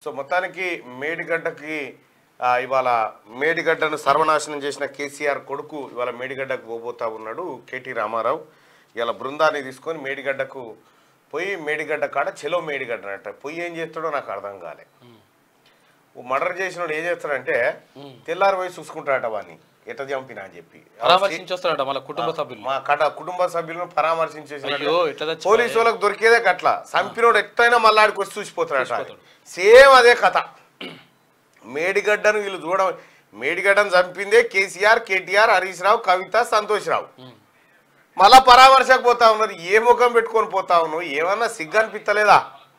So మొత్తానికి మేడిగడ్డకి ఆ, ఇవాళ మేడిగడ్డను సర్వనాశనం చేసిన కేసీఆర్ కొడుకు ఇవాళ మేడిగడ్డకు పోబోతా ఉన్నాడు కేటీ రామారావు ఇవాళ బృందాన్ని తీసుకొని మేడిగడ్డకు పోయి మేడిగడ్డ కాడ చెలో మేడిగడ్డ అంట పోయి ఏం చేస్తాడో నాకు అర్థం కాలే ఓ మర్డర్ చేసినోడు ఏం చేస్తాడంటే తెల్లారి పోయి చూసుకుంటాడట వాడిని ఎట్ట చంపినా అని చెప్పి పరామర్శించి వస్తాడట మళ్ళీ కుటుంబ సభ్యులు మా కట కుటుంబ సభ్యులను పరామర్శించేసినట్టు అయ్యో ఎట్లా చచ్చిపోయారు? పోలీసు వాళ్ళకి దొరికేదే గట్ల చంపినోడు ఎట్టయినా మళ్ళీ ఆడికి వచ్చి చూసిపోతాడట సేమ్ అదే కథ మేడిగడ్డను వీళ్ళు చూడడం మేడిగడ్డను చంపిందే కేసీఆర్ కేటీఆర్ హరీష్ రావు కవిత సంతోష్ రావు మళ్ళా పరామర్శకు పోతా ఉన్నారు ఏ ముఖం పెట్టుకొని పోతా ఉన్నావు ఏమన్నా సిగ్గు అనిపిస్తలేదా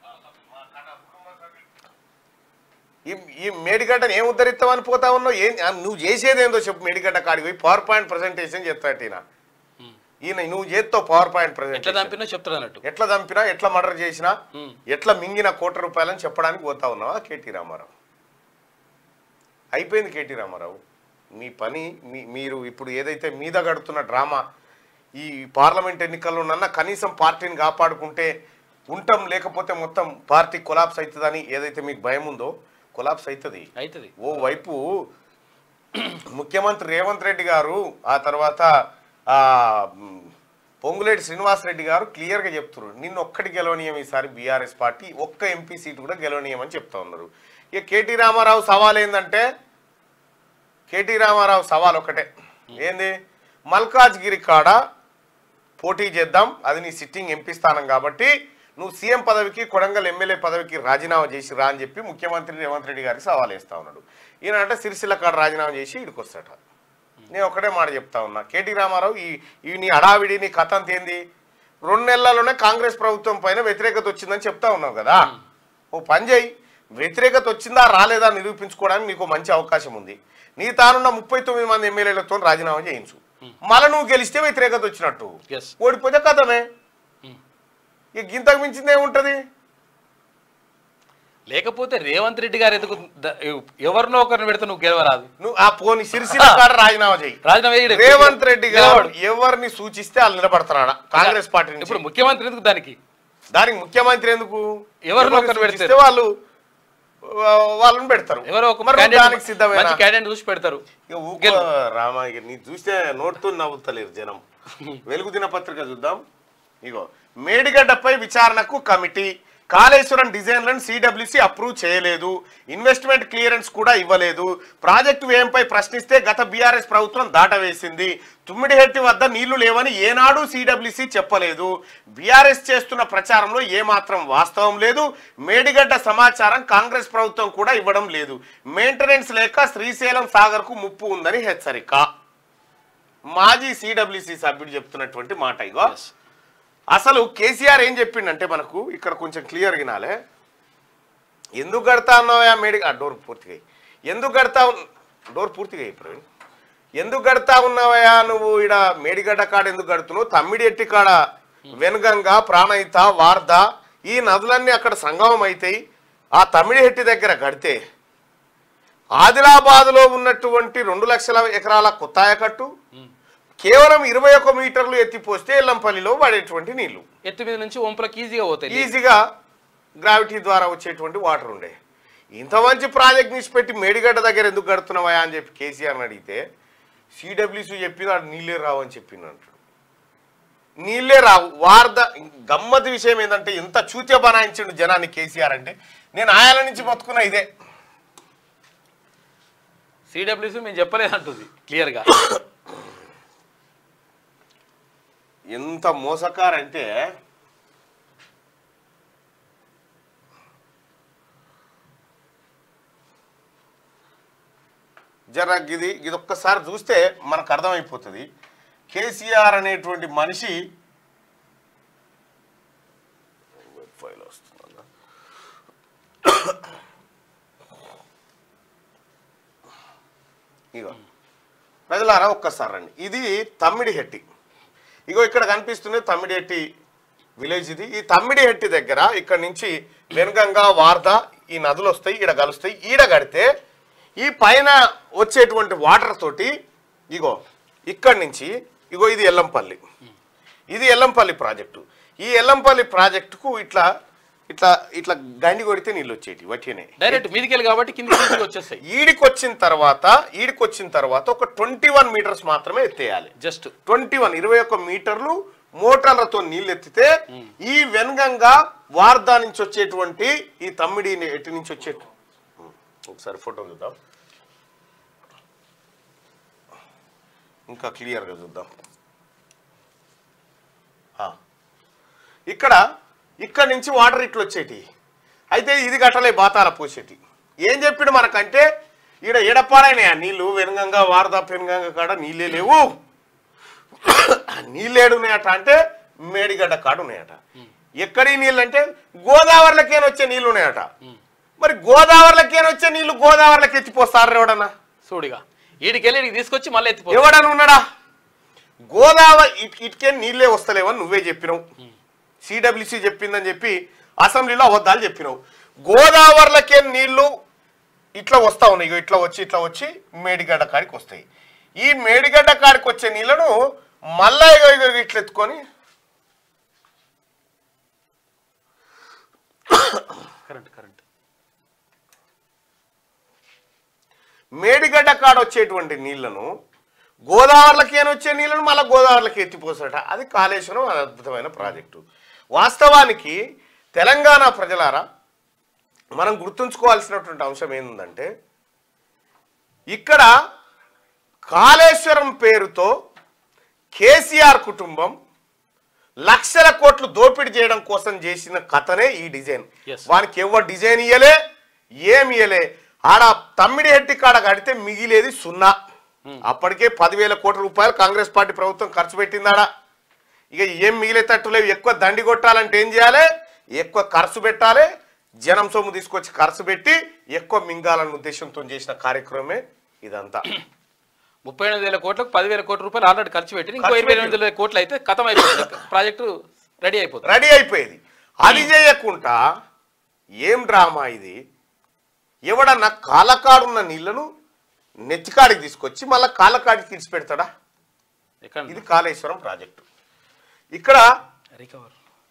ఈ ఈ మేడిగడ్డను ఏం ఉద్ధరిస్తామని పోతా ఉన్నావు ఏం ఆ, నువ్వు చేసేది ఏందో చెప్పు మేడిగడ్డ కాడికి పోయి పవర్ పాయింట్ ప్రజెంటేషన్ చేస్తాడు ఈయన ఈయన నువ్వు చేస్తావు పవర్ పాయింట్ ఎట్లా ప్రజెంటేషన్ చంపినా చెప్తాడు అన్నట్టు ఎట్లా చంపినా ఎట్లా మర్డర్ చేసినా ఉమ్. ఎట్లా మింగిన కోట్ల రూపాయలని చెప్పడానికి పోతా ఉన్నావా కేటీ రామారావు అయిపోయింది కేటీ రామారావు మీ పని మీ మీరు ఇప్పుడు ఏదైతే మీద గడుతున్న డ్రామా ఈ పార్లమెంట్ ఎన్నికల్లోనన్నా కనీసం పార్టీని కాపాడుకుంటే ఉంటాం లేకపోతే మొత్తం పార్టీ కొలాప్స్ అవుతుందని ఏదైతే మీకు భయం ఉందో కొలాప్స్ అవుతుంది అవుతుంది ఓ వైపు ముఖ్యమంత్రి రేవంత్ రెడ్డి గారు ఆ తర్వాత ఆ, మ్, పొంగులేటి శ్రీనివాస్ రెడ్డి గారు క్లియర్గా చెప్తున్నారు నిన్ను ఒక్కటి గెలవనీయం ఈసారి బీఆర్ఎస్ పార్టీ ఒక్క ఎంపీ సీటు కూడా గెలవనీయమని చెప్తా ఉన్నారు ఇక కేటీ రామారావు సవాల్ ఏంటంటే కేటీ రామారావు సవాల్ ఒకటే ఏంది మల్కాజ్గిరి కాడ పోటీ చేద్దాం అది నీ సిట్టింగ్ ఎంపీ స్థానం కాబట్టి నువ్వు సీఎం పదవికి కొడంగల్ ఎమ్మెల్యే పదవికి రాజీనామా చేసి రా అని చెప్పి ముఖ్యమంత్రి రేవంత్ రెడ్డి గారికి సవాల్ వేస్తా ఉన్నాడు ఈయన అంటే సిరిసిల్ల కాడ రాజీనామా చేసి ఇక్కడికి వస్తాట నేను ఒకటే మాట చెప్తా ఉన్నా కేటీ రామారావు ఈ ఈ నీ హడావిడి నీ కథ అంత ఏంది రెండు నెలల్లోనే కాంగ్రెస్ ప్రభుత్వం పైన వ్యతిరేకత వచ్చిందని చెప్తా ఉన్నావు కదా ఓ పని చేయి వ్యతిరేకత వచ్చిందా రాలేదా నిరూపించుకోవడానికి నీకు మంచి అవకాశం ఉంది నీ తానున్న ముప్పై తొమ్మిది మంది ఎమ్మెల్యేలతో రాజీనామా చేయించు మళ్ళీ నువ్వు గెలిస్తే వ్యతిరేకత వచ్చినట్టు ఎస్ ఓడిపోతే కథమే ఇక గింతకు మించింది ఏముంటది లేకపోతే రేవంత్ రెడ్డి గారు ఎందుకు ద- ఎవరినో ఒకరిని పెడితే నువ్వు గెలవరాదు నువ్వు ఆ పోని సిరిసిల్ల కాడ రాజీనామా చేయి రాజీనామా చేయడు. రేవంత్ రెడ్డి గారు గెలవడు. ఎవరిని సూచిస్తే వాళ్ళు నిలబడతారా కాంగ్రెస్ పార్టీ నుంచి ఇప్పుడు ముఖ్యమంత్రి ఎందుకు దానికి దానికి ముఖ్యమంత్రి ఎందుకు ఎవరినో ఒకరిని ఎవరిని పెడతారు. సూచిస్తే వాళ్ళు వా- వాళ్ళని పెడతారు ఎవరో ఒక మరి candidate- దానికి సిద్ధమేనా మంచి క్యాండిడేట్ చూసి పెడతారు ఇక ఊకో రామా ఇక నీ చూస్తే నోటుతో నవ్వుతలేరు జనం వెలుగు దినపత్రిక చూద్దాం ఇగో మేడిగడ్డపై విచారణకు కమిటీ కాళేశ్వరం డిజైన్లను సిడబ్ల్యూసి అప్రూవ్ చేయలేదు ఇన్వెస్ట్మెంట్ క్లియరెన్స్ కూడా ఇవ్వలేదు ప్రాజెక్టు వ్యయంపై ప్రశ్నిస్తే గత బీఆర్ఎస్ ప్రభుత్వం దాటవేసింది తుమ్మిడిహెట్టి వద్ద నీళ్లు లేవని ఏనాడు సిడబ్ల్యూసి చెప్పలేదు బీఆర్ఎస్ చేస్తున్న ప్రచారంలో ఏమాత్రం వాస్తవం లేదు మేడిగడ్డ సమాచారం కాంగ్రెస్ ప్రభుత్వం కూడా ఇవ్వడం లేదు మెయింటెనెన్స్ లేక శ్రీశైలం సాగర్కు ముప్పు ఉందని హెచ్చరిక మాజీ సిడబ్ల్యూసి సభ్యుడు చెప్తున్నటువంటి మాట ఇగో Yes. అసలు కేసీఆర్ ఏం చెప్పిండంటే మనకు ఇక్కడ కొంచెం క్లియర్ వినాలే ఎందుకు కడతా ఉన్నావా మేడి ఆ డోర్ పూర్తిగా అయ్యి. ఎందుకు కడతా ఉన్- డోర్ పూర్తిగా అయ్యి ప్రవీణ్ ఎందుకు కడతా ఉన్నావయ్యా నువ్వు ఈడ మేడిగడ్డ కాడ ఎందుకు కడుతున్నావు తమ్మిడి ఎట్టి కాడ వెనుగంగ ప్రాణహిత వార్ధ ఈ నదులన్నీ అక్కడ సంగమం అవుతాయి ఆ తమ్మిడిహెట్టి దగ్గర కడితే ఆదిలాబాద్లో ఉన్నటువంటి రెండు లక్షల ఎకరాల కొత్తాయకట్టు కేవలం ఇరవై ఒక్క మీటర్లు ఎత్తిపోస్తే ఎల్లంపల్లిలో పడేటువంటి నీళ్లు ఎత్తు మీద నుంచి వంపులకు ఈజీగా పోతాయి ఈజీగా గ్రావిటీ ద్వారా వచ్చేటువంటి వాటర్ ఉండే ఇంత మంచి ప్రాజెక్ట్ నిష్పెట్టి మేడిగడ్డ దగ్గర ఎందుకు కడుతున్నావా అని చెప్పి కేసీఆర్ని అడిగితే సిడబ్ల్యూసీ చెప్పింది ఆడు నీళ్ళే రావు అని చెప్పింది అంటాడు నీళ్ళే రావు వార్ద గమ్మతి విషయం ఏంటంటే ఎంత చూత్య బనాయించిండు జనాన్ని కేసీఆర్ అంటే నేను ఆయాల నుంచి బతుకున్న ఇదే సిడబ్ల్యూసీ మేము చెప్పలేదు అంటుంది క్లియర్గా ఎంత మోసకారంటే జర ఇది ఇది ఒక్కసారి చూస్తే మనకు అర్థమైపోతుంది కేసీఆర్ అనేటువంటి మనిషి ఫైల్ వస్తుందా ఇగో ప్రజలారా ఒక్కసారి రండి ఇది తమ్మిడిహెట్టి ఇగో ఇక్కడ కనిపిస్తుంది తమ్మిడిహెట్టి విలేజ్ ఇది ఈ తమ్మిడిహెట్టి దగ్గర ఇక్కడ నుంచి వెనుగంగా వార్ద ఈ నదులు వస్తాయి ఈడ కలుస్తాయి ఈడ కడితే ఈ పైన వచ్చేటువంటి వాటర్ తోటి ఇగో ఇక్కడి నుంచి ఇగో ఇది ఎల్లంపల్లి ఇది ఎల్లంపల్లి ప్రాజెక్టు ఈ ఎల్లంపల్లి ప్రాజెక్టుకు ఇట్లా ఇట్లా ఇట్లా గండి కొడితే నీళ్ళు వచ్చేటి వట్టినే డైరెక్ట్ మీదికి వెళ్ళి కాబట్టి కింది కిందికి వచ్చేస్తాయి ఈడికి వచ్చిన తర్వాత ఈడికి వచ్చిన తర్వాత ఒక ట్వంటీ వన్ మీటర్స్ మాత్రమే ఎత్తేయాలి జస్ట్ ట్వంటీ వన్ ఇరవై ఒక్క మీటర్లు మోటార్లతో నీళ్ళు ఎత్తితే ఈ వెనగంగా వార్దా నుంచి వచ్చేటువంటి ఈ తమ్మిడి ఎటు నుంచి వచ్చే ఒకసారి ఫోటో చూద్దాం ఇంకా క్లియర్గా చూద్దాం ఆ. ఇక్కడ ఇక్కడ నుంచి వాటర్ ఇట్లు వచ్చేటి అయితే ఇది గట్టలే బాతాల పోసేటి ఏం చెప్పిడు మనకంటే ఈడ ఎడపాడైనా నీళ్ళు వెనగంగా వారదా పెనుగంగా కాడ నీళ్ళే లేవు నీళ్ళేడున్నాయట అంటే మేడిగడ్డ కాడు ఉన్నాయట ఎక్కడి నీళ్ళు అంటే గోదావరిలకేన వచ్చే నీళ్ళు ఉన్నాయట మరి గోదావరిలకేన వచ్చే నీళ్లు గోదావరిలోకి ఎత్తిపోస్తారు ఎవడన్నా చూడిగా ఈడికెళ్ళి ఈడికి తీసుకొచ్చి మళ్ళీ ఎత్తిపో ఎవడని ఉన్నాడా గోదావరి ఇట్- ఇటుకే నీళ్ళే వస్తలేవని నువ్వే చెప్పినావు సిడబ్ల్యూసి చెప్పిందని చెప్పి అసెంబ్లీలో అబద్ధాలు చెప్పినావు గోదావరిలకే నీళ్లు ఇట్లా వస్తా ఉన్నాయి ఇగో ఇట్లా వచ్చి ఇట్లా వచ్చి మేడిగడ్డ కాడికి వస్తాయి ఈ మేడిగడ్డ కాడికి వచ్చే నీళ్లను మళ్ళా ఇగో ఇగో ఇట్లా ఎత్తుకొని కరెంట్ కరెంట్ మేడిగడ్డ కాడ వచ్చేటువంటి నీళ్లను గోదావరిలకి అని వచ్చే నీళ్లను మళ్ళీ గోదావరిలకి ఎత్తిపోసాట అది కాళేశ్వరం అది అద్భుతమైన ప్రాజెక్టు వాస్తవానికి తెలంగాణ ప్రజలారా మనం గుర్తుంచుకోవాల్సినటువంటి అంశం ఏంటంటే ఇక్కడ కాళేశ్వరం పేరుతో కేసీఆర్ కుటుంబం లక్షల కోట్లు దోపిడీ చేయడం కోసం చేసిన కథనే ఈ డిజైన్ Yes. వానికి ఎవరు డిజైన్ ఇయ్యలే ఏమి ఇయ్యలే ఆడ తమ్మిడి హెట్టి కాడ కడితే మిగిలేది సున్నా అప్పటికే పదివేల కోట్ల రూపాయలు కాంగ్రెస్ పార్టీ ప్రభుత్వం ఖర్చు పెట్టిందాడ ఇక ఏం మిగిలేటట్టు లేవు ఎక్కువ దండి కొట్టాలంటే ఏం చేయాలి ఎక్కువ ఖర్చు పెట్టాలి జనం సొమ్ము తీసుకొచ్చి ఖర్చు పెట్టి ఎక్కువ మింగాలన్న ఉద్దేశంతో చేసిన కార్యక్రమమే ఇదంతా ముప్పై ఎనిమిది వేల కోట్లకు పదివేల కోట్ల రూపాయలు ఆల్రెడీ ఖర్చు పెట్టి ఇంకో ఖర్చు ఇరవై ఎనిమిది వేల కోట్లు అయితే కథం అయిపోతుంది ప్రాజెక్టు రెడీ అయిపోతుంది రెడీ అయిపోయేది అది చేయకుండా ఏం డ్రామా ఇది ఎవడన్నా కాలకాడున్న నీళ్లను నెత్తికాడికి తీసుకొచ్చి మళ్ళీ కాలకాడికి తీసి పెడతాడా ఎక్కడ ఇది కాళేశ్వరం ప్రాజెక్టు ఇక్కడ రికవర్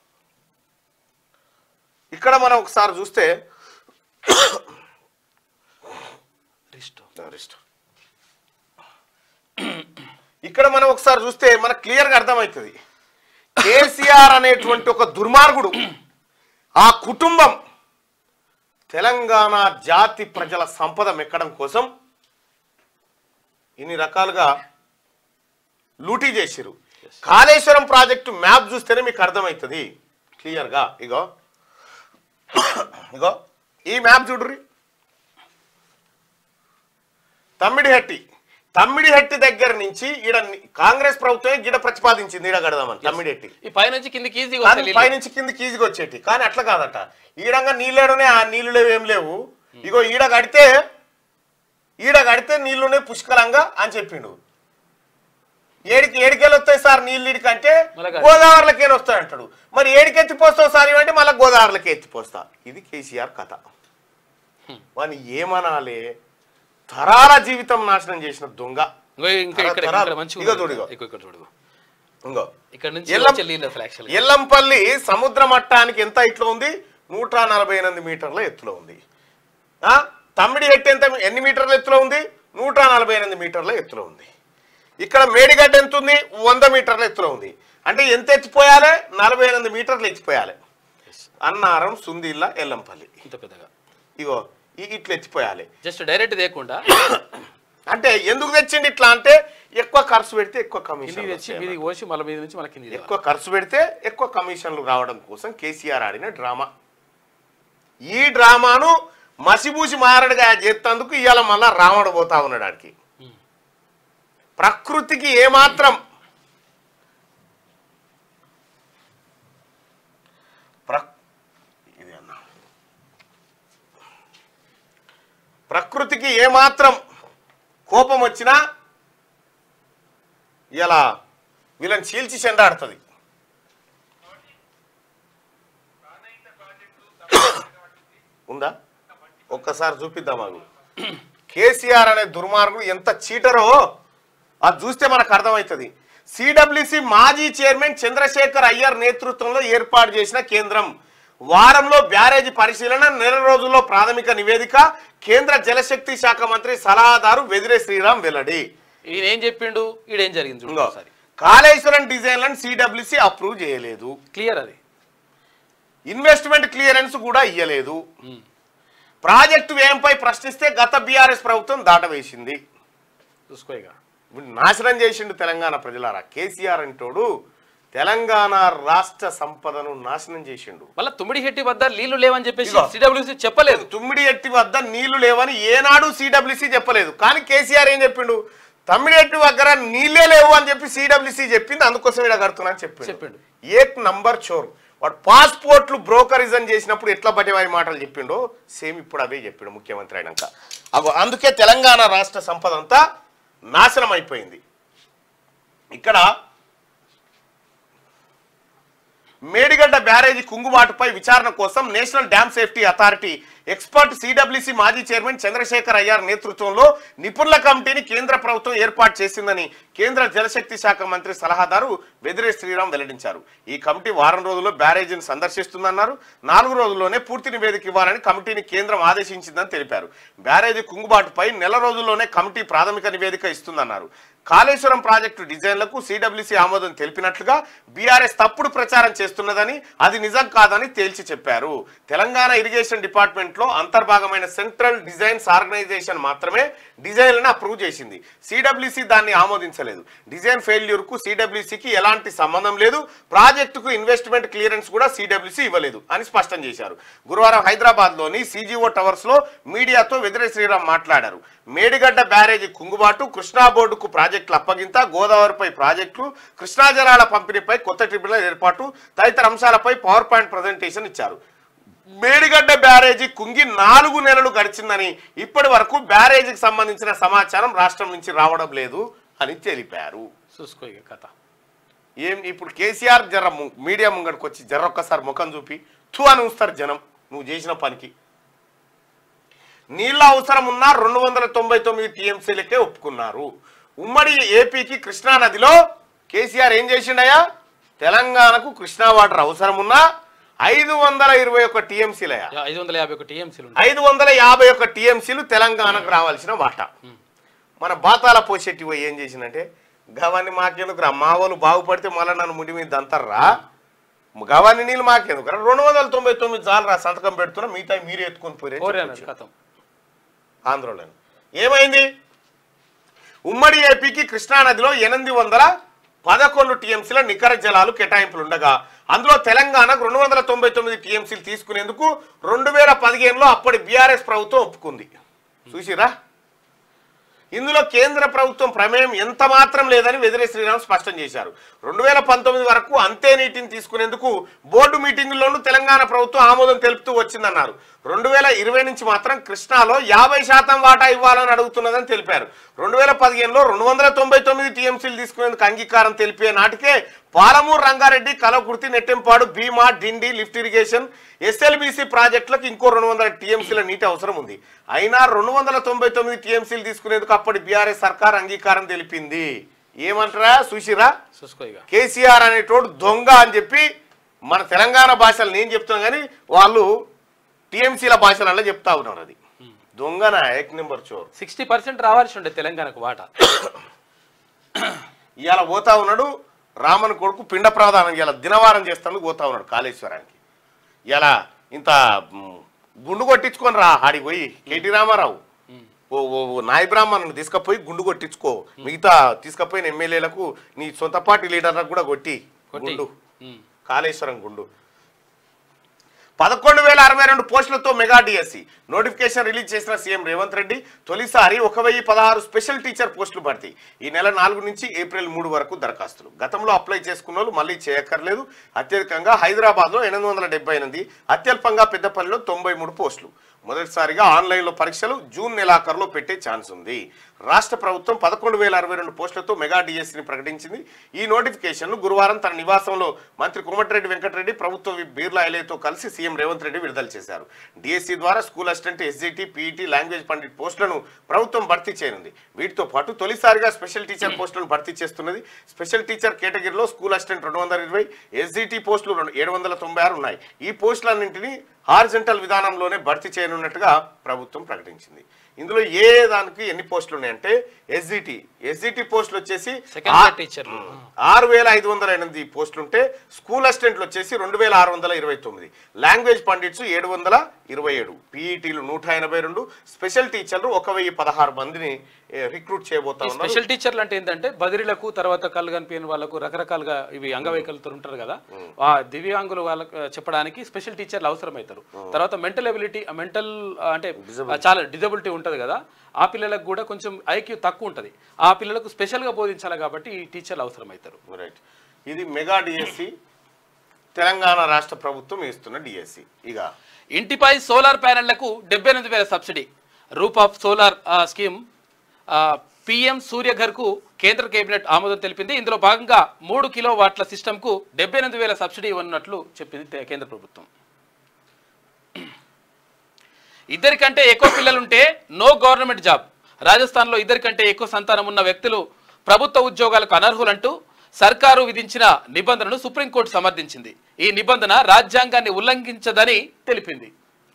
ఇక్కడ మనం ఒకసారి చూస్తే రిస్టోర్ రిస్ట్. ఇక్కడ మనం ఒకసారి చూస్తే మనకు క్లియర్గా అర్థమవుతుంది కేసీఆర్ అనేటువంటి ఒక దుర్మార్గుడు ఆ కుటుంబం తెలంగాణ జాతి ప్రజల సంపద మెక్కడం కోసం ఇన్ని రకాలుగా లూటీ చేసిరు కాళేశ్వరం ప్రాజెక్టు మ్యాప్ చూస్తేనే మీకు అర్థమవుతుంది క్లియర్గా ఇగో ఇగో ఈ మ్యాప్ చూడుర్రి తమ్మిడిహట్టి తమ్మిడిహట్టి దగ్గర నుంచి ఈడ ని- కాంగ్రెస్ ప్రభుత్వమే గిడ ప్రతిపాదించింది ఈడ కడదామని తమ్మిడిహట్టి ఈ పైనుంచి కిందికి ఈజీగా కానీ వస్తాయి పైనుంచి కిందకి ఈజీగా వచ్చేటి కానీ అట్లా కాదట ఈడంగా నీళ్ళేడునే ఆ నీళ్లు లేవు ఏం లేవు ఇగో ఈడ కడితే ఈడ కడితే నీళ్లునే పుష్కలంగా అని చెప్పిండు ఏడికి ఏడికెళ్ళి వస్తాయి సార్ నీళ్ళు ఇడికంటే మళ్ళా కాదు. గోదావరిలోకి వస్తాయి అంటాడు మరి ఏడికి ఎత్తిపోస్తావు సార్ ఇవంటే మళ్ళీ గోదావరిలోకి ఎత్తిపోస్తా ఇది కేసీఆర్ కథ వాని ఏమనాలి తరాల జీవితం నాశనం చేసిన దొంగ ఇంకో ఇంకా ఇక్కడ తరాలు. ఇక్కడ మంచిగా ఇగో ఉంది. చూడు, ఇగో. ఇగో ఇక్కడ చూడు ఇంకో ఇక్కడ నుంచి ఎల్లం- వచ్చే నీళ్ళు అసలు యాక్చువల్ ఎల్లంపల్లి సముద్ర మట్టానికి ఎంత ఇట్లా ఉంది నూట నలభై ఎనిమిది మీటర్ల ఎత్తులో ఉంది ఆ? తమ్మిడి ఎత్తు ఎంత ఎన్ని మీటర్ల ఎత్తులో ఉంది నూట నలభై ఎనిమిది మీటర్ల ఎత్తులో ఉంది ఇక్కడ మేడిగడ్డ ఎంత ఉంది వంద మీటర్ల ఎత్తులో ఉంది అంటే ఎంత ఎత్తిపోయాలి నలభై ఎనిమిది మీటర్లు ఎత్తిపోయాలి అన్నారం సుందిల్ల ఎల్లంపల్లి ఇంత పెద్దగా ఇగో ఈ ఇట్లా ఎత్తిపోయాలి జస్ట్ డైరెక్ట్ తేకుండా అంటే ఎందుకు తెచ్చిండి ఇట్లా అంటే ఎక్కువ ఖర్చు పెడితే ఎక్కువ కిందికి తెచ్చి కమిషన్ మీదికి పోసి మళ్ళీ మీద నుంచి మళ్ళీ కిందికి తేవాలి. ఎక్కువ ఖర్చు పెడితే ఎక్కువ కమిషన్లు రావడం కోసం కేసీఆర్ ఆడిన డ్రామా ఈ డ్రామాను మసిబూసి మారడుగా చేస్తేందుకు ఇవాళ మళ్ళా రావణ పోతా ఉన్నాడు ఆడికి ప్రకృతికి ఏమాత్రం ప్ర ఇది అన్నా ప్రకృతికి ఏమాత్రం కోపం వచ్చినా ఇలా వీళ్ళని చీల్చి చెండాడుతుంది ఉందా ఒక్కసారి చూపిద్దాం అవి కేసీఆర్ అనే దుర్మార్గుడు ఎంత చీటరో అది చూస్తే మనకు అర్థమవుతుంది సిడబ్ల్యూసి మాజీ చైర్మన్ చంద్రశేఖర్ అయ్యర్ నేతృత్వంలో ఏర్పాటు చేసిన కేంద్రం వారంలో బ్యారేజీ పరిశీలన నెల రోజుల్లో ప్రాథమిక నివేదిక కేంద్ర జలశక్తి శాఖ మంత్రి సలహాదారు వెదిరే శ్రీరామ్ వెల్లడి ఈయన ఏం చెప్పిండు ఈడేం జరిగింది చూడు ఇంకో, ఒకసారి కాళేశ్వరం డిజైన్లను సిడబ్ల్యూసి అప్రూవ్ చేయలేదు క్లియర్ అది ఇన్వెస్ట్మెంట్ క్లియరెన్స్ కూడా ఇయ్యలేదు ఉమ్. ప్రాజెక్టు వ్యయంపై ప్రశ్నిస్తే గత బీఆర్ఎస్ ప్రభుత్వం దాటవేసింది చూసుకో ఇక ఇప్పుడు నాశనం చేసిండు తెలంగాణ ప్రజలారా కేసీఆర్ అంటోడు తెలంగాణ రాష్ట్ర సంపదను నాశనం చేసిండు మళ్ళీ తుమ్మిడిహెట్టి వద్ద నీళ్లు లేవని చెప్పేసి ఇదిగో. సిడబ్ల్యూసి చెప్పలేదు తుమ్మిడి ఎట్టి వద్ద నీళ్లు లేవని ఏనాడు సిడబ్ల్యూసి చెప్పలేదు కానీ కేసీఆర్ ఏం చెప్పిండు తమ్మిడి ఎట్టి దగ్గర నీళ్ళే లేవు అని చెప్పి సిడబ్ల్యూసి చెప్పింది అందుకోసం ఇక్కడ కడుతున్నా అని చెప్పిండు చెప్పిండు. ఏక్ నంబర్ చోర్ వాడు పాస్పోర్ట్లు బ్రోకరిజం చేసినప్పుడు ఎట్లా పట్టేవారి మాటలు చెప్పిండో సేమ్ ఇప్పుడు అవే చెప్పిండు ముఖ్యమంత్రి అయినాక అగో అందుకే తెలంగాణ రాష్ట్ర సంపద అంతా నాశనం అయిపోయింది ఇక్కడ మేడిగడ్డ బ్యారేజీ కుంగుబాటుపై విచారణ కోసం national dam safety authority expert CWC మాజీ చైర్మన్ చంద్రశేఖర్ అయ్యార్ నేతృత్వంలో నిపుణుల కమిటీని కేంద్ర ప్రభుత్వం ఏర్పాటు చేసిందని కేంద్ర జలశక్తి శాఖ మంత్రి సలహాదారు వెదిరే శ్రీరామ్ వెల్లడించారు ఈ కమిటీ వారం రోజుల్లో బ్యారేజీని సందర్శిస్తుందన్నారు నాలుగు రోజుల్లోనే పూర్తి నివేదిక ఇవ్వాలని కమిటీని కేంద్రం ఆదేశించిందని తెలిపారు బ్యారేజీ కుంగుబాటుపై నెల రోజుల్లోనే కమిటీ ప్రాథమిక నివేదిక ఇస్తుందన్నారు కాళేశ్వరం ప్రాజెక్టు డిజైన్లకు సిడబ్ల్యూసీ ఆమోదం తెలిపినట్లుగా బీఆర్ఎస్ తప్పుడు ప్రచారం చేస్తున్నదని అది నిజం కాదని తేల్చి చెప్పారు తెలంగాణ ఇరిగేషన్ డిపార్ట్మెంట్ లో అంతర్భాగమైన సెంట్రల్ డిజైన్స్ ఆర్గనైజేషన్ మాత్రమే డిజైన్లను అప్రూవ్ చేసింది సిడబ్ల్యూసీ దాన్ని ఆమోదించలేదు డిజైన్ ఫెయిల్యూర్ కు సిడబ్ల్యూసీకి ఎలాంటి సంబంధం లేదు ప్రాజెక్టుకు ఇన్వెస్ట్మెంట్ క్లియరెన్స్ కూడా సిడబ్ల్యూసీ ఇవ్వలేదు అని స్పష్టం చేశారు గురువారం హైదరాబాద్ లోని సీజీఓ టవర్స్ లో మీడియాతో వెదిరే శ్రీరామ్ మాట్లాడారు మేడిగడ్డ బ్యారేజీ కుంగుబాటు కృష్ణా బోర్డుకు ప్రాజెక్టుల అప్పగింత గోదావరిపై ప్రాజెక్టులు కృష్ణా జలాల పంపిణీపై కొత్త ట్రిబ్యునల్ ఏర్పాటు తదితర అంశాలపై పవర్ పాయింట్ ప్రజెంటేషన్ ఇచ్చారు మేడిగడ్డ బ్యారేజీ కుంగి నాలుగు నెలలు గడిచిందని ఇప్పటి వరకు బ్యారేజీకి సంబంధించిన సమాచారం రాష్ట్రం నుంచి రావడం లేదు అని తెలిపారు చూసుకో ఇక కథ ఏం ఇప్పుడు కేసీఆర్ జర ము- మీడియా ముంగడికి వచ్చి జర ఒక్కసారి ముఖం చూపి థూ అని ఉంచుతారు జనం నువ్వు చేసిన పనికి నీళ్ళ అవసరం ఉన్న రెండు వందల తొంభై తొమ్మిది టీఎంసీలకే ఒప్పుకున్నారు ఉమ్మడి ఏపీకి కృష్ణా నదిలో కేసీఆర్ ఏం చేసిండయా తెలంగాణకు కృష్ణా వాటర్ అవసరం ఉన్నా ఐదు వందల ఇరవై ఒక్క టీఎంసీలయా ఐదు వందల యాభై ఒక టీఎంసీలు ఐదు వందల యాభై ఒక్క టీఎంసీలు తెలంగాణకు రావాల్సిన వాటా మన బాతాల పోషెట్టి పోయి ఏం చేసిందంటే గవాన్ని మాకెందుకు రా మా వాళ్ళు బాగుపడితే మళ్ళీ నన్ను ముడి మీద దంతర్రా గవాన్ని నీళ్ళు మాకెందుకు రా రెండు వందల తొంభై తొమ్మిది చాలు రా సంతకం పెడుతున్నా మిగతా మీరే ఎత్తుకొని పోరే కోరే అన్నాడు కథం ఆంధ్రలో ఏమైంది ఉమ్మడి ఏపీకి కృష్ణానదిలో ఎనిమిది వందల పదకొండు టీఎంసీల నికర జలాలు కేటాయింపులు ఉండగా అందులో తెలంగాణకు రెండు వందల తొంభై తొమ్మిది టీఎంసీలు తీసుకునేందుకు రెండు వేల పదిహేనులో అప్పటి బీఆర్ఎస్ ప్రభుత్వం ఒప్పుకుంది చూసిరా ఇందులో కేంద్ర ప్రభుత్వం ప్రమేయం ఎంత మాత్రం లేదని వెదిరే శ్రీరామ్ స్పష్టం చేశారు రెండు వేల పంతొమ్మిది వరకు అంతే నీటిని తీసుకునేందుకు బోర్డు మీటింగుల్లోనూ తెలంగాణ ప్రభుత్వం ఆమోదం తెలుపుతూ వచ్చిందన్నారు రెండు వేల ఇరవై నుంచి మాత్రం కృష్ణాలో యాభై శాతం వాటా ఇవ్వాలని అడుగుతున్నదని తెలిపారు రెండు వేల పదిహేనులో రెండు వందల తొంభై తొమ్మిది టీఎంసీలు తీసుకునేందుకు అంగీకారం తెలిపే నాటికే Palamuru Rangareddy Kalwakurthy Nettempadu Bhima Dindi lift irrigation SLBC ప్రాజెక్టులకు ఇంకో రెండు వందల టీఎంసీల నీటి అవసరం ఉంది అయినా రెండు వందల తొంభై తొమ్మిది టీఎంసీలు తీసుకునేందుకు అప్పటి బీఆర్ఎస్ సర్కార్ అంగీకారం తెలిపింది ఏమంటారా సుశిరా చూసుకో ఇక కేసీఆర్ అనేటోడు దొంగ అని చెప్పి మన తెలంగాణ భాషలు నేను చెప్తాను కానీ వాళ్ళు టీఎంసీల భాషలలో చెప్తా ఉన్నారు అది దొంగన ఏక్ నెంబర్ చోర్ సిక్స్టీ పర్సెంట్ రావాల్సి ఉండే తెలంగాణకు వాటా ఇవాళ పోతా ఉన్నాడు రామన్ కొడుకు పిండ ప్రదానం ఇవాళ దినవారం చేస్తాను పోతా ఉన్నాడు కాళేశ్వరానికి ఇలా ఇంత మ్, గుండు కొట్టించుకొని రా ఆడికి పోయి కేటీ రామారావు ఓ ఓ ఓ నాయ బ్రాహ్మణుని తీసుకపోయి గుండు కొట్టించుకో మిగతా తీసుకపోయిన ఎమ్మెల్యేలకు నీ సొంత పార్టీ లీడర్లకు కూడా కొట్టి కొట్టి. గుండు ఉమ్. కాళేశ్వరం గుండు పదకొండు వేల అరవై రెండు పోస్టులతో మెగా డిఎస్సి నోటిఫికేషన్ రిలీజ్ చేసిన సీఎం రేవంత్ రెడ్డి తొలిసారి ఒక వెయ్యి పదహారు స్పెషల్ టీచర్ పోస్టులు భర్తీ ఈ నెల నాలుగు నుంచి ఏప్రిల్ మూడు వరకు దరఖాస్తులు గతంలో అప్లై చేసుకున్న వాళ్ళు మళ్ళీ చేయక్కర్లేదు అత్యధికంగా హైదరాబాద్లో ఎనిమిది వందల డెబ్బై ఎనిమిది అత్యల్పంగా పెద్దపల్లిలో తొంభై మూడు పోస్టులు మొదటిసారిగా ఆన్లైన్లో పరీక్షలు జూన్ నెలాఖరులో పెట్టే ఛాన్స్ ఉంది రాష్ట్ర ప్రభుత్వం పదకొండు వేల అరవై రెండు పోస్టులతో మెగా డిఎస్సిని ప్రకటించింది ఈ నోటిఫికేషన్ను గురువారం తన నివాసంలో మంత్రి కోమటిరెడ్డి వెంకటరెడ్డి ప్రభుత్వ విప్ బీర్లా ఎలైతో కలిసి సీఎం రేవంత్ రెడ్డి విడుదల చేశారు డిఎస్సి ద్వారా school assistant SGT PET language pandit పోస్టులను ప్రభుత్వం భర్తీ చేయనుంది వీటితో పాటు తొలిసారిగా స్పెషల్ టీచర్ పోస్టులను భర్తీ చేస్తున్నది స్పెషల్ టీచర్ కేటగిరీలో స్కూల్ అసిస్టెంట్ రెండు వందల ఇరవై ఎస్జిటి పోస్టులు రెండు- ఏడు వందల తొంభై ఆరు ఉన్నాయి ఈ పోస్టులన్నింటినీ హార్జెంటల్ విధానంలోనే భర్తీ చేయనున్నట్టుగా ప్రభుత్వం ప్రకటించింది ఇందులో ఏ దానికి ఎన్ని పోస్టులు ఉన్నాయంటే ఎస్జిటి ఎస్జిటి పోస్టులు వచ్చేసి సెకండ్ ఆ- ఇయర్ టీచర్లు ఆరు వేల ఐదు వందల ఎనిమిది పోస్టులు ఉంటే స్కూల్ అసిస్టెంట్లు వచ్చేసి రెండు వేల ఆరు వందల ఇరవై తొమ్మిది లాంగ్వేజ్ పండిట్స్ ఏడు వందల ఇరవై ఏడు పీఈటీలు నూట ఎనభై రెండు స్పెషల్ టీచర్లు ఒక వెయ్యి పదహారు మందిని ఏ, రిక్రూట్ చేయబోతా ఈ ఉన్నారు స్పెషల్ టీచర్లు అంటే ఏంటంటే బదిరీలకు తర్వాత కళ్ళు కనిపించిన వాళ్ళకు రకరకాలుగా ఇవి అంగవైకల్యంతో ఉంటారు కదా ఆ దివ్యాంగులు వాళ్ళకు చెప్పడానికి స్పెషల్ టీచర్లు అవసరమవుతారు తర్వాత మెంటల్ ఎబిలిటీ మెంటల్ అంటే ఆ, చాలా డిజబిలిటీ ఉంటుంది కదా ఆ పిల్లలకు కూడా కొంచెం ఐక్యూ తక్కువ ఉంటుంది ఆ పిల్లలకు స్పెషల్గా బోధించాలి కాబట్టి ఈ టీచర్లు అవసరమవుతారు రైట్ ఇది మెగా డిఎస్సి తెలంగాణ రాష్ట్ర ప్రభుత్వం ఇస్తున్న డిఎస్సి ఇక ఇంటిపై సోలార్ ప్యానెళ్లకు డెబ్బై ఎనిమిది వేల సబ్సిడీ రూప్ ఆఫ్ సోలార్ ఆ, స్కీమ్ ఆ, పిఎం సూర్యఘర్కు కేంద్ర కేబినెట్ ఆమోదం తెలిపింది ఇందులో భాగంగా మూడు కిలో వాట్ల సిస్టమ్కు డెబ్బై ఎనిమిది వేల సబ్సిడీ ఇవ్వనున్నట్లు చెప్పింది తే- కేంద్ర ప్రభుత్వం ఇద్దరికంటే ఎక్కువ పిల్లలుంటే నో గవర్నమెంట్ జాబ్ రాజస్థాన్లో ఇద్దరికంటే ఎక్కువ సంతానం ఉన్న వ్యక్తులు ప్రభుత్వ ఉద్యోగాలకు అనర్హులంటూ సర్కారు విధించిన నిబంధనను సుప్రీంకోర్టు సమర్థించింది ఈ నిబంధన రాజ్యాంగాన్ని ఉల్లంఘించదని తెలిపింది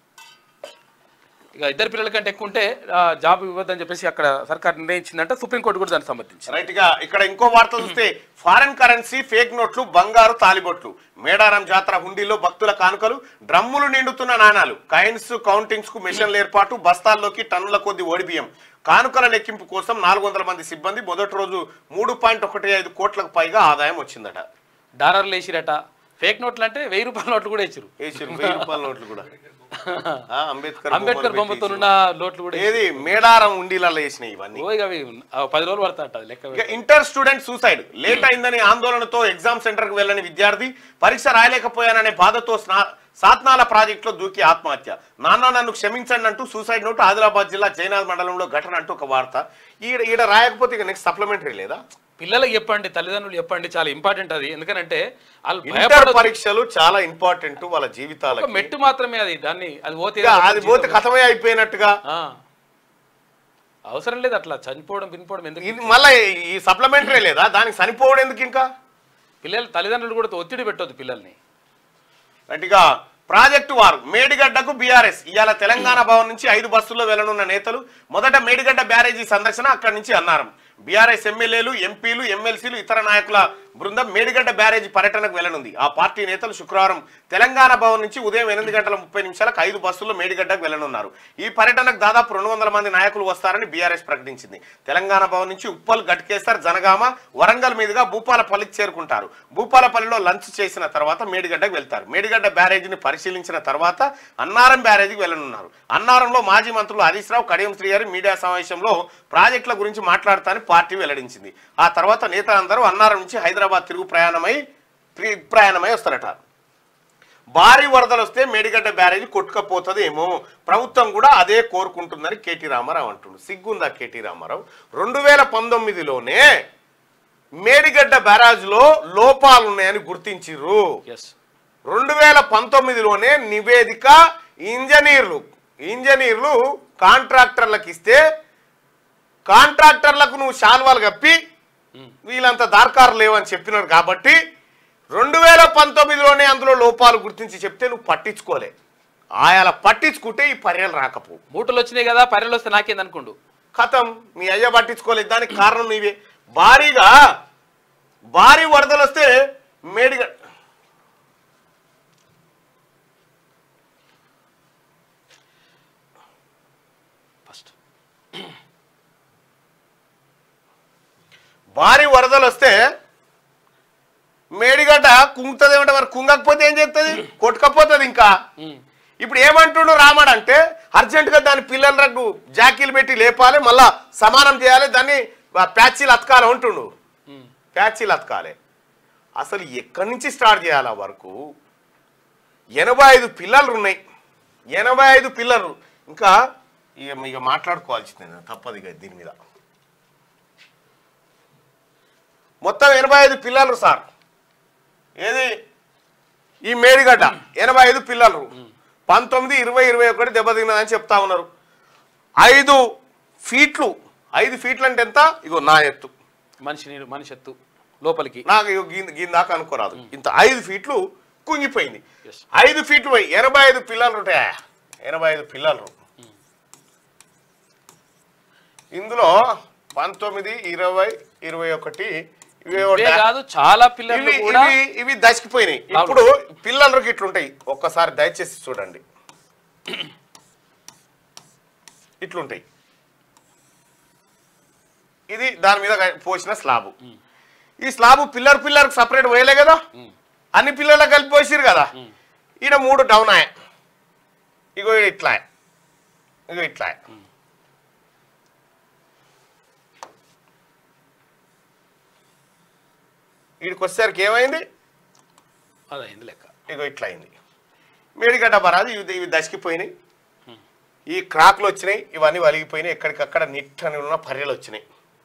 ఇక ఇద్దరు పిల్లల కంటే ఎక్కువ ఉంటే ఆ, జాబ్ ఇవ్వద్దని చెప్పేసి అక్కడ సర్కార్ నిర్ణయించిందంటే సుప్రీంకోర్టు కూడా దాన్ని సమర్థించింది రైట్ గా ఇక్కడ ఇంకో వార్త చూస్తే ఫారెన్ కరెన్సీ ఫేక్ నోట్లు బంగారు తాలిబొట్లు మేడారం జాతర హుండీలో భక్తుల కానుకలు డ్రమ్ములు నిండుతున్న నాణాలు కాయిన్స్ కౌంటింగ్స్ కు మిషన్ల ఏర్పాటు బస్తాల్లోకి టన్నుల కొద్ది ఓడిబియ్యం కానుకల లెక్కింపు కోసం నాలుగు వందల మంది సిబ్బంది మొదటి రోజు మూడు పాయింట్ ఒకటి ఐదు కోట్లకు పైగా ఆదాయం వచ్చిందట డాలర్లు వేసిరట ఫేక్ నోట్లు అంటే వెయ్యి రూపాయల నోట్లు కూడా వేసిరు వేసిరు వెయ్యి రూపాయల నోట్లు కూడా ఆ, అంబేద్కర్ అంబేద్కర్ బొమ్మలు బొమ్మతో పెట్టి ఉన్న నోట్లు కూడా ఏది మేడారం ఉండిలలో వేసినాయి ఇవన్నీ ఓ ఇక అవి ఆ పది రోజులు పడతాట అది లెక్క ఇక ఇంటర్ స్టూడెంట్ సూసైడ్ లేట్ అయిందని ఆందోళనతో ఎగ్జామ్ సెంటర్కి వెళ్ళని విద్యార్థి పరీక్ష రాయలేకపోయాననే బాధతో స్నా సాత్నాల ప్రాజెక్టులో దూకి ఆత్మహత్య నాన్న నన్ను క్షమించండి అంటూ సూసైడ్ నోట్ ఆదిలాబాద్ జిల్లా జైనాథ్ మండలంలో ఘటన అంటూ ఒక వార్త ఈడ ఈడ రాయకపోతే ఇక నెక్స్ట్ సప్లిమెంటరీ లేదా పిల్లలకు చెప్పండి తల్లిదండ్రులు చెప్పండి చాలా ఇంపార్టెంట్ అది ఎందుకంటే వాళ్ళు ఇంటర్ భయపడొద్దు. పరీక్షలు చాలా ఇంపార్టెంట్ వాళ్ళ ఒక జీవితాలకు మెట్టు మాత్రమే అది దాన్ని అది పోతే ఇక అది పోతే కథమే అయిపోయినట్టుగా ఆ. అవసరం లేదు అట్లా చనిపోవడం వినిపోవడం ఎందుకు ఇది మళ్ళీ ఈ సప్లిమెంటరీ లేదా దానికి చనిపోవడం ఎందుకు ఇంకా పిల్లలు తల్లిదండ్రులు కూడా ఒత్తిడి పెట్టొద్దు పిల్లల్ని గట్టిగా ప్రాజెక్టు వారు మేడిగడ్డకు బీఆర్ఎస్ ఇవాళ తెలంగాణ భవన్ నుంచి ఐదు బస్సుల్లో వెళ్లనున్న నేతలు మొదట మేడిగడ్డ బ్యారేజీ సందర్శన అక్కడి నుంచి అన్నారు బీఆర్ఎస్ ఎమ్మెల్యేలు ఎంపీలు ఎమ్మెల్సీలు ఇతర నాయకుల బృందం మేడిగడ్డ బ్యారేజీ పర్యటనకు వెళ్లనుంది ఆ పార్టీ నేతలు శుక్రవారం తెలంగాణ భవన్ నుంచి ఉదయం ఎనిమిది గంటల ముప్పై నిమిషాలకు ఐదు బస్సుల్లో మేడిగడ్డకు వెళ్లనున్నారు ఈ పర్యటనకు దాదాపు రెండు వందల మంది నాయకులు వస్తారని బీఆర్ఎస్ ప్రకటించింది తెలంగాణ భవన్ నుంచి ఉప్పల్ గట్కేసర్ జనగామ వరంగల్ మీదుగా భూపాలపల్లికి చేరుకుంటారు భూపాలపల్లిలో లంచ్ చేసిన తర్వాత మేడిగడ్డకు వెళ్తారు మేడిగడ్డ బ్యారేజీని పరిశీలించిన తర్వాత అన్నారం బ్యారేజీకి వెళ్ళనున్నారు అన్నారంలో మాజీ మంత్రులు హరీష్ రావు కడియం శ్రీగారి మీడియా సమావేశంలో ప్రాజెక్టుల గురించి మాట్లాడతానని పార్టీ వెల్లడించింది ఆ తర్వాత నేతలందరూ అన్నారం నుంచి హైదరాబాద్ తిరుగు ప్రయాణమై త్రి- ప్రయాణమై వస్తారట భారీ వరదలు వస్తే మేడిగడ్డ బ్యారేజీ కొట్టుకపోతుంది ఏమో ప్రభుత్వం కూడా అదే కోరుకుంటుందని కేటీ రామారావు అంటుండు సిగ్గుందా కేటీ రామారావు రెండు వేల పంతొమ్మిదిలోనే మేడిగడ్డ బ్యారేజ్లో లోపాలు ఉన్నాయని గుర్తించిర్రు ఎస్ రెండు వేల పంతొమ్మిదిలోనే నివేదిక ఇంజనీర్లు ఇంజనీర్లు కాంట్రాక్టర్లకు ఇస్తే కాంట్రాక్టర్లకు నువ్వు శాల్వాలు కప్పి వీళ్ళంత దార్కారు లేవని చెప్పినారు కాబట్టి రెండు వేల పంతొమ్మిదిలోనే అందులో లోపాలు గుర్తించి చెప్తే నువ్వు పట్టించుకోలే ఆయా పట్టించుకుంటే ఈ పర్యాలు రాకపో మూటలు వచ్చినాయి కదా పర్యలు వస్తే నాకేందనుకోండు కథం మీ అయ్య పట్టించుకోలేదు దానికి కారణం నీవే భారీగా భారీ వరదలు వస్తే మేడిగ ఫస్ట్ భారీ వరదలు వస్తే మేడిగడ్డ కుంగుతుంది ఏమంటే మరి కుంగకపోతే ఏం చేస్తుంది కొట్టుకపోతుంది ఇంకా ఇప్పుడు ఏమంటుండు రామాడు అంటే అర్జెంటుగా దాని పిల్లలకు జాకీలు పెట్టి లేపాలి మళ్ళా సమానం చేయాలి దాన్ని ఆ, ప్యాచీలు అతకాలి అంటుండు ప్యాచీలు అతకాలి అసలు ఎక్కడి నుంచి స్టార్ట్ చేయాలి ఆ వరకు ఎనభై ఐదు పిల్లలు ఉన్నాయి ఎనభై ఐదు పిల్లలు ఇంకా ఇక ఇక మాట్లాడుకోవాల్సిందే తప్పదు ఇక దీని మీద మొత్తం ఎనభై ఐదు పిల్లలు సార్ ఏది ఈ మేడిగడ్డ ఎనభై ఐదు పిల్లలు పంతొమ్మిది ఇరవై ఇరవై ఒకటి దెబ్బతిన్నదని చెప్తా ఉన్నారు ఐదు ఫీట్లు ఐదు ఫీట్లు అంటే ఎంత ఇగో నా ఎత్తు మనిషి నీరు మనిషి ఎత్తు లోపలికి నాకు ఇగో గీ- గీ దాకా అనుకోరాదు ఇంత ఐదు ఫీట్లు కుంగిపోయింది Yes. ఐదు ఫీట్లు పోయి ఎనభై ఐదు పిల్లలు ఉంటాయా ఎనభై ఐదు పిల్లలు ఇందులో పంతొమ్మిది ఇరవై ఇరవై ఒకటి ఇవేవో ఇవే డా- కాదు చాలా పిల్లలు ఇవి కూడా ఇవి ఇవి దశకిపోయినాయి ఇప్పుడు పిల్లలకి ఇట్లుంటాయి ఒక్కసారి దయచేసి చూడండి ఇట్లుంటాయి ఇది దాని మీద పోసిన స్లాబు ఈ స్లాబు పిల్లర్ పిల్లర్ సపరేట్ పోయలే కదా ఉమ్. అన్ని పిల్లలకు కలిపి పోసిరు కదా ఈడ మూడు డౌన్ అయ్యా ఇగో ఈడ ఇట్లా ఇగో ఇట్లా వీడికి వచ్చేసరికి ఏమైంది అదైంది లెక్క ఇగో ఇట్లా అయింది మేడిగడ్డ బరాదు ఇవి ఇవి దశకిపోయినాయి ఈ క్రాక్లు వచ్చినాయి ఇవన్నీ వలిగిపోయినాయి ఎక్కడికక్కడ నిట్టని ఉన్న పర్యలు వచ్చినాయి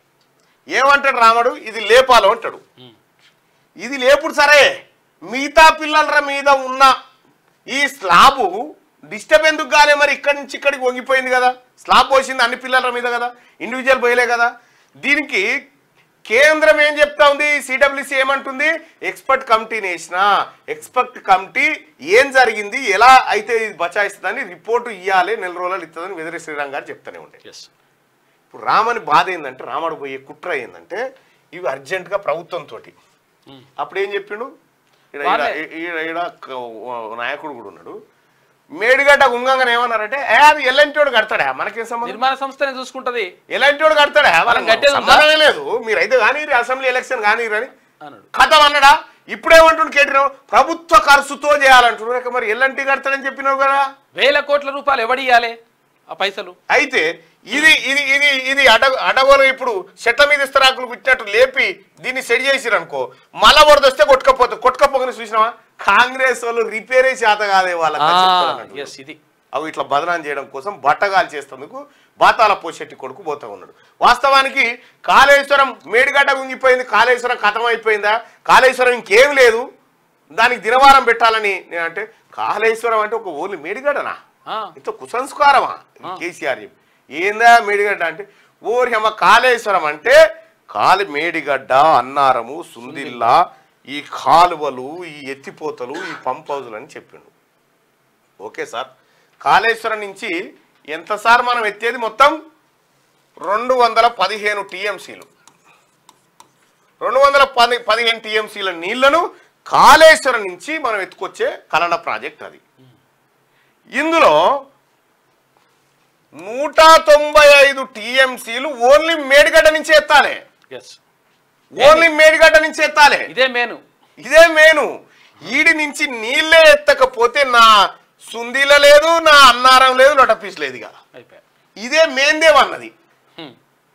ఏమంటాడు రాముడు ఇది లేపాలు అంటాడు ఉమ్. ఇది లేపుడు సరే మిగతా పిల్లల మీద ఉన్న ఈ స్లాబు డిస్టర్బ్ ఎందుకు కాలే మరి ఇక్కడి నుంచి ఇక్కడికి వంగిపోయింది కదా స్లాబ్ పోసింది అన్ని పిల్లల మీద కదా ఇండివిజువల్ పోయలే కదా దీనికి కేంద్రం ఏం చెప్తా ఉంది సిడబ్ల్యూసి ఏమంటుంది ఎక్స్పర్ట్ కమిటీని వేసిన ఎక్స్పర్ట్ కమిటీ ఏం జరిగింది ఎలా అయితే ఇది బచాయిస్తుందని రిపోర్టు ఇవ్వాలి నెల రోజులు ఇస్తుందని వెదిరి శ్రీరామ్ గారు చెప్తూనే ఉండే ఎస్ ఇప్పుడు రామని బాధ ఏంటంటే రాముడు పోయే కుట్ర ఏంటంటే ఇవి అర్జెంటుగా ప్రభుత్వంతో ఉమ్. అప్పుడు ఏం చెప్పిండు ఈడ వాళ్ళే. ఈడ- ఈడ ఈడ క- ఓ నాయకుడు కూడా ఉన్నాడు మేడిగడ్డ గుంగంగా ఏమన్నారంటే ఏ అది ఎల్లంటోడు కడతాడా మనకేం సంబంధం నిర్మాణ సంస్థనే చూసుకుంటది ఎల్లంటోడు కడతాడా మనం కట్టేది ఉందా? సంబంధమే లేదు మీరైతే కానీ అసెంబ్లీ ఎలక్షన్ కానీ అని అన్నాడు కథం అన్నడా ఇప్పుడేమంటుండు కేటీరావు ప్రభుత్వ ఖర్చుతో చేయాలంటున్నారు ఇక మరి ఎల్లంటి కడతాడని చెప్పినావు కదా వేల కోట్ల రూపాయలు ఎవడియాలి ఆ పైసలు అయితే ఇది ఇది ఇది ఇది అడ అడగోలు ఇప్పుడు చెట్ల మీద ఇస్తరాకులు పుట్టినట్టు లేపి దీన్ని సెట్ చేసిరు అనుకో మళ్ళా వరద వస్తే కొట్టుకపోతుంది కొట్టుకపోకని చూసినావా కాంగ్రెస్ వాళ్ళు రిపేరే చేత కాదే వాళ్ళకి అని చెప్తాడు అన్నట్టు. ఎస్ ఇది అవి ఇట్లా బదనాం చేయడం కోసం బట్టగాలు చేస్తేందుకు బాతాల పోషెట్టి కొడుకు పోతా ఉన్నాడు వాస్తవానికి కాళేశ్వరం మేడిగడ్డ గుంగిపోయింది కాళేశ్వరం కథం అయిపోయిందా కాళేశ్వరం ఇంకేం లేదు దానికి దినవారం పెట్టాలని నేను అంటే కాళేశ్వరం అంటే ఒక ఓన్లీ మేడిగడ్డనా ఆ, ఇంత కుసంస్కారమా కేసీఆర్ చెప్పి ఏందా మేడిగడ్డ అంటే ఓరి అమ్మ కాళేశ్వరం అంటే కాలి మేడిగడ్డ అన్నారము సుందిల్లా ఈ కాలువలు ఈ ఎత్తిపోతలు ఈ పంప్ హౌజులు అని చెప్పిండు ఓకే సార్ కాళేశ్వరం నుంచి ఎంత సార్ మనం ఎత్తేది మొత్తం రెండు వందల పదిహేను టీఎంసీలు రెండు వందల పది పదిహేను టీఎంసీల నీళ్లను కాళేశ్వరం నుంచి మనం ఎత్తుకొచ్చే కలన ప్రాజెక్ట్ అది ఇందులో నూట తొంభై ఐదు టీఎంసీలు ఓన్లీ మేడిగడ్డ నుంచి ఎత్తాలి ఎస్ ఓన్లీ మేడిగడ్డ నుంచి ఎత్తాలి ఇదే మేను ఇదే మేను ఈడి నుంచి నీళ్ళే ఎత్తకపోతే నా సుందీల లేదు నా అన్నారం లేదు లొటపీస్ లేదు ఇక అయిపోయా ఇదే మేందేమన్నది హ్మ్.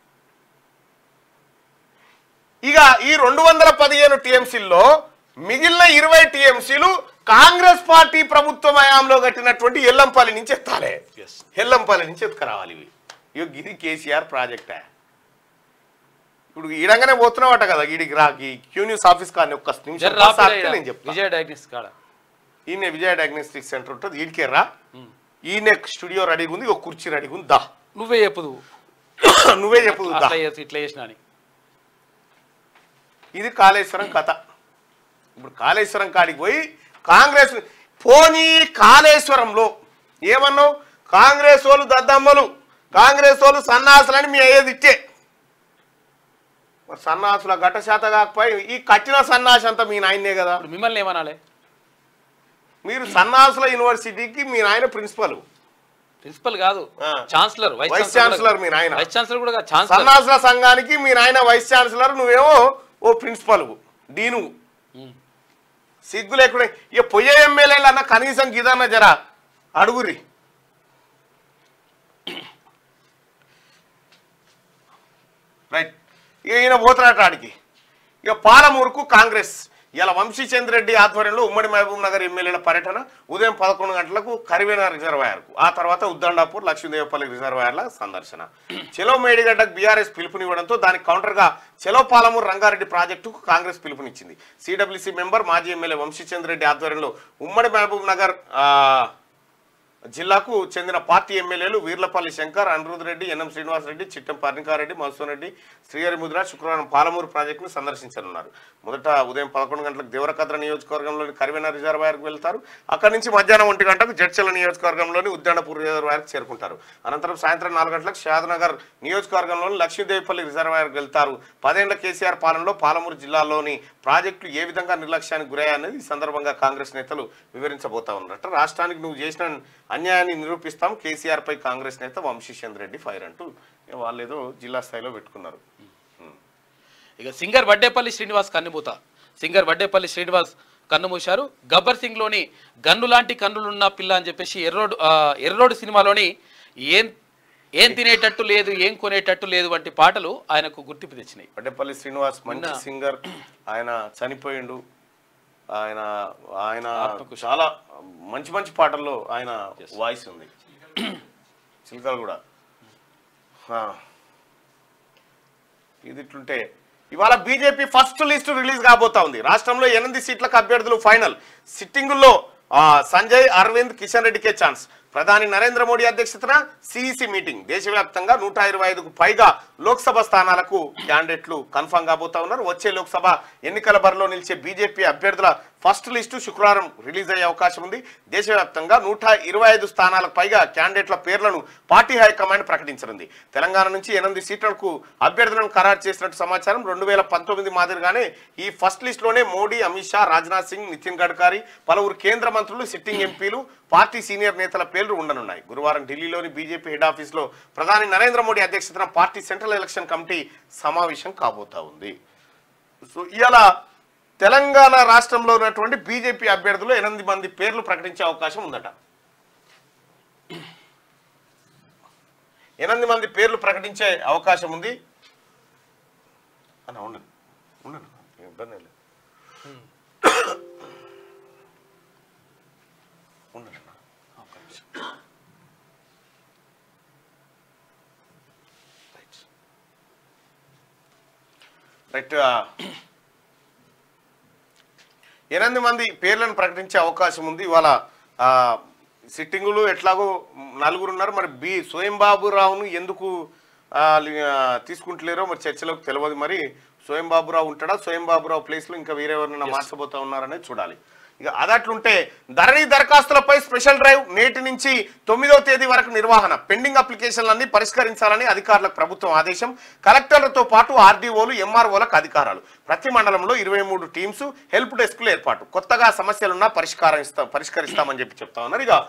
ఇక ఈ రెండు వందల పదిహేను టీఎంసీల్లో మిగిలిన ఇరవై టీఎంసీలు కాంగ్రెస్ పార్టీ ప్రభుత్వ హయాంలో కట్టినటువంటి ఎల్లంపల్లి నుంచి ఎత్తాలి ఎస్ ఎల్లంపల్లి నుంచి ఎత్తుకురావాలి ఇవి ఇగో ఇది కేసీఆర్ ప్రాజెక్టే ఇప్పుడు ఈడంగానే పోతున్నావట కదా ఈడికి రాకి క్యూ న్యూస్ ఆఫీస్ కానీ ఒక్క నిమిషం జర బస్ రాపిరా ఆపితే ఈడ. నేను చెప్తా విజయ డయాగ్నోస్ కాడ ఈయన విజయ డయాగ్నోస్టిక్ సెంటర్ ఉంటుంది ఈడికే రా హ్మ్. ఈయన స్టూడియో రెడీగా ఉంది ఒక కుర్చీ రెడీగా ఉంది దా నువ్వే చెప్పుదు నువ్వే చెప్పు దా అట్లా చేసి ఇట్లా చేసిన అని ఇది కాళేశ్వరం కథ ఇప్పుడు కాళేశ్వరం కాడికి పోయి కాంగ్రెస్ పోనీ కాళేశ్వరంలో ఏమన్నావు కాంగ్రెస్ వాళ్ళు దద్దమ్మలు కాంగ్రెస్ వాళ్ళు సన్నాసులని మీ అయ్యేది ఇచ్చే మరి సన్నాసుల గట్ట శాత కాకపోయి ఈ కట్టిన సన్నాసి అంతా మీ నాయనే కదా ఇప్పుడు మిమ్మల్ని ఏమనాలి మీరు సన్నాసుల యూనివర్సిటీకి మీ నాయన ప్రిన్సిపల్ ప్రిన్సిపల్ కాదు ఆ. ఛాన్సలర్ వైస్ ఛాన్సలర్ మీ నాయన వైస్ ఛాన్సలర్ కూడా కాదు, ఛాన్సలర్ సన్నాసుల సంఘానికి మీ నాయన వైస్ ఛాన్సలర్ నువ్వేమో ఓ ప్రిన్సిపల్ డీను హ్మ్. సిగ్గు లేకుండా ఇక పొయ్యే ఎమ్మెల్యేలు అన్న కనీసం గిదన్న జరా అడుగురి రైట్ ఇక ఈయన పోతున్నాడు ఆడికి ఇక పాలమూరుకు కాంగ్రెస్ ఇలా వంశీచంద్ర రెడ్డి ఆధ్వర్యంలో ఉమ్మడి మహబూబ్ నగర్ ఎమ్మెల్యేల పర్యటన ఉదయం పదకొండు గంటలకు కరివేన రిజర్వాయర్కు ఆ తర్వాత ఉద్దండాపూర్ లక్ష్మీదేవపల్లి రిజర్వాయర్ల సందర్శన చెలో మేడిగడ్డకు బీఆర్ఎస్ పిలుపునివ్వడంతో దానికి కౌంటర్గా చెలో పాలమూరు రంగారెడ్డి ప్రాజెక్టుకు కాంగ్రెస్ పిలుపునిచ్చింది సిడబ్ల్యూసీ మెంబర్ మాజీ ఎమ్మెల్యే వంశీచంద్ర రెడ్డి ఆధ్వర్యంలో ఉమ్మడి మహబూబ్ నగర్ ఆ, జిల్లాకు చెందిన పార్టీ ఎమ్మెల్యేలు వీర్లపల్లి శంకర్ అనిరుద్ రెడ్డి ఎన్ఎం శ్రీనివాసరెడ్డి చిట్టం పర్ణికారెడ్డి మధుసూన్ రెడ్డి శ్రీహరి ముద్ర శుక్రవారం పాలమూరు ప్రాజెక్టును సందర్శించనున్నారు మొదట ఉదయం పదకొండు గంటలకు దేవరకద్ర నియోజకవర్గంలోని కరివేన రిజర్వాయర్కు వెళ్తారు అక్కడి నుంచి మధ్యాహ్నం ఒంటి గంటకు జడ్చల నియోజకవర్గంలోని ఉద్యానపూర్ రిజర్వాయర్కు చేరుకుంటారు అనంతరం సాయంత్రం నాలుగు గంటలకు షాద్నగర్ నియోజకవర్గంలోని లక్ష్మీదేవిపల్లి రిజర్వాయర్కు వెళ్తారు పదేళ్ల కేసీఆర్ పాలనలో పాలమూరు జిల్లాలోని ప్రాజెక్టులు ఏ విధంగా నిర్లక్ష్యానికి గురయ్యాయనేది ఈ సందర్భంగా కాంగ్రెస్ నేతలు వివరించబోతా ఉన్నారట రాష్ట్రానికి నువ్వు చేసిన అన్యాయాన్ని నిరూపిస్తాం కేసీఆర్ పై కాంగ్రెస్ నేత వంశీచంద్ర రెడ్డి ఫైర్ అంటూ ఇక వాళ్ళు ఏదో జిల్లా స్థాయిలో పెట్టుకున్నారు ఇక సింగర్ వడ్డేపల్లి శ్రీనివాస్ కన్నుమూత సింగర్ వడ్డేపల్లి శ్రీనివాస్ కన్నుమూశారు గబ్బర్ సింగ్ లోని గన్ను లాంటి కన్నులున్న పిల్ల అని చెప్పేసి ఎర్రోడ్ ఆ, ఎర్రోడ్ సినిమాలోని ఏం ఏం తినేటట్టు లేదు ఏం కొనేటట్టు లేదు వంటి పాటలు ఆయనకు గుర్తింపు తెచ్చినాయి వడ్డేపల్లి శ్రీనివాస్ మంచి సింగర్ ఆయన చనిపోయిండు ఆయన ఆయన చాలా మంచి మంచి పాటల్లో ఆయన వాయిస్ ఉంది చిలకలు కూడా ఆ. ఇది ఇట్లుంటే ఇవాళ బీజేపీ ఫస్ట్ లిస్ట్ రిలీజ్ కాబోతా ఉంది రాష్ట్రంలో ఎనిమిది సీట్లకు అభ్యర్థులు ఫైనల్ సిట్టింగుల్లో ఆ, సంజయ్ అరవింద్ కిషన్ రెడ్డికే ఛాన్స్ ప్రధాని నరేంద్ర మోడీ అధ్యక్షతన సిఈసి మీటింగ్ దేశవ్యాప్తంగా నూట ఇరవై ఐదుకు పైగా లోక్సభ స్థానాలకు క్యాండిడేట్లు కన్ఫర్మ్ కాబోతా ఉన్నారు వచ్చే లోక్సభ ఎన్నికల బరిలో నిలిచే బీజేపీ అభ్యర్థుల ఫస్ట్ లిస్టు శుక్రవారం రిలీజ్ అయ్యే అవకాశం ఉంది దేశవ్యాప్తంగా నూట ఇరవై ఐదు స్థానాలకు పైగా క్యాండిడేట్ల పేర్లను పార్టీ హైకమాండ్ ప్రకటించనుంది తెలంగాణ నుంచి ఎనిమిది సీట్లకు అభ్యర్థులను ఖరారు చేసినట్టు సమాచారం రెండు వేల పంతొమ్మిది మాదిరిగానే ఈ ఫస్ట్ లిస్టులోనే మోడీ అమిత్ షా రాజ్నాథ్ సింగ్ నితిన్ గడ్కరీ పలువురు కేంద్ర మంత్రులు సిట్టింగ్ ఎంపీలు పార్టీ సీనియర్ నేతల పేర్లు ఉండనున్నాయి గురువారం ఢిల్లీలోని బీజేపీ హెడ్ ఆఫీస్లో ప్రధాని నరేంద్ర మోడీ అధ్యక్షతన పార్టీ సెంట్రల్ ఎలక్షన్ కమిటీ సమావేశం కాబోతా ఉంది సో ఇలా తెలంగాణ రాష్ట్రంలో ఉన్నటువంటి బీజేపీ అభ్యర్థులు ఎనిమిది మంది పేర్లు ప్రకటించే అవకాశం ఉందట ఎనిమిది మంది పేర్లు ప్రకటించే అవకాశం ఉంది అన్న ఉండండి ఉండండి ఏం ఇబ్బంది ఏం లేదు ఉండండి అన్న. ఒక్క నిమిషం. రైట్ రైట్ ఆ, ఎనిమిది మంది పేర్లను ప్రకటించే అవకాశం ఉంది ఇవాళ ఆ, సిట్టింగులు ఎట్లాగో నలుగురు ఉన్నారు మరి బి స్వయం బాబురావును ఎందుకు ఆ, లి- ఆ, తీసుకుంటలేరో మరి చర్చలోకి తెలియదు మరి స్వయం బాబురావు ఉంటాడా స్వయం బాబురావు ప్లేస్లో ఇంకా వేరే ఎవరైనా మార్చబోతా ఉన్నారనేది చూడాలి ఇక అదట్లుంటే ధరణి దరఖాస్తులపై స్పెషల్ డ్రైవ్ నేటి నుంచి తొమ్మిదవ తేదీ వరకు నిర్వహణ పెండింగ్ అప్లికేషన్లన్నీ పరిష్కరించాలని అధికారులకు ప్రభుత్వం ఆదేశం కలెక్టర్లతో పాటు ఆర్డీఓలు ఎంఆర్ఓలకు అధికారాలు ప్రతి మండలంలో ఇరవై మూడు టీమ్స్ హెల్ప్ డెస్క్లు ఏర్పాటు కొత్తగా సమస్యలున్నా పరిష్కారం ఇస్తాం పరిష్కరిస్తామని చెప్పి చెప్తా ఉన్నారు ఇక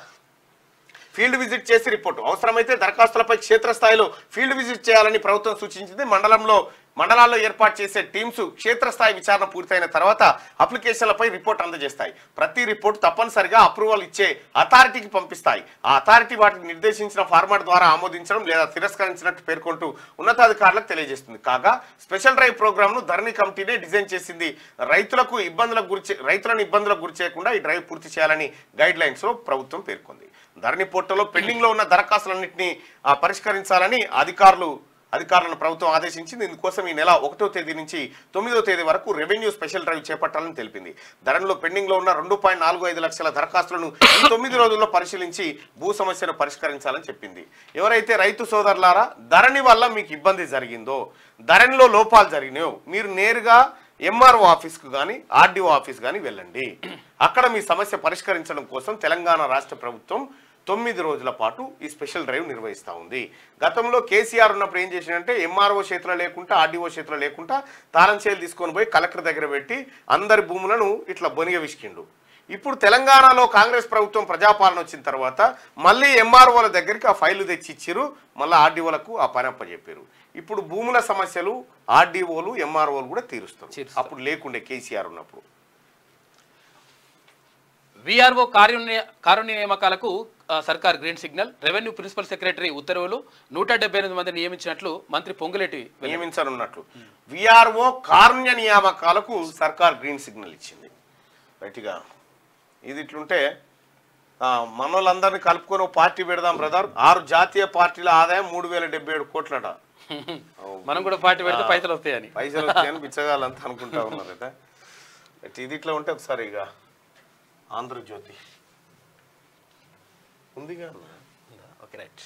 ఫీల్డ్ విజిట్ చేసి రిపోర్టు అవసరమైతే దరఖాస్తులపై క్షేత్రస్థాయిలో ఫీల్డ్ విజిట్ చేయాలని ప్రభుత్వం సూచించింది మండలంలో మండలాల్లో ఏర్పాటు చేసే టీమ్స్ క్షేత్రస్థాయి విచారణ పూర్తయిన తర్వాత అప్లికేషన్లపై రిపోర్ట్ అందజేస్తాయి ప్రతి రిపోర్ట్ తప్పనిసరిగా అప్రూవల్ ఇచ్చే అథారిటీకి పంపిస్తాయి ఆ అథారిటీ వాటిని నిర్దేశించిన ఫార్మాట్ ద్వారా ఆమోదించడం లేదా తిరస్కరించినట్టు పేర్కొంటూ ఉన్నతాధికారులకు తెలియజేస్తుంది కాగా స్పెషల్ డ్రైవ్ ప్రోగ్రామ్ ను ధరణి కమిటీనే డిజైన్ చేసింది రైతులకు ఇబ్బందులకు గురి చే- రైతులను ఇబ్బందులకు గురి చేయకుండా ఈ డ్రైవ్ పూర్తి చేయాలని గైడ్ లైన్స్ లో ప్రభుత్వం పేర్కొంది ధరణి పోర్టల్లో పెండింగ్ లో ఉన్న దరఖాస్తులన్నింటినీ ఆ, పరిష్కరించాలని అధికారులు అధికారులను ప్రభుత్వం ఆదేశించింది ఇందుకోసం ఈ నెల ఒకటో తేదీ నుంచి తొమ్మిదో తేదీ వరకు రెవెన్యూ స్పెషల్ డ్రైవ్ చేపట్టాలని తెలిపింది ధరణిలో పెండింగ్ లో ఉన్న రెండు పాయింట్ నాలుగు ఐదు లక్షల దరఖాస్తులను ఈ తొమ్మిది రోజుల్లో పరిశీలించి భూ సమస్యను పరిష్కరించాలని చెప్పింది ఎవరైతే రైతు సోదరులారా ధరణి వల్ల మీకు ఇబ్బంది జరిగిందో ధరణిలో లోపాలు జరిగినాయో మీరు నేరుగా ఎంఆర్ఓ ఆఫీస్కు కానీ ఆర్డీఓ ఆఫీస్ కానీ వెళ్ళండి అక్కడ మీ సమస్య పరిష్కరించడం కోసం తెలంగాణ రాష్ట్ర ప్రభుత్వం తొమ్మిది రోజుల పాటు ఈ స్పెషల్ డ్రైవ్ నిర్వహిస్తూ ఉంది గతంలో కేసీఆర్ ఉన్నప్పుడు ఏం చేసిందంటే ఎంఆర్ఓ చేతిలో లేకుండా ఆర్డీఓ చేతిలో లేకుండా తాళం చేలు తీసుకొని పోయి కలెక్టర్ దగ్గర పెట్టి అందరి భూములను ఇట్లా బొనిగ విసికిండు ఇప్పుడు తెలంగాణలో కాంగ్రెస్ ప్రభుత్వం ప్రజాపాలన వచ్చిన తర్వాత మళ్ళీ ఎంఆర్ఓల దగ్గరికి ఆ ఫైలు తెచ్చి ఇచ్చిర్రు మళ్ళీ ఆర్డీఓలకు ఆ పని అప్పచెప్పారు ఇప్పుడు భూముల సమస్యలు ఆర్డీఓలు ఎంఆర్ఓలు కూడా తీరుస్తారు తీరుస్తారు. అప్పుడు లేకుండే కేసీఆర్ ఉన్నప్పుడు విఆర్ఓ కార్యనిర్య కార్యనియామకాలకు ఆ, సర్కార్ green signal revenue principal secretary ఉత్తర్వులు నూట డెబ్బై ఎనిమిది మంది నియమించినట్లు మంత్రి పొంగులేటి నియమించనున్నట్లు విఆర్ఓ కారుణ్య నియామకాలకు సర్కార్ గ్రీన్ సిగ్నల్ ఇచ్చింది రైట్గా ఇది ఇట్లుంటే ఆ, మనోళ్ళందరినీ కలుపుకొని ఒక పార్టీ పెడదాం బ్రదర్ ఆరు జాతీయ పార్టీల ఆదాయం మూడు వేల డెబ్బై ఏడు కోట్లట మనం కూడా పార్టీ పెడితే పైసలు వస్తాయని పైసలు వచ్చాయని బిచ్చగాలంతా అనుకుంటా ఉన్నారట అయితే ఇది ఇట్లా ఉంటే ఒకసారి ఇక ఆంధ్రజ్యోతి ఉందిగా ఓకే రైట్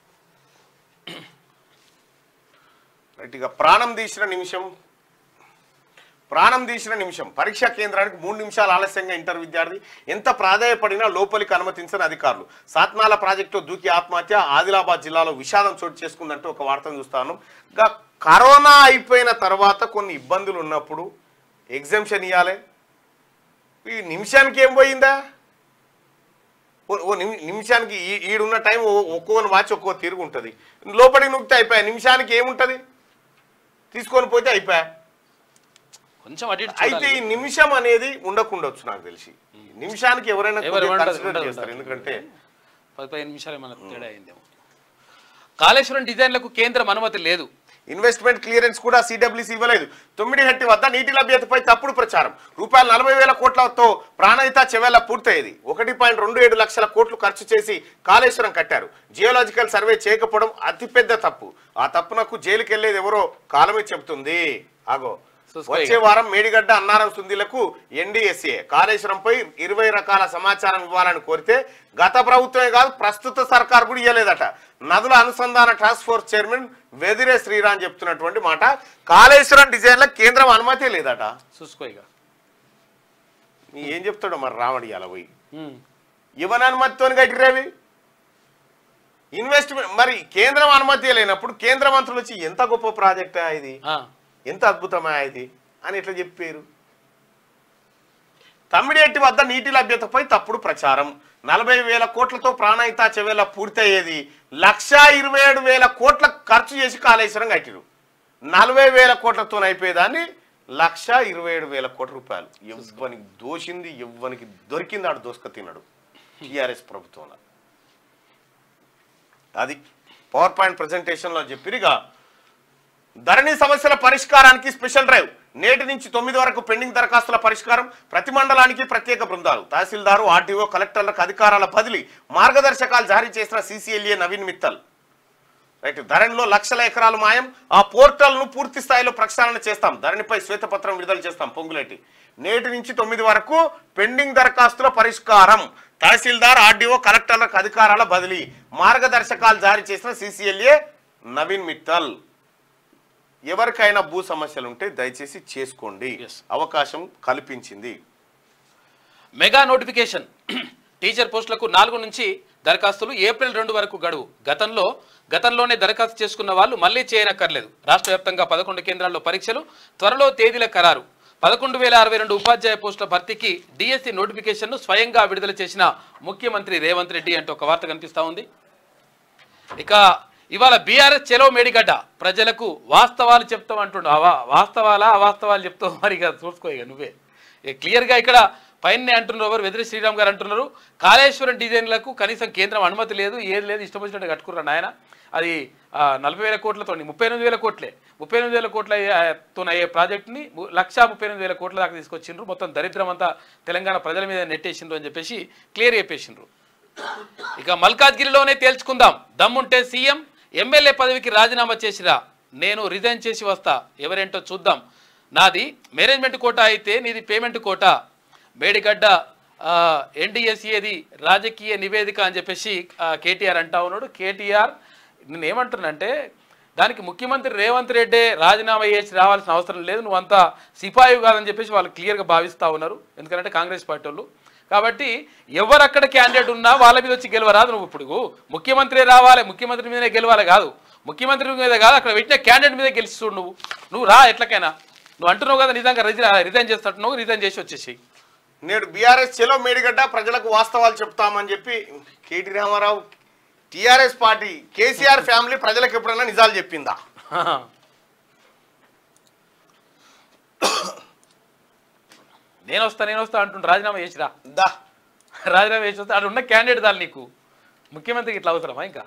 రైట్ ఇక ప్రాణం తీసిన నిమిషం ప్రాణం తీసిన నిమిషం పరీక్షా కేంద్రానికి మూడు నిమిషాలు ఆలస్యంగా ఇంటర్ విద్యార్థి ఎంత ప్రాధాయపడినా లోపలికి అనుమతించని అధికారులు సాత్నాల ప్రాజెక్టు దూకి ఆత్మహత్య ఆదిలాబాద్ జిల్లాలో విషాదం చోటు చేసుకుందంటూ ఒక వార్తను చూస్తాను ఇంకా కరోనా అయిపోయిన తర్వాత కొన్ని ఇబ్బందులు ఉన్నప్పుడు ఎగ్జామ్షన్ ఇవ్వాలి ఈ నిమిషానికి ఏం పోయిందా ఓ ఓ నిమి- నిమిషానికి ఈ- ఈడున్న టైం ఓ- ఒక్కో వాచ్ ఒక్కో తిరుగు ఉంటుంది లోపలికి నొక్కితే అయిపోయా నిమిషానికి ఏముంటుంది తీసుకొని పోతే అయిపోయా కొంచెం అటు ఇటు అయితే చూడాలి. ఈ నిమిషం అనేది ఉండకుండొచ్చు నాకు తెలిసి నిమిషానికి ఎవరైనా ఎవరు కొద్దిగా ఉండదు, consider ఉండదు, చేస్తారు ఉండదు. ఎందుకంటే పది పదిహేను నిమిషాలు మనకు తేడా అయిందేమో కాళేశ్వరం డిజైన్లకు కేంద్రం అనుమతి లేదు ఇన్వెస్ట్మెంట్ క్లియరెన్స్ కూడా సిడబ్ల్యూసీ ఇవ్వలేదు తొమ్మిది హట్టి వద్ద నీటి లభ్యతపై తప్పుడు ప్రచారం రూపాయలు నలభై వేల కోట్లతో ప్రాణహిత చెవేల పూర్తయ్యేది ఒకటి పాయింట్ రెండు ఏడు లక్షల కోట్లు ఖర్చు చేసి కాళేశ్వరం కట్టారు జియోలాజికల్ సర్వే చేయకపోవడం అతిపెద్ద తప్పు ఆ తప్పునకు జైలుకి వెళ్ళేది ఎవరో కాలమే చెబుతుంది ఆగో చూసుకో వచ్చే వారం మేడిగడ్డ అన్నారం సుందిలకు ఎన్డీఎస్ఏ కాళేశ్వరంపై ఇరవై రకాల సమాచారం ఇవ్వాలని కోరితే గత ప్రభుత్వమే కాదు ప్రస్తుత సర్కార్ కూడా ఇవ్వలేదట నదుల అనుసంధాన task force chairman Vedire Sriram చెప్తున్నటువంటి మాట కాళేశ్వరం డిజైన్ల కేంద్రం అనుమతి లేదట చూసుకో ఇక నీ ఏం చెప్తాడో మరి రావడి అలా పోయి ఉమ్. ఇవ్వని అనుమతితో కట్టిరేవి ఇన్వెస్ట్మెంట్ మరి కేంద్రం అనుమతి లేనప్పుడు కేంద్ర మంత్రులు వచ్చి ఎంత గొప్ప ప్రాజెక్టా ఇది ఆ, ఎంత అద్భుతమా ఇది అని ఇట్లా చెప్పారు తమ్మిడేటి వద్ద నీటి లభ్యతపై తప్పుడు ప్రచారం నలభై వేల కోట్లతో ప్రాణహిత చెవేల పూర్తయ్యేది లక్షా ఇరవై ఏడు వేల కోట్ల ఖర్చు చేసి కాళేశ్వరం కట్టిరు నలభై వేల కోట్లతో అయిపోయేదాన్ని లక్ష ఇరవై ఏడు వేల కోట్ల రూపాయలు ఎవ్వనికి దోషింది ఎవ్వనికి దొరికింది ఆడు దోసుక తిన్నాడు టీఆర్ఎస్ ప్రభుత్వంలో అది పవర్ పాయింట్ ప్రజెంటేషన్లో చెప్పిరిగా ధరణి సమస్యల పరిష్కారానికి స్పెషల్ డ్రైవ్ నేటి నుంచి తొమ్మిది వరకు పెండింగ్ దరఖాస్తుల పరిష్కారం ప్రతి మండలానికి ప్రత్యేక బృందాలు తహసీల్దారు ఆర్టీఓ కలెక్టర్లకు అధికారాల బదిలీ మార్గదర్శకాలు జారీ చేసిన సీసీఎల్ఏ నవీన్ మిత్తల్ రైట్ ధరణిలో లక్షల ఎకరాలు మాయం ఆ పోర్టల్ను పూర్తి స్థాయిలో ప్రక్షాళన చేస్తాం ధరణిపై శ్వేతపత్రం విడుదల చేస్తాం పొంగులేటి నేటి నుంచి తొమ్మిది వరకు పెండింగ్ దరఖాస్తుల పరిష్కారం తహసీల్దార్ ఆర్డీఓ కలెక్టర్లకు అధికారాల బదిలీ మార్గదర్శకాలు జారీ చేసిన సీసీఎల్ఏ నవీన్ మిత్తల్ ఎవరికైనా భూ సమస్యలు ఉంటే దయచేసి చేసుకోండి Yes. అవకాశం కల్పించింది మెగా నోటిఫికేషన్ టీచర్ పోస్టులకు నాలుగు నుంచి దరఖాస్తులు ఏప్రిల్ రెండు వరకు గడువు గతంలో గతంలోనే దరఖాస్తు చేసుకున్న వాళ్ళు మళ్ళీ చేయనక్కర్లేదు రాష్ట్ర వ్యాప్తంగా పదకొండు కేంద్రాల్లో పరీక్షలు త్వరలో తేదీల ఖరారు పదకొండు వేల అరవై రెండు ఉపాధ్యాయ పోస్టుల భర్తీకి డిఎస్సి నోటిఫికేషన్ను స్వయంగా విడుదల చేసిన ముఖ్యమంత్రి రేవంత్ రెడ్డి అంటూ ఒక వార్త కనిపిస్తా ఉంది ఇక ఇవాళ బీఆర్ఎస్ చెలో మేడిగడ్డ ప్రజలకు వాస్తవాలు చెప్తాం అంటుండు అవా వాస్తవాలా అవాస్తవాలు చెప్తావు మరి ఇక చూసుకో ఇక నువ్వే ఇక క్లియర్గా ఇక్కడ పైన అంటున్నారు ఎవరు వెదిరి శ్రీరామ్ గారు అంటున్నారు కాళేశ్వరం డిజైన్లకు కనీసం కేంద్రం అనుమతి లేదు ఏది లేదు ఇష్టం వచ్చినట్టు కట్టుకున్నారు నాయన అది ఆ, నలభై వేల కోట్లతో ముప్పై ఎనిమిది వేల కోట్లే ముప్పై ఎనిమిది వేల కోట్ల తో అయ్యే ప్రాజెక్ట్ని ము- లక్షా ముప్పై ఎనిమిది వేల కోట్ల దాకా తీసుకొచ్చిండ్రు మొత్తం దరిద్రం అంతా తెలంగాణ ప్రజల మీద నెట్టేసిండ్రు అని చెప్పేసి క్లియర్ చెప్పేసిండ్రు ఇక మల్కాజ్గిరిలోనే తేల్చుకుందాం దమ్ముంటే సీఎం ఎమ్మెల్యే పదవికి రాజీనామా చేసిరా నేను రిజైన్ చేసి వస్తా ఎవరేంటో చూద్దాం నాది మేనేజ్మెంట్ కోటా అయితే నీది పేమెంట్ కోటా మేడిగడ్డ ఎన్డీఎస్ఏది రాజకీయ నివేదిక అని చెప్పేసి ఆ, కేటీఆర్ అంటా ఉన్నాడు కేటీఆర్ నేను ఏమంటున్నానంటే దానికి ముఖ్యమంత్రి రేవంత్ రెడ్డి రాజీనామా చేసి రావాల్సిన అవసరం లేదు నువ్వు అంతా సిపాయి కాదని చెప్పేసి వాళ్ళు క్లియర్గా భావిస్తూ ఉన్నారు ఎందుకంటే కాంగ్రెస్ పార్టీ వాళ్ళు కాబట్టి ఎవరు అక్కడ క్యాండిడేట్ ఉన్నా వాళ్ళ మీద వచ్చి గెలవరాదు నువ్వు ఇప్పుడు ముఖ్యమంత్రి రావాలి ముఖ్యమంత్రి మీదనే గెలవాలి కాదు ముఖ్యమంత్రి మీద కాదు అక్కడ పెట్టిన క్యాండిడేట్ మీద గెలిచి నువ్వు నువ్వు రా ఎట్లకైనా నువ్వు అంటున్నావు కదా నిజంగా రిజైన్ చేస్తున్నట్టు రిజైన్ చేసి వచ్చేసి నేడు బీఆర్ఎస్ చెలో మేడిగడ్డ ప్రజలకు వాస్తవాలు చెప్తామని చెప్పి KT Ramarao TRS party KCR family ప్రజలకు ఎప్పుడైనా నిజాలు చెప్పిందా నేను వస్తా నేను వస్తా అంటుండు రాజీనామా చేసిరా దా రాజీనామా చేసి వస్తా అక్కడ ఉన్న క్యాండిడేట్ దాని నీకు ముఖ్యమంత్రికి ఇట్లా అవసరమా ఇంకా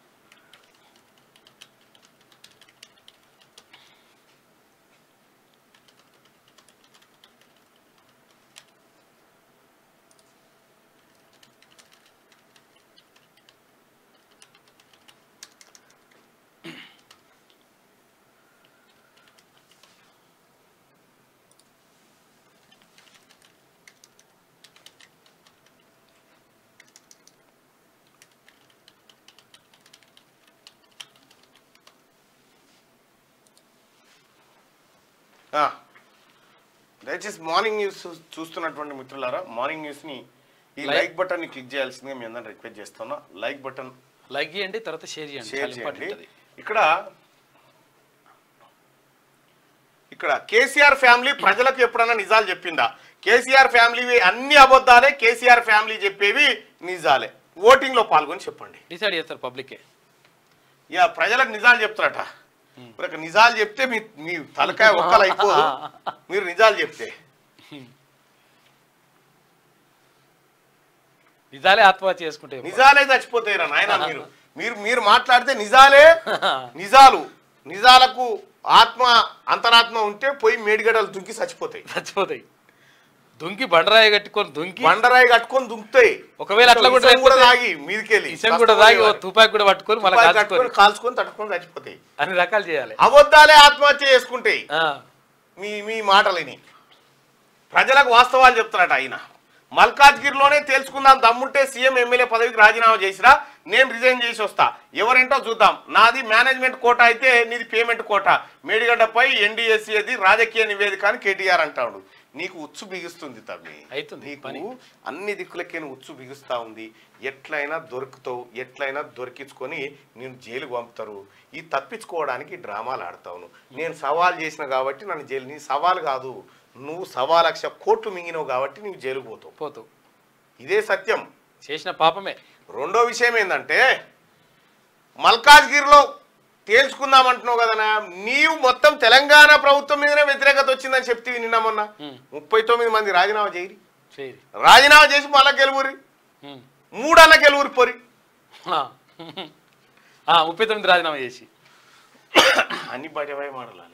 ఆ. దయచేసి మార్నింగ్ న్యూస్ చూ- చూస్తున్నటువంటి మిత్రులారా మార్నింగ్ న్యూస్ని ఈ Like- లైక్ బటన్ని క్లిక్ చేయాల్సిందిగా మీ అందరిని రిక్వెస్ట్ చేస్తున్నా లైక్ బటన్ లైక్ చేయండి తర్వాత షేర్ చేయండి షేర్ చాలా ఇంపార్టెంట్ చేయండి అది ఇక్కడ ఇక్కడ కేసీఆర్ ఫ్యామిలీ ప్రజలకు ఎప్పుడన్నా నిజాలు చెప్పిందా కేసీఆర్ ఫ్యామిలీ అన్ని అబద్ధాలే కేసీఆర్ ఫ్యామిలీ చెప్పేవి నిజాలే ఓటింగ్ లో పాల్గొని చెప్పండి డిసైడ్ చేస్తారు పబ్లికే ఇక ప్రజలకు నిజాలు చెప్తారట మరి ఒక నిజాలు చెప్తే మీ మీ తలకాయ ఒక్కలు అయిపోదు మీరు నిజాలు చెప్తే నిజాలే ఆత్మహత్య చేసుకుంటే నిజాలే చచ్చిపోతాయిరా నాయన మీరు మీరు మీరు మాట్లాడితే నిజాలే నిజాలు నిజాలకు ఆత్మ అంతరాత్మ ఉంటే పోయి మేడిగడలు దుంకి చచ్చిపోతాయి చచ్చిపోతాయి దుంకి బండరాయి కట్టుకొని దుంకి బండరాయి కట్టుకొని దుంకుతాయి ఒకవేళ అట్లా కూడా విషం కూడా లేకపోతే తాగి మీదికెళ్ళి ఇసం కూడా తాగి ఓ తుపాకి కూడా పట్టుకొని మళ్ళీ తుపాకీ కాల్చుకొని కట్టుకొని కాల్చుకొని తట్టుకొని చచ్చిపోతాయి అన్ని రకాలు చేయాలి అబద్ధాలే ఆత్మహత్య చేసుకుంటాయి ఆ, మీ మీ మాటలని ప్రజలకు వాస్తవాలు చెప్తారట ఆయన మల్కాజ్గిరిలోనే తేల్చుకుందాం దమ్ముంటే సీఎం ఎమ్మెల్యే పదవికి రాజీనామా చేసిరా నేను రిజైన్ చేసి వస్తా ఎవరేంటో చూద్దాం నాది మేనేజ్మెంట్ కోట అయితే నీది పేమెంట్ కోట మేడిగడ్డపై ఎన్డీఎస్సీ అది రాజకీయ నివేదిక అని కేటీఆర్ అంటాడు నీకు ఉచ్చు బిగుస్తుంది తమ్మి అవుతుంది నీకు పని. అన్ని దిక్కులకే ఉచ్చు బిగుస్తా ఉంది ఎట్లయినా దొరుకుతావు ఎట్లయినా దొరికించుకొని నేను జైలుకు పంపుతారు ఈ తప్పించుకోవడానికి డ్రామాలు ఆడతావు నేను సవాల్ చేసిన కాబట్టి నన్ను జైలు నీ సవాల్ కాదు నువ్వు సవా లక్ష కోట్లు మింగినావు కాబట్టి నువ్వు జైలుకు పోతావు పోతూ ఇదే సత్యం చేసిన పాపమే రెండో విషయం ఏంటంటే మల్కాజ్గిరిలో తేల్చుకుందామంటున్నావు కదనా నీవు మొత్తం తెలంగాణ ప్రభుత్వం మీదనే వ్యతిరేకత వచ్చిందని చెప్తే నిన్న మొన్న ఉమ్, ముప్పై తొమ్మిది మంది రాజీనామా చేయరి చేయరు రాజీనామా చేసి మళ్ళా గెలువురి ఉమ్. మూడన్న గెలువురి పొరి ఆ. ఆ, ముప్పై తొమ్మిది రాజీనామా చేసి అన్ని బయటపై మాడలాలి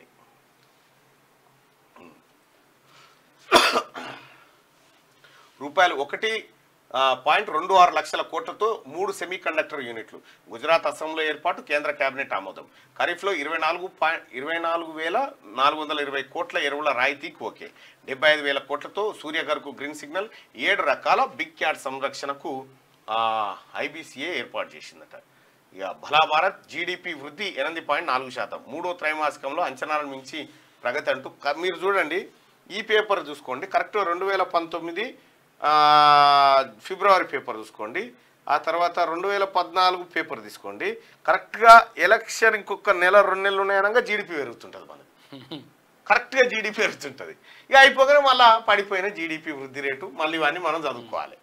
రూపాయలు ఒకటి ఆ, పాయింట్ రెండు ఆరు లక్షల కోట్లతో మూడు సెమీ కండక్టర్ యూనిట్లు గుజరాత్ అస్సాంలో ఏర్పాటు కేంద్ర కేబినెట్ ఆమోదం ఖరీఫ్లో ఇరవై నాలుగు పాయింట్ ఇరవై నాలుగు వేల నాలుగు వందల ఇరవై కోట్ల ఎరువుల రాయితీకి ఓకే డెబ్బై ఐదు వేల కోట్లతో సూర్యగర్కు గ్రీన్ సిగ్నల్ ఏడు రకాల బిగ్ క్యాట్ సంరక్షణకు ఐబీసీఏ ఏర్పాటు చేసిందట ఇక భలా భారత్ జీడిపి వృద్ధి ఎనిమిది పాయింట్ నాలుగు శాతం మూడో త్రైమాసికంలో అంచనాలను మించి ప్రగతి అంటూ క- మీరు చూడండి ఈ పేపర్ చూసుకోండి కరెక్ట్ రెండు వేల పంతొమ్మిది ఆ, ఫిబ్రవరి పేపర్ చూసుకోండి ఆ తర్వాత రెండు వేల పద్నాలుగు పేపర్ తీసుకోండి కరెక్ట్గా ఎలక్షన్ ఇంకొక నెల రెండు నెలలు ఉన్నాయనగా జీడిపి పెరుగుతుంటుంది మనకి కరెక్ట్గా జీడిపి పెరుగుతుంటుంది ఇక అయిపోగానే మళ్ళీ పడిపోయిన జీడిపి వృద్ధి రేటు మళ్ళీ ఇవన్నీ మనం చదువుకోవాలి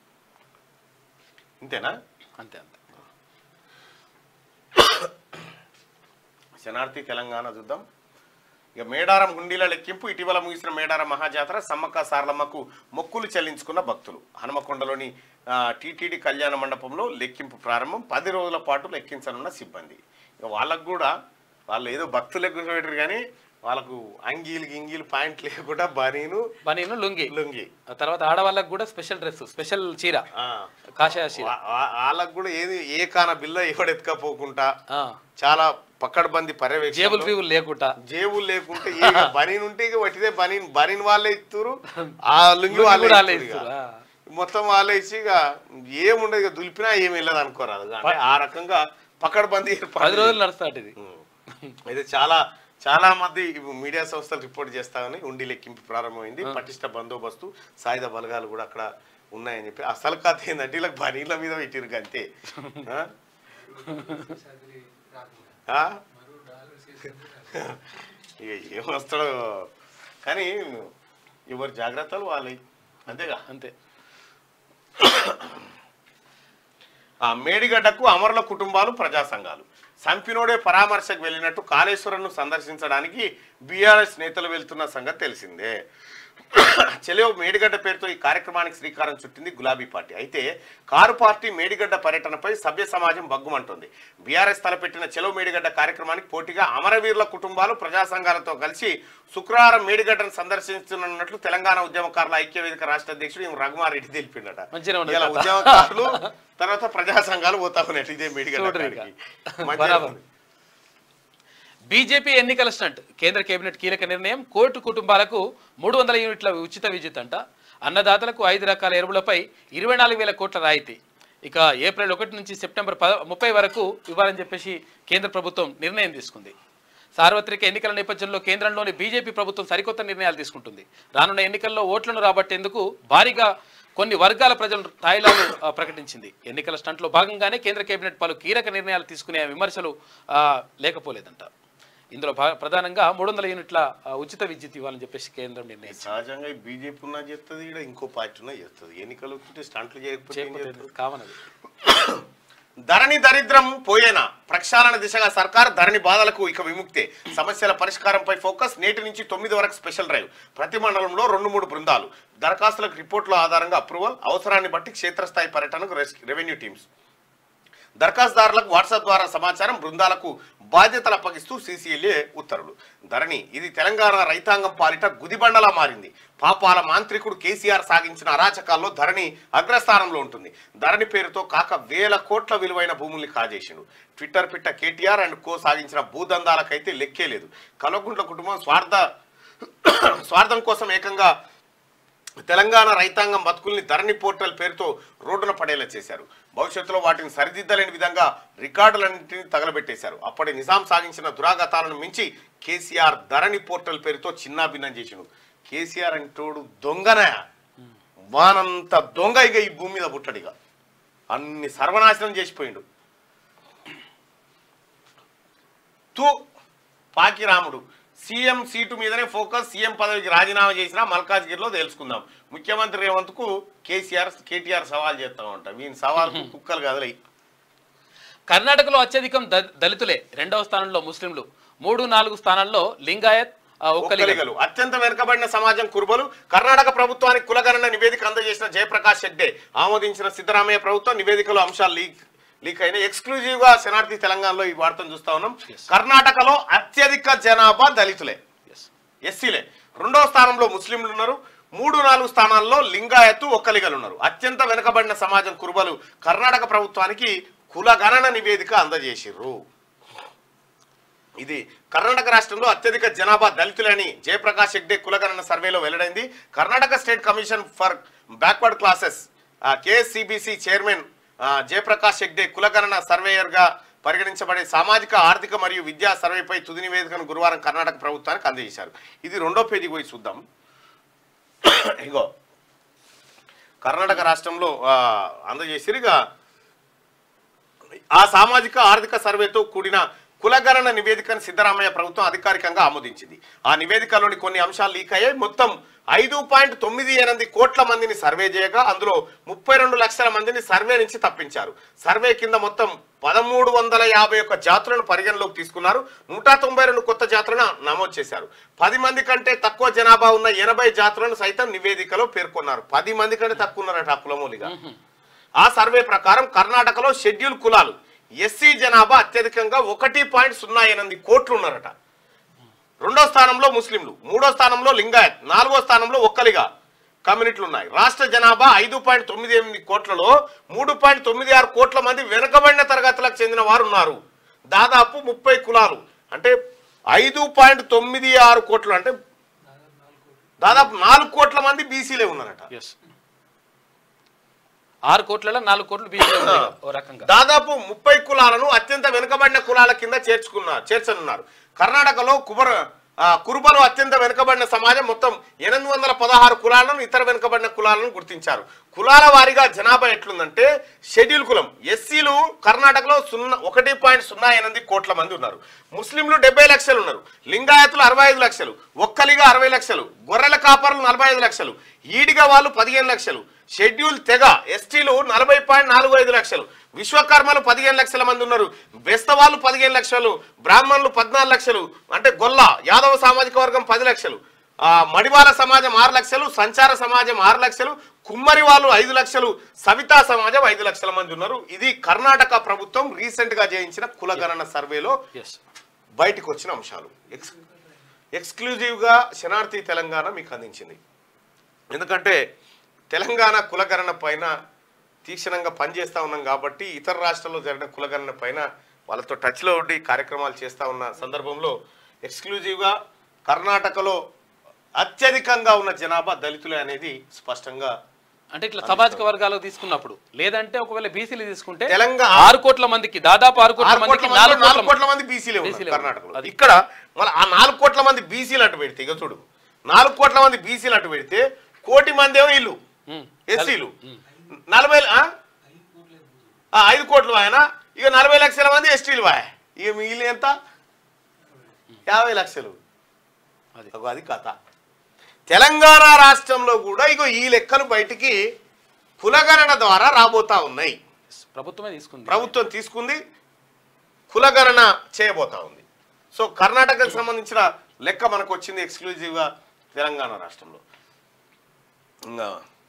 ఇంతేనా అంతే అంతే శనార్థి తెలంగాణ చూద్దాం ఇక మేడారం గుండీల లెక్కింపు ఇటీవల ముగిసిన మేడారం మహాజాతర సమ్మక్క సారలమ్మకు మొక్కులు చెల్లించుకున్న భక్తులు హనుమకొండలోని ఆ, టీటీడీ కళ్యాణ మండపంలో లెక్కింపు ప్రారంభం పది రోజుల పాటు లెక్కించనున్న సిబ్బంది ఇక వాళ్ళకు కూడా వాళ్ళు ఏదో భక్తులు ఎక్కువ కానీ వాళ్ళకు అంగీలు గింగీలు పాయింట్ లేకుండా బనీను బనీను లుంగి లుంగి ఆ తర్వాత ఆడవాళ్ళకి కూడా స్పెషల్ డ్రెస్ స్పెషల్ చీర ఆ, కాషాయ చీర వా- వా- వాళ్ళకు కూడా ఏది ఏ కాన బిల్ల ఎవడెత్తుకపోకుండా ఆ, చాలా పక్కడబంది పర్యవేక్షణ జేబుల్ ఫీబుల్ లేకుండా జేబులు లేకుంటే ఏ బనీన్ ఉంటే ఇక వట్టిదే బనీన్ బనీన్ వాళ్ళే ఇస్తారు ఆ లుంగి లుంగి వాళ్ళే కూడా వాళ్ళే ఇస్తురు ఇక. ఇస్తురా? మొత్తం వాళ్ళే ఇచ్చి ఇక ఏముండదు ఇక దులిపినా ఏమి వెళ్ళదు అనుకోరాదు అంటే ఆ రకంగా పకడ్బందీ పది ఏర్పాటు రోజులు నడుస్తాడు ఇది అయితే చాలా చాలా మంది ఇప్పుడు మీడియా సంస్థలు రిపోర్ట్ చేస్తామని ఉండి లెక్కింపు ప్రారంభమైంది పటిష్ట బందోబస్తు సాయుధ బలగాలు కూడా అక్కడ ఉన్నాయని చెప్పి అసలు కథ ఏంటంటే ఇలా బనీల మీద పెట్టిరు అంతే ఆ? ఆ? ఇక ఏం వస్తాడో కానీ ఎవరి జాగ్రత్తలు వాళ్ళవి అంతేగా అంతే ఆ మేడిగడ్డకు అమరుల కుటుంబాలు ప్రజా సంఘాలు సంపినోడే పరామర్శకు వెళ్ళినట్టు కాళేశ్వరంను సందర్శించడానికి బీఆర్ఎస్ నేతలు వెళ్తున్న సంగతి తెలిసిందే చెలో మేడిగడ్డ పేరుతో ఈ కార్యక్రమానికి శ్రీకారం చుట్టింది గులాబీ పార్టీ అయితే కారు పార్టీ మేడిగడ్డ పర్యటనపై సభ్య సమాజం బగ్గుమంటుంది బీఆర్ఎస్ తలపెట్టిన చెలో మేడిగడ్డ కార్యక్రమానికి పోటీగా అమరవీరుల కుటుంబాలు ప్రజా సంఘాలతో కలిసి శుక్రవారం మేడిగడ్డను సందర్శించనున్నట్లు తెలంగాణ ఉద్యమకారుల ఐక్య వేదిక రాష్ట్ర అధ్యక్షుడు ఎం రఘుమారెడ్డి తెలిపిండట మంచిగా ఉన్నది ఇలా కథ. ఉద్యమకారులు తర్వాత ప్రజా సంఘాలు పోతా ఉన్నట్టు ఇదే మేడిగడ్డ చూడరు ఇక. కాడికి. మంచిగా బరాబర్. ఉంది. బీజేపీ ఎన్నికల స్టంట్ కేంద్ర కేబినెట్ కీలక నిర్ణయం కోర్టు కుటుంబాలకు మూడు వందల యూనిట్ల ఉచిత విద్యుత్ అంట అన్నదాతలకు ఐదు రకాల ఎరువులపై ఇరవై నాలుగు వేల కోట్ల రాయితీ ఇక ఏప్రిల్ ఒకటి నుంచి సెప్టెంబర్ పద ముప్పై వరకు ఇవ్వాలని చెప్పేసి కేంద్ర ప్రభుత్వం నిర్ణయం తీసుకుంది సార్వత్రిక ఎన్నికల నేపథ్యంలో కేంద్రంలోని బీజేపీ ప్రభుత్వం సరికొత్త నిర్ణయాలు తీసుకుంటుంది రానున్న ఎన్నికల్లో ఓట్లను రాబట్టేందుకు భారీగా కొన్ని వర్గాల ప్రజలు తాయిలాలు ఆ, ప్రకటించింది ఎన్నికల స్టంట్లో భాగంగానే కేంద్ర కేబినెట్ పలు కీలక నిర్ణయాలు తీసుకునే విమర్శలు ఆ, లేకపోలేదంట ఇందులో భా- ప్రధానంగా మూడు వందల యూనిట్ల ఆ, ఉచిత విద్యుత్ ఇవ్వాలని చెప్పేసి కేంద్రం నిర్ణయించింది సహజంగా ఈ బీజేపీ ఉన్నా చేస్తుంది ఇక్కడ ఇంకో పార్టీ ఉన్నా చేస్తుంది ఎన్నికలు వస్తుంటే స్టంట్లు చేయకపోతే ఏం చేస్తారు? కావనది ధరణి దరిద్రం పోయేనా ప్రక్షాళన దిశగా సర్కార్ ధరణి బాధలకు ఇక విముక్తే సమస్యల పరిష్కారంపై ఫోకస్ నేటి నుంచి తొమ్మిది వరకు స్పెషల్ డ్రైవ్ ప్రతి మండలంలో రెండు మూడు బృందాలు దరఖాస్తులకు రిపోర్టుల ఆధారంగా అప్రూవల్ అవసరాన్ని బట్టి క్షేత్రస్థాయి పర్యటనకు రెస్- రెవెన్యూ టీమ్స్ దరఖాస్తుదారులకు వాట్సాప్ ద్వారా సమాచారం బృందాలకు బాధ్యతలు అప్పగిస్తూ సీసీఎల్ఏ ఉత్తర్వులు ధరణి ఇది తెలంగాణ రైతాంగం పాలిట గుదిబండలా మారింది పాపాల మాంత్రికుడు కేసీఆర్ సాగించిన అరాచకాల్లో ధరణి అగ్రస్థానంలో ఉంటుంది ధరణి పేరుతో కాక వేల కోట్ల విలువైన భూముల్ని కాజేసిండు ట్విట్టర్ పిట్ట కేటీఆర్ అండ్ కో సాగించిన భూదందాలకైతే లెక్కే లేదు కల్వకుంట్ల కుటుంబం స్వార్థ స్వార్థం కోసం ఏకంగా తెలంగాణ రైతాంగం బతుకుల్ని ధరణి పోర్టల్ పేరుతో రోడ్డున పడేలా చేశారు భవిష్యత్తులో వాటిని సరిదిద్దలేని విధంగా రికార్డులన్నింటినీ తగలబెట్టేశారు అప్పటి నిజాం సాగించిన దురాగతాలను మించి కేసీఆర్ ధరణి పోర్టల్ పేరుతో చిన్నాభిన్నం చేసిండు కేసీఆర్ అంటోడు దొంగనయ వానంత దొంగ ఇక ఈ భూమి మీద పుట్టడిగా అన్ని సర్వనాశనం చేసిపోయిండు తూ పాకిరాముడు సీఎం సీటు మీదనే ఫోకస్ సీఎం పదవికి రాజీనామా చేసినా మల్కాజ్గిరిలో తెలుసుకుందాం ముఖ్యమంత్రి రేవంత్కు కేసీఆర్ కేటీఆర్ సవాల్ చేస్తా ఉంటాం వీని సవాల్ కుక్కలు కదలై కర్ణాటకలో అత్యధికం ద- దళితులే రెండవ స్థానంలో ముస్లింలు మూడు నాలుగు స్థానాల్లో లింగాయత్ ఆ, ఒక్కలిగలు ఒక్కలిగలు అత్యంత వెనుకబడిన సమాజం కురుబలు కర్ణాటక ప్రభుత్వానికి కులగణన నివేదిక అందజేసిన జయప్రకాష్ హెగ్డే ఆమోదించిన సిద్ధరామయ్య ప్రభుత్వం నివేదికలో అంశాలు లీక్ లీక్ అయిన ఎక్స్క్లూజివ్ గా శనార్థి తెలంగాణలో ఈ వార్తను చూస్తా ఉన్నాం కర్ణాటకలో అత్యధిక జనాభా దళితులే Yes. ఎస్సీలే రెండో స్థానంలో ముస్లింలు ఉన్నారు మూడు నాలుగు స్థానాల్లో లింగాయత్తు ఒక్కలిగలు ఉన్నారు అత్యంత వెనుకబడిన సమాజం కురుబలు కర్ణాటక ప్రభుత్వానికి కులగణన నివేదిక అందజేసిర్రు ఇది కర్ణాటక రాష్ట్రంలో అత్యధిక జనాభా దళితులని జయప్రకాష్ హెగ్డే కులగణన సర్వేలో వెల్లడైంది Karnataka state commission for backward classes KSCBC chairman ఆ, జయప్రకాష్ హెగ్డే కులగణన సర్వేయర్గా పరిగణించబడే సామాజిక ఆర్థిక మరియు విద్యా సర్వేపై తుది నివేదికను గురువారం కర్ణాటక ప్రభుత్వానికి అందజేశారు ఇది రెండో పేజీకి పోయి చూద్దాం ఇగో కర్ణాటక రాష్ట్రంలో ఆ, అందజేసిరు ఇక ఆ సామాజిక ఆర్థిక సర్వేతో కూడిన కులగణన నివేదికను సిద్ధరామయ్య ప్రభుత్వం అధికారికంగా ఆమోదించింది ఆ నివేదికలోని కొన్ని అంశాలు లీక్ అయ్యాయి మొత్తం ఐదు పాయింట్ తొమ్మిది ఎనిమిది కోట్ల మందిని సర్వే చేయగా అందులో ముప్పై రెండు లక్షల మందిని సర్వే నుంచి తప్పించారు సర్వే కింద మొత్తం పదమూడు వందల యాభై ఒక్క జాతులను పరిగణలోకి తీసుకున్నారు నూట తొంభై రెండు కొత్త జాతులను నమోదు చేశారు పది మంది కంటే తక్కువ జనాభా ఉన్న ఎనభై జాతులను సైతం నివేదికలో పేర్కొన్నారు పది మంది కంటే తక్కువ ఉన్నారట ఆ కులమూలిగా ఆ సర్వే ప్రకారం కర్ణాటకలో షెడ్యూల్ కులాలు ఎస్సీ జనాభా అత్యధికంగా ఒకటి పాయింట్ సున్నా ఎనిమిది కోట్లు ఉన్నారట రెండో స్థానంలో ముస్లింలు మూడో స్థానంలో లింగాయత్ నాలుగో స్థానంలో ఒక్కలిగా కమ్యూనిటీలు ఉన్నాయి రాష్ట్ర జనాభా ఐదు పాయింట్ తొమ్మిది ఎనిమిది కోట్లలో మూడు పాయింట్ తొమ్మిది ఆరు కోట్ల మంది వెనుకబడిన తరగతులకు చెందిన వారు ఉన్నారు దాదాపు ముప్పై కులాలు అంటే ఐదు పాయింట్ తొమ్మిది ఆరు కోట్లు అంటే దాదాపు నాలుగు కోట్ల మంది బీసీలే ఉన్నారట ఎస్ ఆరు కోట్లలో నాలుగు కోట్లు బీసీ ఓ రకంగా దాదాపు ముప్పై కులాలను అత్యంత వెనుకబడిన కులాల కింద చేర్చుకున్నారు చేర్చనున్నారు కర్ణాటకలో కుబర ఆ, కురుబలు అత్యంత వెనుకబడిన సమాజం మొత్తం ఎనిమిది వందల పదహారు కులాలను ఇతర వెనుకబడిన కులాలను గుర్తించారు కులాల వారీగా జనాభా ఎట్లుందంటే షెడ్యూల్ కులం ఎస్సీలు కర్ణాటకలో సున్నా ఒకటి పాయింట్ సున్నా ఎనిమిది కోట్ల మంది ఉన్నారు ముస్లింలు డెబ్బై లక్షలు ఉన్నారు లింగాయతులు అరవై ఐదు లక్షలు ఒక్కలిగా అరవై లక్షలు గొర్రెల కాపర్లు నలభై ఐదు లక్షలు ఈడిగా వాళ్ళు పదిహేను లక్షలు షెడ్యూల్ తెగ ఎస్టీలు నలభై పాయింట్ నాలుగు ఐదు లక్షలు విశ్వకర్మలు పదిహేను లక్షల మంది ఉన్నారు బెస్తవాళ్ళు పదిహేను లక్షలు బ్రాహ్మణులు పద్నాలుగు లక్షలు అంటే గొల్ల యాదవ సామాజిక వర్గం పది లక్షలు ఆ, మడివాల సమాజం ఆరు లక్షలు సంచార సమాజం ఆరు లక్షలు కుమ్మరి వాళ్ళు ఐదు లక్షలు సవితా సమాజం ఐదు లక్షల మంది ఉన్నారు ఇది కర్ణాటక ప్రభుత్వం రీసెంట్ గా చేయించిన కులగణన సర్వేలో ఎస్ బయటకు వచ్చిన అంశాలు ఎక్స్ ఎక్స్క్లూజివ్గా శనార్థి తెలంగాణ మీకు అందించింది ఎందుకంటే తెలంగాణ కులగణన పైన తీక్షణంగా పనిచేస్తూ ఉన్నాం కాబట్టి ఇతర రాష్ట్రాల్లో జరిగిన కులగణన పైన వాళ్ళతో టచ్లో ఉండి కార్యక్రమాలు చేస్తూ ఉన్న సందర్భంలో ఎక్స్క్లూజివ్గా కర్ణాటకలో అత్యధికంగా ఉన్న జనాభా దళితులే అనేది స్పష్టంగా అంటే ఇట్లా సామాజిక వర్గాలకు తీసుకున్నప్పుడు లేదంటే ఒకవేళ బీసీలు తీసుకుంటే తెలంగాణ ఆరు కోట్ల మందికి దాదాపు ఆరు కోట్ల ఆరు మందికి కోట్ల మంది నాలుగు నాలుగు కోట్ల కోట్ల మంది బీసీలే ఉన్నారు బీసీలే కర్ణాటకలో అది. ఇక్కడ మళ్ళీ ఆ నాలుగు కోట్ల మంది బీసీలు అటు పెడితే ఇక చూడు నాలుగు కోట్ల మంది బీసీలు అటు పెడితే కోటి మంది ఏమో ఇల్లు ఉమ్. ఎస్సీలు నలభై ఆ? ఆ, ఐదు కోట్లు ఆయన ఇక నలభై లక్షల మంది ఎస్టీలు వాయ ఇక మిగిలిన ఎంత యాభై లక్షలు అది. అగో అది కథ తెలంగాణ రాష్ట్రంలో కూడా ఇగో ఈ లెక్కలు బయటికి కులగణన ద్వారా రాబోతా ఉన్నాయి ప్రభుత్వమే తీసుకుంది ప్రభుత్వం తీసుకుంది కులగణన చేయబోతా ఉంది సో కర్ణాటకకు సంబంధించిన లెక్క మనకు వచ్చింది ఎక్స్క్లూజివ్గా తెలంగాణ రాష్ట్రంలో ఇంకా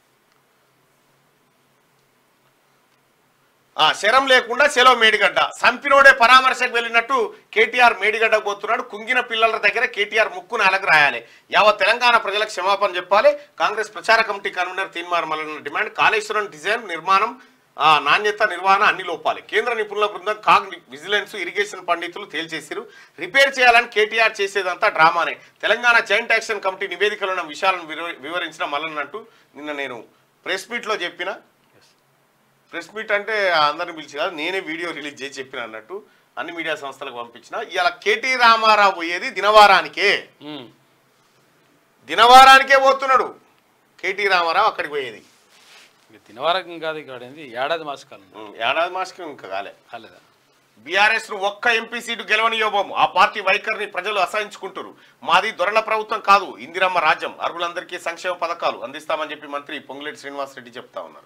ఆ, శరం లేకుండా సెలవు మేడిగడ్డ సంపినోడే పరామర్శకు వెళ్ళినట్టు కేటీఆర్ మేడిగడ్డకు పోతున్నాడు కుంగిన పిల్లల దగ్గర కేటీఆర్ ముక్కు నాలకు రాయాలి యావత్ తెలంగాణ ప్రజలకు క్షమాపణ చెప్పాలి కాంగ్రెస్ ప్రచార committee convener Teenmar Mallanna demand Kaleshwaram design నిర్మాణం ఆ, నాణ్యత నిర్వహణ అన్ని లోపాలి కేంద్ర నిపుణుల బృందం కాగ్ విజిలెన్స్ ఇరిగేషన్ పండితులు తేల్చేసిరు రిపేర్ చేయాలని కేటీఆర్ చేసేదంతా డ్రామానే తెలంగాణ జాయింట్ యాక్షన్ కమిటీ నివేదికలో ఉన్న విషయాలను వివ- వివరించిన మల్లన్న అంటూ నిన్న నేను ప్రెస్ మీట్లో చెప్పిన ప్రెస్ మీట్ అంటే అందరిని పిలిచి కాదు నేనే వీడియో రిలీజ్ చేసి చెప్పిన అన్నట్టు అన్ని మీడియా సంస్థలకు పంపించిన ఇలా కేటీ రామారావు పోయేది దినవారానికే ఉమ్. దినవారానికే పోతున్నాడు కేటీ రామారావు అక్కడికి పోయేది ఇక తినవారకం కాదు ఇక్కడ ఏంది ఏడాది మాసకాలం ఉం, ఏడాది మాసకి ఇంకా కాలే కాలేదా బీఆర్ఎస్ ను ఒక్క ఎంపీ సీటు గెలవనియోబోము ఆ పార్టీ వైఖరిని ప్రజలు అసహించుకుంటారు మాది దొరల ప్రభుత్వం కాదు ఇందిరమ్మ రాజ్యం అర్హులందరికీ సంక్షేమ పథకాలు అందిస్తామని చెప్పి మంత్రి పొంగులేటి శ్రీనివాస్ రెడ్డి చెప్తా ఉన్నారు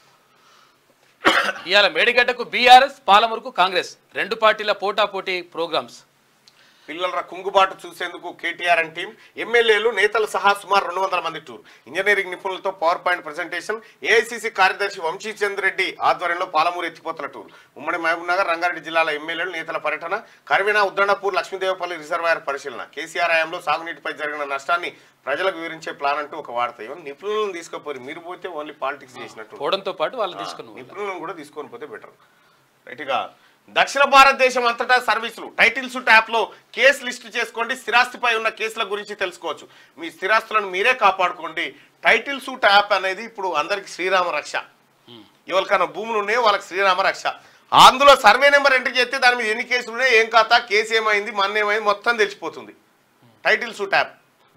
ఇవాళ మేడిగడ్డకు బీఆర్ఎస్ పాలమూరుకు కాంగ్రెస్ రెండు పార్టీల పోటాపోటీ ప్రోగ్రామ్స్ పిల్లల కుంగుబాటు చూసేందుకు కేటీఆర్ అండ్ టీం ఎమ్మెల్యేలు నేతలు సహా సుమారు రెండు వందల మంది టూర్ ఇంజనీరింగ్ నిపుణులతో పవర్ పాయింట్ ప్రజెంటేషన్ ఏఐసిసి కార్యదర్శి వంశీచంద్ రెడ్డి ఆధ్వర్యంలో పాలమూరు ఎత్తిపోతల టూర్ ఉమ్మడి మహబూబ్ నగర్ రంగారెడ్డి జిల్లాల ఎమ్మెల్యేలు నేతల పర్యటన కరివిన ఉద్దణపూర్ లక్ష్మీదేవపల్లి రిజర్వాయర్ పరిశీలన కేసీఆర్ హయాంలో సాగునీటిపై జరిగిన నష్టాన్ని ప్రజలకు వివరించే ప్లాన్ అంటూ ఒక వార్త ఇవన్నీ నిపుణులను తీసుకుపోయి మీరు పోతే ఓన్లీ పాలిటిక్స్ చేసినట్టు పోవడంతో పాటు వాళ్ళు తీసుకుని పోవాలి. నిపుణులను కూడా తీసుకొని పోతే బెటర్ రైట్గా దక్షిణ భారతదేశం అంతటా సర్వీసులు టైటిల్ సూట్ యాప్లో కేసు లిస్ట్ చేసుకోండి స్థిరాస్తిపై ఉన్న కేసుల గురించి తెలుసుకోవచ్చు మీ స్థిరాస్తులను మీరే కాపాడుకోండి టైటిల్ సూట్ యాప్ అనేది ఇప్పుడు అందరికి శ్రీరామ రక్ష ఎవరికైనా భూములు ఉన్నాయో వాళ్ళకి శ్రీరామ రక్ష అందులో సర్వే నెంబర్ ఎంట్రీ చేస్తే దాని మీద ఎన్ని కేసులు ఉన్నాయి ఏం కాతా కేసు ఏమైంది మన ఏమైంది మొత్తం తెలిసిపోతుంది టైటిల్ సూట్ యాప్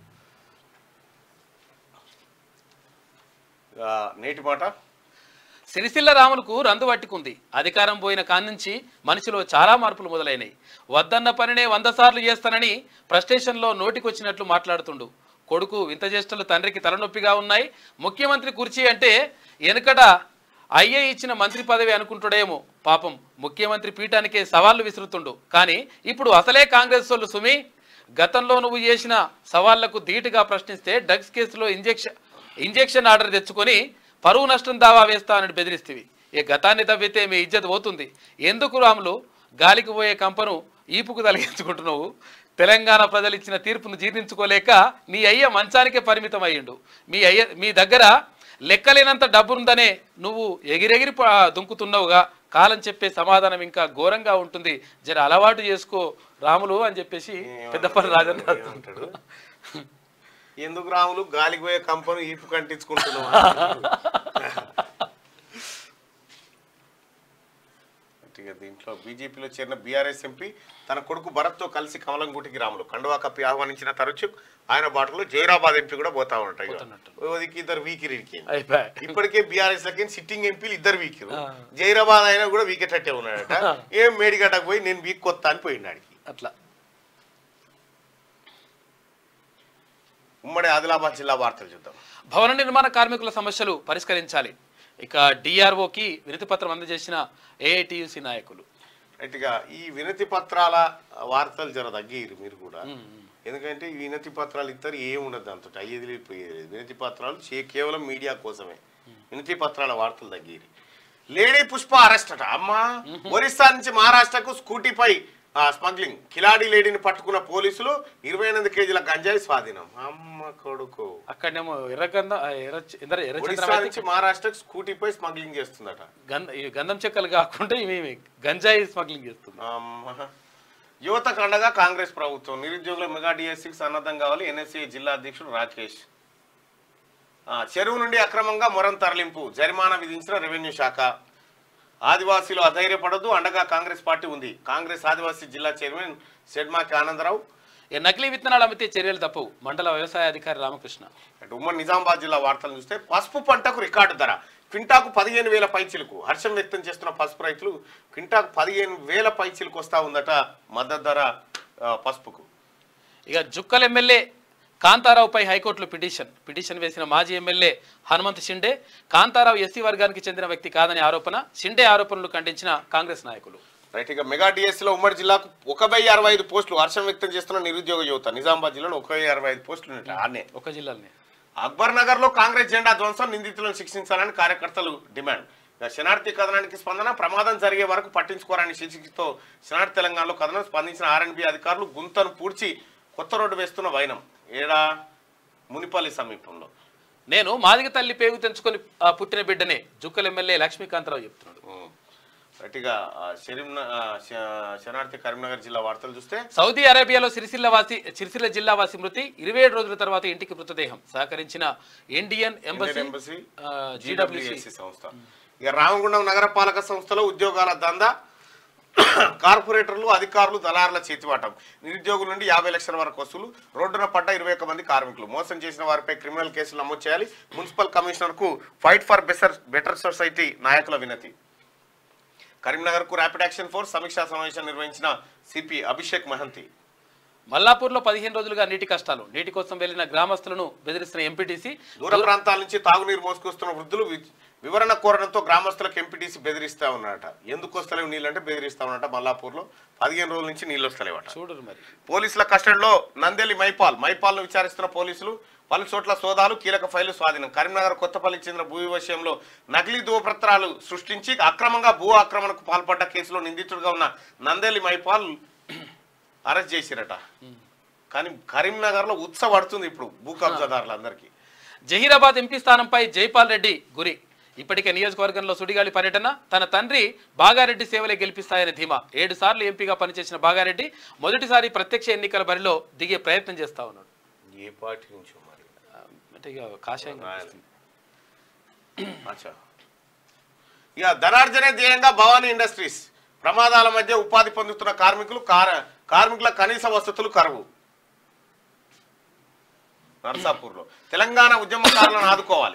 ఇక నేటి మాట సిరిసిల్ల రాములకు రందు పట్టుకుంది అధికారం పోయిన కాన్నుంచి మనిషిలో చాలా మార్పులు మొదలైనాయి వద్దన్న పనినే వంద సార్లు చేస్తానని ఫ్రస్ట్రేషన్లో నోటికొచ్చినట్లు మాట్లాడుతుండు కొడుకు వింత చేష్టలు తండ్రికి తలనొప్పిగా ఉన్నాయి ముఖ్యమంత్రి కుర్చీ అంటే వెనుకట అయ్యే ఇచ్చిన మంత్రి పదవి అనుకుంటుడేమో పాపం ముఖ్యమంత్రి పీఠానికే సవాళ్లు విసురుతుండు కానీ ఇప్పుడు అసలే కాంగ్రెస్ వాళ్ళు సుమి గతంలో నువ్వు చేసిన సవాళ్లకు ధీటుగా ప్రశ్నిస్తే డ్రగ్స్ కేసులో ఇంజెక్షన్ ఇంజెక్షన్ ఆర్డర్ తెచ్చుకొని పరువు నష్టం దావా వేస్తా అని బెదిరిస్తేవి ఈ గతాన్ని తవ్వితే మీ ఇజ్జత్ పోతుంది ఎందుకు రాములు గాలికి పోయే కంపను ఈపుకు తలిగించుకుంటున్నావు తెలంగాణ ప్రజలు ఇచ్చిన తీర్పును జీర్ణించుకోలేక నీ అయ్య మంచానికే పరిమితం అయ్యిండు మీ అయ్య మీ దగ్గర లెక్కలేనంత డబ్బుందనే నువ్వు ఎగిరెగిరి ప- దుంకుతున్నావుగా కాలం చెప్పే సమాధానం ఇంకా ఘోరంగా ఉంటుంది జర అలవాటు చేసుకో రాములు అని చెప్పేసి పెద్దపల్లి రాజన్న ఏమంటాడు ఎందుకు రాములు గాలికి పోయే కంపను ఈపు కంటించుకుంటున్నావు ఇక దీంట్లో బీజేపీలో చేరిన బీఆర్ఎస్ ఎంపీ తన కొడుకు భరత్తో కలిసి కమలంగుటికి రాములు కండువా కప్పి ఆహ్వానించిన తరచు ఆయన బాటలో జైరాబాద్ ఎంపీ కూడా పోతా ఉంటాయి పోతున్నట్టు. ఓదికి ఇద్దరు వీకిరికి అయిపోయి ఇప్పటికే బీఆర్ఎస్ లకి సిట్టింగ్ ఎంపీలు ఇద్దరు వీకిరు జైరాబాద్ అయినా కూడా వీకెటట్టే ఉన్నాడట ఏం మేడిగడ్డకు పోయి నేను వీక్ కొత్త అని పోయినాడికి అట్లా ఉమ్మడి ఆదిలాబాద్ జిల్లా వార్తలు చూద్దాం భవన నిర్మాణ కార్మికుల సమస్యలు పరిష్కరించాలి ఇక డిఆర్ఓకి వినతి పత్రం అందజేసిన ఏఐటియుసి నాయకులు గట్టిగా ఈ వినతి పత్రాల వార్తలు జర తగ్గిరు మీరు కూడా ఎందుకంటే ఈ వినతి పత్రాలు ఇద్దరు ఏముండదు దాంతో అయ్యేది లేదు, పోయేది లేదు. వినతి పత్రాలు చే- కేవలం మీడియా కోసమే వినతి పత్రాల వార్తలు తగ్గిరి లేడీ పుష్ప అరెస్ట్ అట అమ్మా ఒరిస్సా నుంచి మహారాష్ట్రకు స్కూటీపై ఆ, స్మగ్లింగ్ కిలాడి లేడీని పట్టుకున్న పోలీసులు ఇరవై ఎనిమిది కేజీల గంజాయి స్వాధీనం అమ్మ కొడుకు అక్కడనేమో ఎర్రగంధ ఆ ఎర్ర ఎర్ర ఎర్రచంద్రం ఒడిశా అయితే నుంచి మహారాష్ట్రకు స్కూటీపై స్మగ్లింగ్ చేస్తుందట గంధ ఈ గంధం చెక్కలు కాకుండా ఇవి గంజాయి స్మగ్లింగ్ చేస్తుంది అమ్మ. యువతకు అండగా కాంగ్రెస్ ప్రభుత్వం నిరుద్యోగుల మెగా డిఎస్సికి సన్నద్ధం కావాలి ఎన్ఎస్సీ జిల్లా అధ్యక్షుడు రాకేష్ ఆ, చెరువు నుండి అక్రమంగా మొరం తరలింపు జరిమానా విధించిన రెవెన్యూ శాఖ ఆదివాసీలు అధైర్యపడద్దు అండగా కాంగ్రెస్ పార్టీ ఉంది కాంగ్రెస్ ఆదివాసీ జిల్లా చైర్మన్ షెడ్మాకి ఆనందరావు ఇక నకిలీ విత్తనాలు అమ్మితే చర్యలు తప్పవు మండల వ్యవసాయ అధికారి రామకృష్ణ అటు ఉమ్మడి నిజామాబాద్ జిల్లా వార్తలు చూస్తే పసుపు పంటకు రికార్డు ధర క్వింటాకు పదిహేను వేల పైచిలకు హర్షం వ్యక్తం చేస్తున్న పసుపు రైతులు క్వింటాకు పదిహేను వేల పైచిలకు వస్తా ఉందట మద్దతు ధర ఆ, పసుపుకు ఇక జుక్కల్ ఎమ్మెల్యే కాంతారావుపై హైకోర్టులో పిటిషన్ పిటిషన్ వేసిన మాజీ ఎమ్మెల్యే హనుమంత్ షిండే కాంతారావు ఎస్సీ వర్గానికి చెందిన వ్యక్తి కాదని ఆరోపణ షిండే ఆరోపణలు ఖండించిన కాంగ్రెస్ నాయకులు రైట్ ఇక మెగా డిఎస్సీలో ఉమ్మడి జిల్లాకు ఒక వెయ్యి అరవై ఐదు పోస్టులు హర్షం వ్యక్తం చేస్తున్న నిరుద్యోగ యువత నిజామాబాద్ జిల్లాలో ఒక వెయ్యి అరవై ఐదు పోస్టులు ఉన్నట ఆనే ఒక జిల్లాలోనే అక్బర్ నగర్ లో కాంగ్రెస్ జెండా ధ్వంసం నిందితులను శిక్షించాలని కార్యకర్తలు డిమాండ్ ఇక శనార్థి కథనానికి స్పందన ప్రమాదం జరిగే వరకు పట్టించుకోరని శీర్షికతో శనార్థి తెలంగాణలో కథనం స్పందించిన ఆర్ఎన్బి అధికారులు గుంతను పూడ్చి కొత్త రోడ్డు వేస్తున్న వైనం ఏడా మునిపల్లి సమీపంలో నేను మాదిగ తల్లి పేగు తెంచుకొని ఆ, పుట్టిన బిడ్డనే జుక్కల్ ఎమ్మెల్యే లక్ష్మీకాంతరావు చెప్తున్నాడు గట్టిగా షరీం శనార్థి కరీంనగర్ జిల్లా వార్తలు చూస్తే సౌదీ అరేబియాలో సిరిసిల్ల వాసి సిరిసిల్ల జిల్లా వాసి మృతి ఇరవై ఏడు రోజుల తర్వాత ఇంటికి మృతదేహం సహకరించిన Indian embassy Indian embassy GWC GWSC సంస్థ ఇక రామగుండం నగరపాలక సంస్థలో ఉద్యోగాల దందా కార్పొరేటర్లు అధికారులు దళారుల చేతివాటం నిరుద్యోగుల నుండి యాభై లక్షల వరకు వసూలు రోడ్డున పడ్డ ఇరవై ఒక్క మంది కార్మికులు మోసం చేసిన వారిపై క్రిమినల్ కేసులు నమోదు చేయాలి మున్సిపల్ కమిషనర్ కు fight for better better society నాయకుల వినతి కరీంనగర్ కు ర్యాపిడ్ యాక్షన్ ఫోర్స్ సమీక్షా సమావేశం నిర్వహించిన సిపి అభిషేక్ మహంతి మల్లాపూర్లో పదిహేను రోజులుగా నీటి కష్టాలు నీటి కోసం వెళ్లిన గ్రామస్తులను బెదిరిస్తున్న ఎంపీటీసీ దూర ప్రాంతాల నుంచి తాగునీరు మోసుకొస్తున్న వృద్ధులు వి- వివరణ కోరడంతో గ్రామస్తులకు ఎంపీటీసీ బెదిరిస్తా ఉన్నారట ఎందుకు వస్తలేవు నీళ్ళు అంటే బెదిరిస్తా ఉన్నట మల్లాపూర్లో పదిహేను రోజుల నుంచి నీళ్ళు వస్తలేవట చూడరు మరి పోలీసుల కస్టడీలో నందెలి మైపాల్ మైపాల్ను విచారిస్తున్న పోలీసులు పలు చోట్ల సోదాలు కీలక ఫైలు స్వాధీనం కరీంనగర్ కొత్తపల్లికి చెందిన భూ విషయంలో నకిలీ ధృవపత్రాలు సృష్టించి అక్రమంగా భూ ఆక్రమణకు పాల్పడ్డ కేసులో నిందితుడిగా ఉన్న నందెలి మైపాల్ అరెస్ట్ చేసిరట కానీ కరీంనగర్లో ఉత్సవడుతుంది ఇప్పుడు భూ కబ్జాదారులందరికీ జహీరాబాద్ ఎంపీ స్థానంపై జైపాల్ రెడ్డి గురి ఇప్పటికే నియోజకవర్గంలో సుడిగాలి పర్యటన తన తండ్రి బాగారెడ్డి సేవలే గెలిపిస్తాయని ధీమా ఏడు సార్లు ఎంపీగా పనిచేసిన బాగారెడ్డి మొదటిసారి ప్రత్యక్ష ఎన్నికల బరిలో దిగే ప్రయత్నం చేస్తా ఉన్నాడు ఏ పార్టీ నుంచో మరి ఆ, అంటే ఇక కాషాయం కనిపిస్తుంది. అచ్చా ఇక ధనార్జనే ధ్యేయంగా భవానీ ఇండస్ట్రీస్ ప్రమాదాల మధ్య ఉపాధి పొందుతున్న కార్మికులు కార- కార్మికుల కనీస వసతులు కరువు నర్సాపూర్లో తెలంగాణ ఉద్యమకారులను ఆదుకోవాలి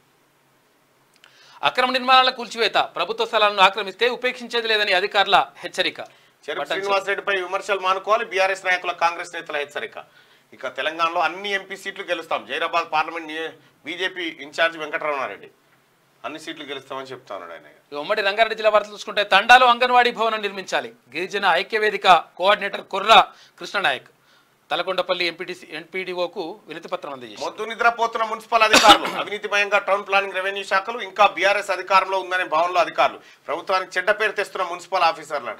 అక్రమ నిర్మాణాల కూల్చివేత ప్రభుత్వ స్థలాలను ఆక్రమిస్తే ఉపేక్షించేది లేదని అధికారుల హెచ్చరిక చెరుకు శ్రీనివాస్ రెడ్డిపై విమర్శలు మానుకోవాలి బీఆర్ఎస్ నాయకుల కాంగ్రెస్ నేతల హెచ్చరిక ఇక తెలంగాణలో అన్ని ఎంపీ సీట్లు గెలుస్తాం Zaheerabad parliament BJP incharge Venkataramanareddy అన్ని సీట్లు గెలుస్తామని చెప్తా ఉన్నాడు ఆయన ఇక ఉమ్మడి రంగారెడ్డి జిల్లా వార్తలు చూసుకుంటే తండాలో అంగన్వాడీ భవనం నిర్మించాలి గిరిజన ఐక్యవేదిక కోఆర్డినేటర్ కుర్ర కృష్ణనాయక్ తలకొండపల్లి ఎంపీటీసీ ఎన్పీడీఓకు వినతి పత్రం అందజేశారు మొద్దు నిద్రపోతున్న మున్సిపల్ అధికారులు అవినీతిమయంగా టౌన్ ప్లానింగ్ రెవెన్యూ శాఖలు ఇంకా బీఆర్ఎస్ అధికారంలో ఉందనే భావనలో అధికారులు ప్రభుత్వానికి చెడ్డ పేరు తెస్తున్న మున్సిపల్ ఆఫీసర్లట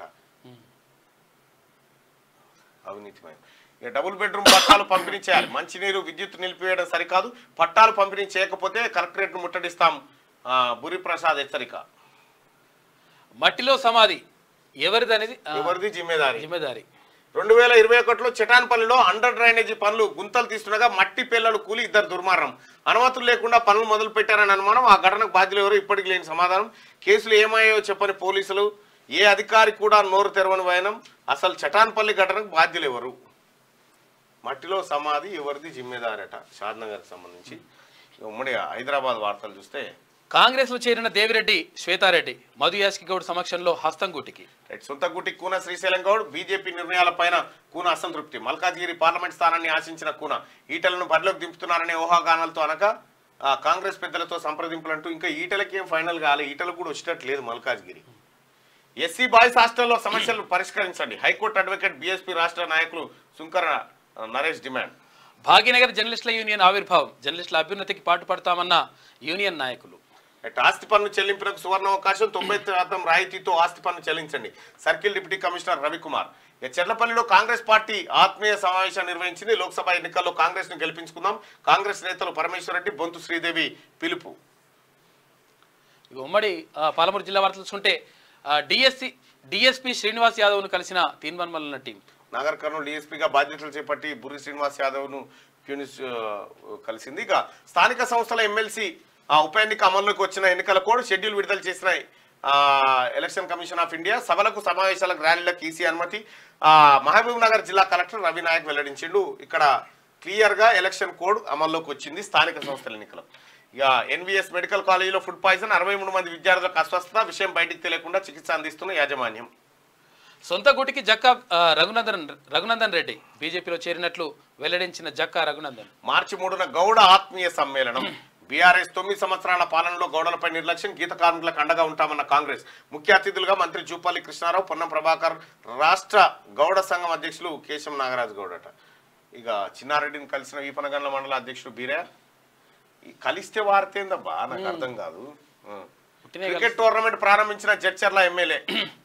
అవినీతిమయం ఇక డబుల్ బెడ్రూమ్ పట్టాలు పంపిణీ చేయాలి మంచినీరు విద్యుత్ నిలిపివేయడం సరికాదు పట్టాలు పంపిణీ చేయకపోతే కలెక్టరేట్ను ముట్టడిస్తాం ఆ, బురి ప్రసాద్ హెచ్చరిక మట్టిలో సమాధి ఎవరిది అనేది ఆ, ఎవరిది జిమ్మేదారి జిమ్మేదారి రెండు వేల ఇరవై ఒకటిలో చటాన్పల్లిలో అండర్ డ్రైనేజీ పనులు గుంతలు తీస్తుండగా మట్టి పిల్లలు కూలి ఇద్దరు దుర్మార్గం అనుమతులు లేకుండా పనులు మొదలు పెట్టారని అనుమానం ఆ ఘటనకు బాధ్యులు ఎవరు ఇప్పటికి లేని సమాధానం కేసులు ఏమయ్యాయో చెప్పని పోలీసులు ఏ అధికారి కూడా నోరు తెరవని వైనం అసలు చటాన్పల్లి ఘటనకు బాధ్యులు ఎవరు మట్టిలో సమాధి ఎవరిది జిమ్మేదారట షాద్నగర్కి సంబంధించి ఇక ఉమ్మడి హైదరాబాద్ వార్తలు చూస్తే కాంగ్రెస్ లో చేరిన దేవిరెడ్డి శ్వేతారెడ్డి మధు యాష్కి గౌడ్ సమక్షంలో హస్తం గుటికి రైట్ సొంత గుటి కూన శ్రీశైలం గౌడ్ బీజేపీ నిర్ణయాలపైన కూన అసంతృప్తి మల్కాజ్గిరి పార్లమెంట్ స్థానాన్ని ఆశించిన కూన ఈటలను బరిలోకి దింపుతున్నారనే ఊహాగానాలతో అనగా ఆ, కాంగ్రెస్ పెద్దలతో సంప్రదింపులంటూ ఇంకా ఈటలకి ఏం ఫైనల్ కాలే ఈటలకు కూడా వచ్చేటట్టు లేదు మల్కాజ్గిరి ఎస్సీ బాయ్స్ హాస్టల్లో సమస్యలు పరిష్కరించండి హైకోర్టు అడ్వకేట్ బీఎస్పీ రాష్ట్ర నాయకులు సుంకర నరేష్ డిమాండ్ భాగ్యనగర్ జర్నలిస్టుల యూనియన్ ఆవిర్భావం జర్నలిస్టుల అభ్యున్నతికి పాటుపడతామన్న యూనియన్ నాయకులు అటు ఆస్తి పన్ను చెల్లింపునకు సువర్ణ అవకాశం తొంభై శాతం రాయితీతో ఆస్తి పన్ను చెల్లించండి సర్కిల్ డిప్యూటీ కమిషనర్ రవికుమార్ ఇక చెర్లపల్లిలో కాంగ్రెస్ పార్టీ ఆత్మీయ సమావేశం నిర్వహించింది లోక్సభ ఎన్నికల్లో కాంగ్రెస్ ను గెలిపించుకుందాం కాంగ్రెస్ నేతలు పరమేశ్వర్ రెడ్డి బొంతు శ్రీదేవి పిలుపు ఇక ఉమ్మడి ఆ, పాలమూరు జిల్లా వార్తలు చూసుకుంటే డిఎస్సి డిఎస్పి శ్రీనివాస్ యాదవ్ను కలిసిన తీన్వన్మల్ల టీం నాగర్ కర్నూలు డీఎస్పీగా బాధ్యతలు చేపట్టి బుర్రి శ్రీనివాస్ యాదవ్ ను క్యూనిస్ ఆ, కలిసింది ఇక స్థానిక సంస్థల ఎమ్మెల్సీ ఉప ఎన్నిక అమల్లోకి వచ్చిన ఎన్నికల కోడ్ షెడ్యూల్ విడుదల చేసిన ఆ, ఎలక్షన్ కమిషన్ ఆఫ్ ఇండియా సభలకు సమావేశాలకు ర్యాలీలకు ఈసీ అనుమతి ఆ, మహబూబ్ నగర్ జిల్లా కలెక్టర్ రవి నాయక్ వెల్లడించిండు ఇక్కడ క్లియర్ గా ఎలక్షన్ కోడ్ అమల్లోకి వచ్చింది స్థానిక సంస్థల ఎన్నికలు ఇక ఎన్విఎస్ మెడికల్ కాలేజీలో ఫుడ్ పాయిజన్ అరవై మూడు మంది విద్యార్థులకు అస్వస్థత విషయం బయటికి తెలియకుండా చికిత్స అందిస్తున్న యాజమాన్యం సొంత గుటికి జక్కా ఆ, రఘునందన్ రఘునందన్ రెడ్డి బీజేపీలో చేరినట్లు వెల్లడించిన జక్కా రఘునందన్ మార్చి మూడున గౌడ ఆత్మీయ సమ్మేళనం బీఆర్ఎస్ తొమ్మిది సంవత్సరాల పాలనలో గౌడలపై నిర్లక్ష్యం గీత కార్మికులకు అండగా ఉంటామన్న కాంగ్రెస్ ముఖ్య అతిథులుగా మంత్రి జూపల్లి కృష్ణారావు పొన్నం ప్రభాకర్ రాష్ట్ర గౌడ సంఘం అధ్యక్షులు కేశం నాగరాజు గౌడట ఇక చిన్నారెడ్డిని కలిసిన వీపనగండ్ల మండల అధ్యక్షుడు బీరే ఈ కలిస్తే వారితేందబ్బా నాకు అర్థం కాదు ఆ. పుట్టినే క్రికెట్ టోర్నమెంట్ ప్రారంభించిన జడ్చర్ల ఎమ్మెల్యే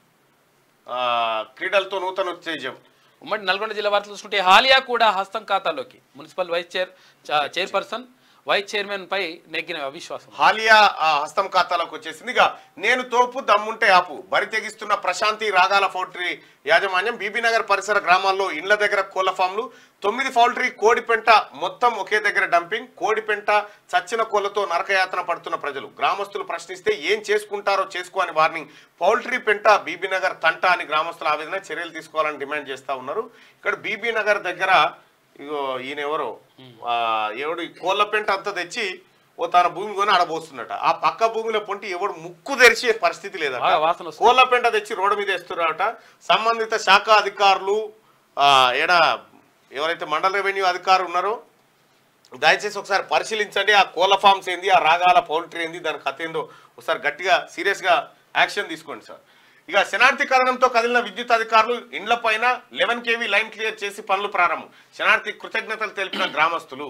ఆ, క్రీడలతో నూతన ఉత్తేజం ఉమ్మడి నల్గొండ జిల్లా వార్తలు చూసుకుంటే హాలియా కూడా హస్తం ఖాతాలోకి మున్సిపల్ వైస్ చైర్ చ- చైర్పర్సన్ వైస్ చైర్మన్ పై నెగ్గిన అవిశ్వాసం హాలియా ఆ హస్తం ఖాతాలోకి వచ్చేసింది ఇక నేను తోపు దమ్ముంటే ఆపు బరి తెగిస్తున్న ప్రశాంతి రాగాల పౌల్ట్రీ యాజమాన్యం బీబీనగర్ పరిసర గ్రామాల్లో ఇండ్ల దగ్గర కోళ్ల ఫామ్లు తొమ్మిది పౌల్ట్రీ కోడి పెంట మొత్తం ఒకే దగ్గర డంపింగ్ కోడి పెంట చచ్చిన కోళ్లతో నరకయాతన పడుతున్న ప్రజలు గ్రామస్తులు ప్రశ్నిస్తే ఏం చేసుకుంటారో చేసుకో అని వార్నింగ్ పౌల్ట్రీ పెంట బీబీనగర్ తంట అని గ్రామస్తుల ఆవేదన చర్యలు తీసుకోవాలని డిమాండ్ చేస్తా ఉన్నారు ఇక్కడ బీబీనగర్ దగ్గర ఇగో ఈయన ఎవరో ఆ, ఎవడు ఈ కోళ్ళ పెంట అంతా తెచ్చి ఓ తన భూమి కొని ఆడబోస్తున్నట ఆ పక్క భూమిలో పొంటి ఎవడు ముక్కు తెరిచే పరిస్థితి లేదట బాగా వాసన వస్తుంది. కోళ్ళ పెంట తెచ్చి రోడ్డు మీద వేస్తున్నారట సంబంధిత శాఖ అధికారులు ఆ, ఏడ ఎవరైతే మండల రెవెన్యూ అధికారులు ఉన్నారో దయచేసి ఒకసారి పరిశీలించండి ఆ కోళ్ళ ఫామ్స్ ఏంది ఆ రాగాల పౌల్ట్రీ ఏంది దాని కథ ఏందో ఒకసారి గట్టిగా సీరియస్గా యాక్షన్ తీసుకోండి సార్ ఇక శనార్థి కథనంతో కదిలిన విద్యుత్ అధికారులు ఇండ్ల పైన లెవెన్ కేవీ లైన్ క్లియర్ చేసి పనులు ప్రారంభం శనార్థి కృతజ్ఞతలు తెలిపిన గ్రామస్తులు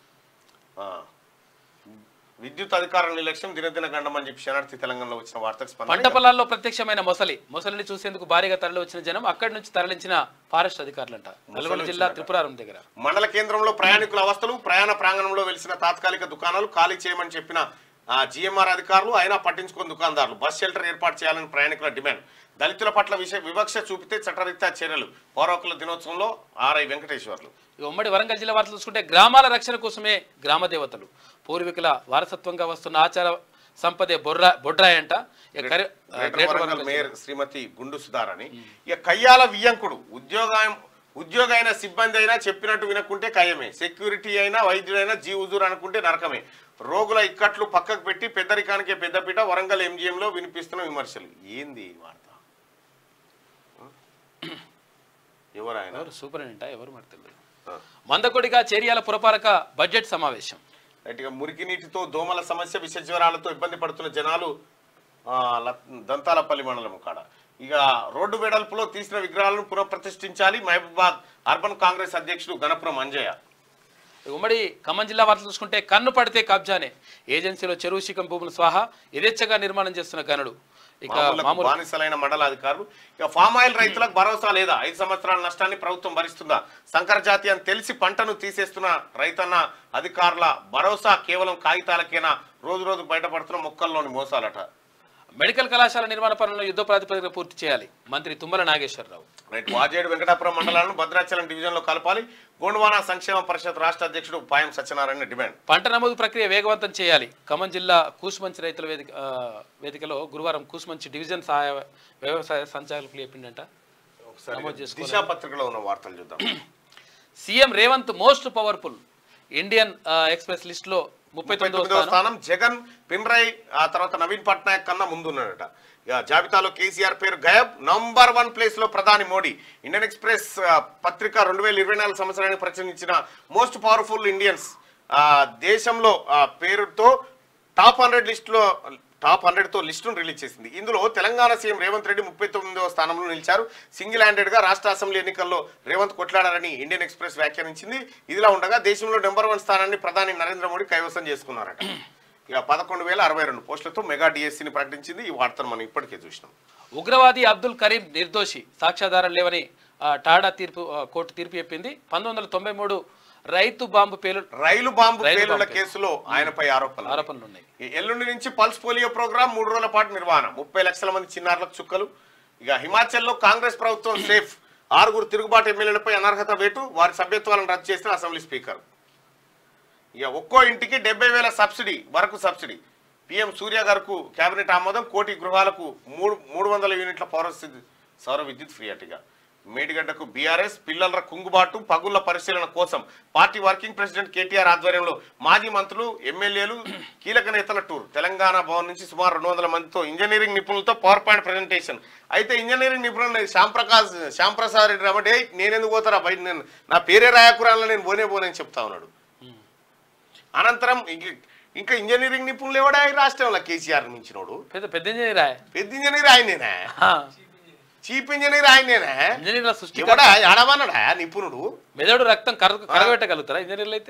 ఆ. విద్యుత్ అధికారుల నిర్లక్ష్యం దినదిన గండమని చెప్పి శనార్థి తెలంగాణలో వచ్చిన వార్తకు పంట స్పందన పొలాల్లో ప్రత్యక్షమైన మొసలి మొసలిని చూసేందుకు భారీగా తరలి వచ్చిన జనం అక్కడి నుంచి తరలించిన ఫారెస్ట్ అధికారులంట నల్గొండ జిల్లా త్రిపురారం దగ్గర మండల కేంద్రంలో ప్రయాణికుల అవస్థలు ప్రయాణ ప్రాంగణంలో వెలిసిన తాత్కాలిక దుకాణాలు ఖాళీ చేయమని చెప్పిన ఆ జిఎంఆర్ అధికారులు అయినా పట్టించుకుని దుకాణదారులు బస్ షెల్టర్ ఏర్పాటు చేయాలని ప్రయాణికుల డిమాండ్ దళితుల పట్ల విషయ వివక్ష చూపితే చట్టరీత్యా చర్యలు పౌర హక్కుల దినోత్సవంలో ఆర్ఐ వెంకటేశ్వర్లు ఇక ఉమ్మడి వరంగల్ జిల్లా వార్తలు చూసుకుంటే గ్రామాల రక్షణ కోసమే గ్రామ దేవతలు పూర్వీకుల వారసత్వంగా వస్తున్న ఆచార సంపదే బొర్రా బొడ్రాయంట ఇక కరి- ఆ, greater greater Warangal Warangal mayor Srimati Gundu Sudharani ఇక కయ్యాల వియ్యంకుడు ఉద్యోగం ఉద్యోగ అయిన సిబ్బంది అయినా చెప్పినట్టు వినకుంటే కయ్యమే సెక్యూరిటీ అయినా వైద్యుడైనా జీ ఉజూర్ అనుకుంటే నరకమే రోగుల ఇక్కట్లు పక్కకు పెట్టి పెద్దరికానికే పెద్దపీట వరంగల్ ఎంజిఎంలో వినిపిస్తున్న విమర్శలు ఏంది ఈ వార్త ఎవరు ఆయన ఎవరు సూపరింటెండెంటా ఎవరు మరి తెలియదు ఆ. మందకొడిగా చేరియాల పురపాలక బడ్జెట్ సమావేశం రైట్గా మురికి నీటితో దోమల సమస్య విష జ్వరాలతో ఇబ్బంది పడుతున్న జనాలు ఆ, ల- దంతాలపల్లి మండలం కాడ ఇక రోడ్డు వెడల్పులో తీసిన విగ్రహాలను పునఃప్రతిష్ఠించాలి మహబూబాద్ అర్బన్ కాంగ్రెస్ అధ్యక్షుడు గణపురం అంజయ్య ఇక ఉమ్మడి ఖమ్మం జిల్లా వార్తలు చూసుకుంటే కన్ను పడితే కబ్జానే ఏజెన్సీలో చెరువు శిఖం భూములు స్వాహా యథేచ్ఛగా నిర్మాణం చేస్తున్న గనుడు ఇక మామూలులకు మామూలు బానిసలైన మండల అధికారులు ఇక ఫామ్ ఆయిల్ రైతులకు భరోసా లేదా ఐదు సంవత్సరాల నష్టాన్ని ప్రభుత్వం భరిస్తుందా సంకర జాతి అని తెలిసి పంటను తీసేస్తున్న రైతన్న అధికారుల భరోసా కేవలం కాగితాలకేనా రోజు రోజు బయటపడుతున్న మొక్కల్లోని మోసాలట మెడికల్ కళాశాల నిర్మాణ పనులను యుద్ధ ప్రాతిపదికన పూర్తి చేయాలి మంత్రి తుమ్మల నాగేశ్వరరావు రైట్ వాజేడు వెంకటాపురం మండలాలను భద్రాచలం డివిజన్లో కలపాలి గోండవాన సంక్షేమ పరిషత్ రాష్ట్ర అధ్యక్షుడు పాయం సత్యనారాయణ డిమాండ్ పంట నమోదు ప్రక్రియ వేగవంతం చేయాలి ఖమ్మం జిల్లా కూసుమంచి రైతుల వేదిక ఆ, వేదికలో గురువారం కూసుమంచి డివిజన్ సహాయ వ్యవసాయ సంచాలకులు చెప్పిండంట ఒకసారి నమోదు చేసుకోవాలి. దిశా పత్రికలో ఉన్న వార్తలు చూద్దాం CM Revanth most powerful Indian ఆ, ఎక్స్ప్రెస్ లిస్ట్ లో ముప్పై తొమ్మిదవ తొమ్మిదవ స్థానం స్థానం జగన్ పిన్రాయ్ ఆ తర్వాత నవీన్ పట్నాయక్ కన్నా ముందున్నాడట ఇక జాబితాలో కేసీఆర్ పేరు గయబ్ నంబర్ వన్ ప్లేస్ లో ప్రధాని మోడీ ఇండియన్ ఎక్స్ప్రెస్ ఆ, పత్రిక రెండు వేల ఇరవై నాలుగు సంవత్సరానికి ప్రచురించిన మోస్ట్ పవర్ఫుల్ ఇండియన్స్ ఆ, దేశంలో ఆ, పేరుతో టాప్ హండ్రెడ్ లిస్ట్ లో టాప్ హండ్రెడ్ తో లిస్టును రిలీజ్ చేసింది ఇందులో తెలంగాణ సీఎం రేవంత్ రెడ్డి ముప్పై తొమ్మిదవ స్థానంలో నిలిచారు సింగిల్ హ్యాండెడ్ గా రాష్ట్ర అసెంబ్లీ ఎన్నికల్లో రేవంత్ కొట్లాడారని ఇండియన్ ఎక్స్ప్రెస్ వ్యాఖ్యానించింది ఇదిలా ఉండగా దేశంలో నెంబర్ వన్ స్థానాన్ని ప్రధాని నరేంద్ర మోడీ కైవసం చేసుకున్నారట ఇక పదకొండు వేల అరవై రెండు పోస్టులతో మెగా డిఎస్సీని ప్రకటించింది ఈ వార్తను మనం ఇప్పటికే చూసినాం ఉగ్రవాది అబ్దుల్ కరీం నిర్దోషి సాక్ష్యాధారం లేవని ఆ, టాడా తీర్పు ఆ, కోర్టు తీర్పు చెప్పింది పంతొమ్మిది వందల తొంభై మూడు రైతు బాంబు పేలు రైలు బాంబు రైలు పేలుళ్ల బాంబు కేసులో ఆయనపై ఆరోపణలు ఆరోపణలు ఉన్నాయి ఈ ఎల్లుండి నుంచి పల్స్ పోలియో ప్రోగ్రాం మూడు రోజుల పాటు నిర్వహణ ముప్పై లక్షల మంది చిన్నారులకు చుక్కలు ఇక హిమాచల్లో కాంగ్రెస్ ప్రభుత్వం సేఫ్ ఆరుగురు తిరుగుబాటు ఎమ్మెల్యేలపై అనర్హత వేటు వారి సభ్యత్వాలను రద్దు చేసిన అసెంబ్లీ స్పీకర్ ఇక ఒక్కో ఇంటికి డెబ్బై వేల సబ్సిడీ వరకు సబ్సిడీ పిఎం సూర్య గారికి కేబినెట్ ఆమోదం కోటి గృహాలకు మూడు మూడు వందల యూనిట్ల పౌర సౌర విద్యుత్ ఫ్రీ అటుగా మేడిగడ్డకు బీఆర్ఎస్ పిల్లల కుంగుబాటు పగుళ్ల పరిశీలన కోసం పార్టీ వర్కింగ్ ప్రెసిడెంట్ కేటీఆర్ ఆధ్వర్యంలో మాజీ మంత్రులు ఎమ్మెల్యేలు కీలక నేతల టూర్ తెలంగాణ భవన్ నుంచి సుమారు రెండు వందల మందితో ఇంజనీరింగ్ నిపుణులతో పవర్ పాయింట్ ప్రజెంటేషన్ అయితే ఇంజనీరింగ్ నిపుణులు శ్యాంప్రకాష్ శ్యాంప్రసాద్ రెడ్డి రమటే నేనెందుకు పోతారా బయట నేను నా పేరే రాయకురాల్లో నేను పోనే పోనని చెప్తా ఉన్నాడు అనంతరం ఇంక- ఇంకా ఇంజనీరింగ్ నిపుణులు ఎవడా ఈ రాష్ట్రంలో కేసీఆర్ మించినోడు పెద్ద పెద్ద ఇంజనీర్ ఆ. పెద్ద ఇంజనీర్ ఆయనేనా ఆ. చీఫ్ ఇంజనీర్ ఆయనేనా ఇంజనీర్ల సృష్టి ఎవడా ఆడమన్నాడా నిపుణుడు మెదడు రక్తం కర కరగబెట్టగలుగుతారా ఇంజనీర్లు అయితే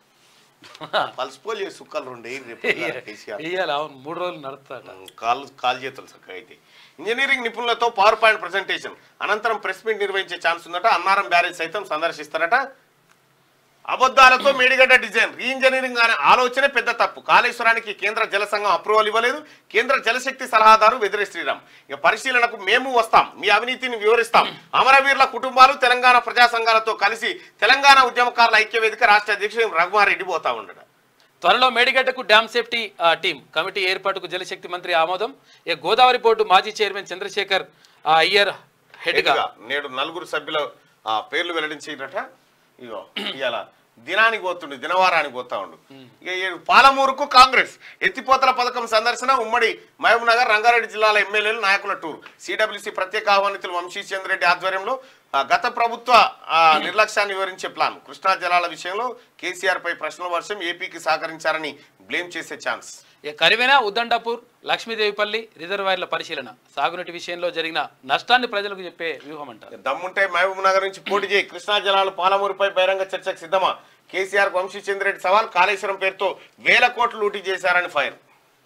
పల్సిపోలి సుక్కలు రెండు ఎయిర్ రేపు కేసీఆర్ ఇయ్యాలి అవును మూడు రోజులు నడుస్తాట కాళ్ళు కాలు చేతులు చక్కగా అయితే ఇంజనీరింగ్ నిపుణులతో పవర్ పాయింట్ ప్రజెంటేషన్ అనంతరం ప్రెస్ మీట్ నిర్వహించే ఛాన్స్ ఉందట అన్నారం బ్యారేజ్ సైతం సందర్శిస్తారట అబద్ధాలతో మేడిగడ్డ డిజైన్ రీ ఇంజనీరింగ్ అనే ఆలోచనే పెద్ద తప్పు కాళేశ్వరానికి కేంద్ర జల సంఘం అప్రూవల్ ఇవ్వలేదు కేంద్ర జలశక్తి సలహాదారు వెదిరి శ్రీరామ్ ఇక పరిశీలనకు మేము వస్తాం మీ అవినీతిని వివరిస్తాం అమరవీరుల కుటుంబాలు తెలంగాణ ప్రజా సంఘాలతో కలిసి తెలంగాణ ఉద్యమకారుల ఐక్య వేదిక రాష్ట్ర అధ్యక్షుడు రఘుమారెడ్డి పోతా ఉండడు త్వరలో మేడిగడ్డకు డ్యామ్ సేఫ్టీ ఆ, టీం కమిటీ ఏర్పాటుకు జలశక్తి మంత్రి ఆమోదం ఇక గోదావరి బోర్డు మాజీ చైర్మన్ చంద్రశేఖర్ ఆ, అయ్యర్ హెడ్గా హెడ్గా నేడు నలుగురు సభ్యుల ఆ, పేర్లు వెల్లడించినట ఇగో ఇవాళ దినానికి పోతుండు దినవారానికి పోతా ఉండు ఇక ఈ పాలమూరుకు కాంగ్రెస్ ఎత్తిపోతల పథకం సందర్శన ఉమ్మడి మహబూబ్ నగర్ రంగారెడ్డి జిల్లాల ఎమ్మెల్యేలు నాయకుల టూర్ సిడబ్ల్యూసి ప్రత్యేక ఆహ్వానితులు వంశీ చంద్రెడ్డి ఆధ్వర్యంలో ఆ, గత ప్రభుత్వ ఆ, నిర్లక్ష్యాన్ని వివరించే ప్లాన్ కృష్ణా జలాల విషయంలో కేసీఆర్ పై ప్రశ్నల వర్షం ఏపీకి సహకరించారని బ్లేమ్ చేసే ఛాన్స్ ఇక కరివెన ఉద్దండాపూర్ లక్ష్మీదేవిపల్లి రిజర్వాయర్ల పరిశీలన సాగునీటి విషయంలో జరిగిన నష్టాన్ని ప్రజలకు చెప్పే వ్యూహం అంటారు దమ్ముంటే మహబూబ్ నగర్ నుంచి పోటీ చేయి కృష్ణా జలాలు పాలమూరుపై బహిరంగ చర్చకు సిద్ధమా కేసీఆర్ వంశీ చంద్రెడ్డి సవాల్ కాళేశ్వరం పేరుతో వేల కోట్లు లూటీ చేశారని ఫైర్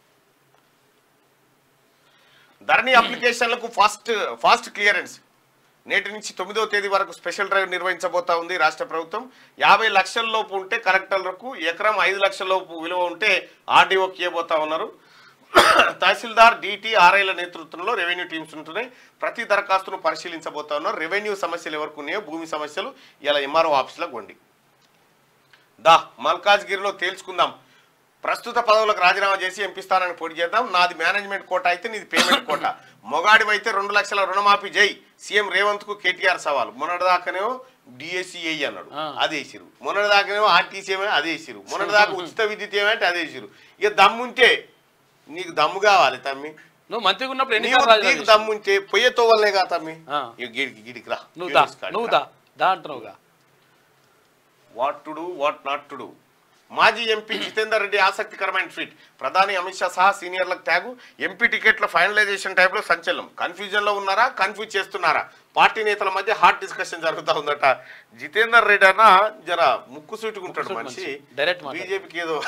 ధరణి అప్లికేషన్లకు ఫాస్ట్ ఫాస్ట్ క్లియరెన్స్ నేటి నుంచి తొమ్మిదవ తేదీ వరకు స్పెషల్ డ్రైవ్ నిర్వహించబోతా ఉంది రాష్ట్ర ప్రభుత్వం యాభై లక్షల లోపు ఉంటే కలెక్టర్లకు ఎకరం ఐదు లక్షల లోపు విలువ ఉంటే ఆర్డీఓకి ఇవ్వబోతా ఉన్నారు తహసీల్దార్ డిటి ఆర్ఐల నేతృత్వంలో రెవెన్యూ టీమ్స్ ఉంటున్నాయి ప్రతి దరఖాస్తును పరిశీలించబోతా ఉన్నారు రెవెన్యూ సమస్యలు ఎవరికి ఉన్నాయో భూమి సమస్యలు ఇలా ఎంఆర్ఓ ఆఫీసులో కొండి దా మల్కాజ్గిరిలో తేల్చుకుందాం ప్రస్తుత పదవులకు రాజీనామా చేసి ఎంపీ స్థానానికి పోటీ చేద్దాం నాది మేనేజ్మెంట్ కోట అయితే నీది పేమెంట్ కోట మొగాడివైతే రెండు లక్షల రుణమాఫీ జై సీఎం రేవంత్ కు కేటీఆర్ సవాల్ మొన్నటిదాకానేమో డిఎస్సిఐ అన్నాడు ఆ. అది వేసిరు మొన్నటిదాకానేమో ఆర్టీసీ ఏమే అది వేసిరు మొన్నటిదాకా ఉచిత విద్యుత్ ఏమంటే అది వేసిరు ఇక దమ్ముంటే నీకు దమ్ము కావాలి తమ్మి నువ్వు మంత్రిగా ఉన్నప్పుడు నీవు ఎన్నిసార్లు రాజీనామా నీకు చేసావు? దమ్ముంటే పొయ్యేతో వల్లే కా తమ్మి ఆ. ఇక గిడికి గిడికి రా నువ్వు దా గిడికి కాడికి నువ్వు రా. దా దా అంటున్నావుగా what to do what not to do మాజీ ఎంపీ జితేందర్ రెడ్డి ఆసక్తికరమైన ట్వీట్ ప్రధాని అమిత్ షా సహా సీనియర్లకు ట్యాగు ఎంపీ టికెట్ల ఫైనలైజేషన్ టైంలో సంచలనం కన్ఫ్యూజన్ లో ఉన్నారా కన్ఫ్యూజ్ చేస్తున్నారా పార్టీ నేతల మధ్య హాట్ డిస్కషన్ జరుగుతా ఉందట జితేందర్ రెడ్డి అన్న జర ముక్కు సూటుకుంటాడు ముక్కు మనిషి మనిషి. Direct మాట. బీజేపీకి ఏదో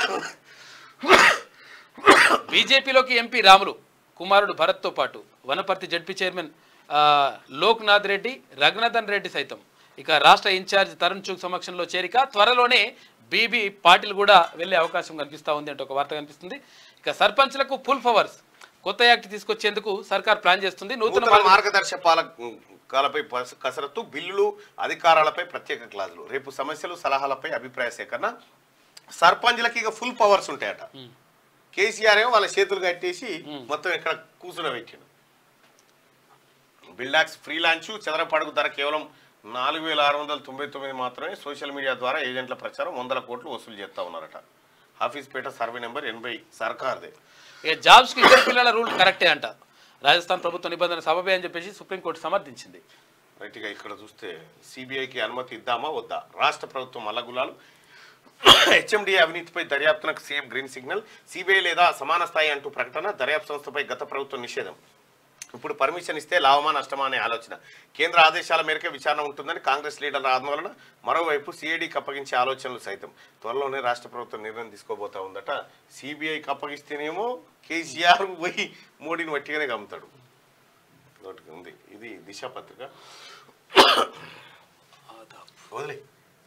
బీజేపీలోకి ఎంపీ రాములు కుమారుడు భరత్తో పాటు వనపర్తి జడ్పీ చైర్మన్ ఆ, లోక్నాథ్ రెడ్డి రఘునాథన్ రెడ్డి సైతం ఇక రాష్ట్ర ఇన్ఛార్జ్ తరుణ్ చుక్ సమక్షంలో చేరిక త్వరలోనే బీబీ పాటిల్ కూడా వెళ్ళే అవకాశం కనిపిస్తా ఉంది అంటే ఒక వార్త కనిపిస్తుంది ఇక సర్పంచ్లకు ఫుల్ పవర్స్ కొత్త యాక్ట్ తీసుకొచ్చేందుకు సర్కార్ ప్లాన్ చేస్తుంది నూతన నూతన మార్గ- మార్గదర్శకాలపై పస- కసరత్తు బిల్లులు అధికారాలపై ప్రత్యేక క్లాజులు రేపు సమస్యలు సలహాలపై అభిప్రాయ సేకరణ సర్పంచ్లకి ఇక ఫుల్ పవర్స్ ఉంటాయట కేసీఆర్ ఏమో వాళ్ళ చేతులు కట్టేసి మొత్తం ఇక్కడ కూర్చుని పెట్టాడు బిల్డాక్స్ ఫ్రీ లాంచ్ చదరపు అడుగు ధర కేవలం నాలుగు వేల ఆరు వందల తొంభై తొమ్మిది మాత్రమే సోషల్ మీడియా ద్వారా ఏజెంట్ల ప్రచారం వందల కోట్లు వసూలు చేస్తా ఉన్నారట ఆఫీస్పేట సర్వే నెంబర్ ఎనభై సర్కార్దే ఇక జాబ్స్కి ఇద్దరు పిల్లల రూల్ కరెక్టే అంట రాజస్థాన్ ప్రభుత్వ నిబంధన సబబే అని చెప్పేసి సుప్రీంకోర్టు సమర్థించింది రైట్గా ఇక్కడ చూస్తే సిబిఐకి అనుమతి ఇద్దామా వద్దా రాష్ట్ర ప్రభుత్వం అల్లగులాలు హెచ్ఎండి అవినీతిపై దర్యాప్తునకు సీఎం గ్రీన్ సిగ్నల్ సిబిఐ లేదా సమాన స్థాయి అంటూ ప్రకటన దర్యాప్తు సంస్థపై గత ప్రభుత్వం నిషేధం ఇప్పుడు పర్మిషన్ ఇస్తే లాభమా నష్టమా అనే ఆలోచన కేంద్ర ఆదేశాల మేరకే విచారణ ఉంటుందని కాంగ్రెస్ లీడర్ల ఆందోళన మరోవైపు సిఐడికి అప్పగించే ఆలోచనలు సైతం త్వరలోనే రాష్ట్ర ప్రభుత్వం నిర్ణయం తీసుకోబోతా ఉందట సిబిఐకి అప్పగిస్తేనేమో కేసీఆర్ పోయి మోడీని వట్టిగానే గమ్ముతాడు ఒకటి ఉంది ఇది దిశ పత్రిక వదిలే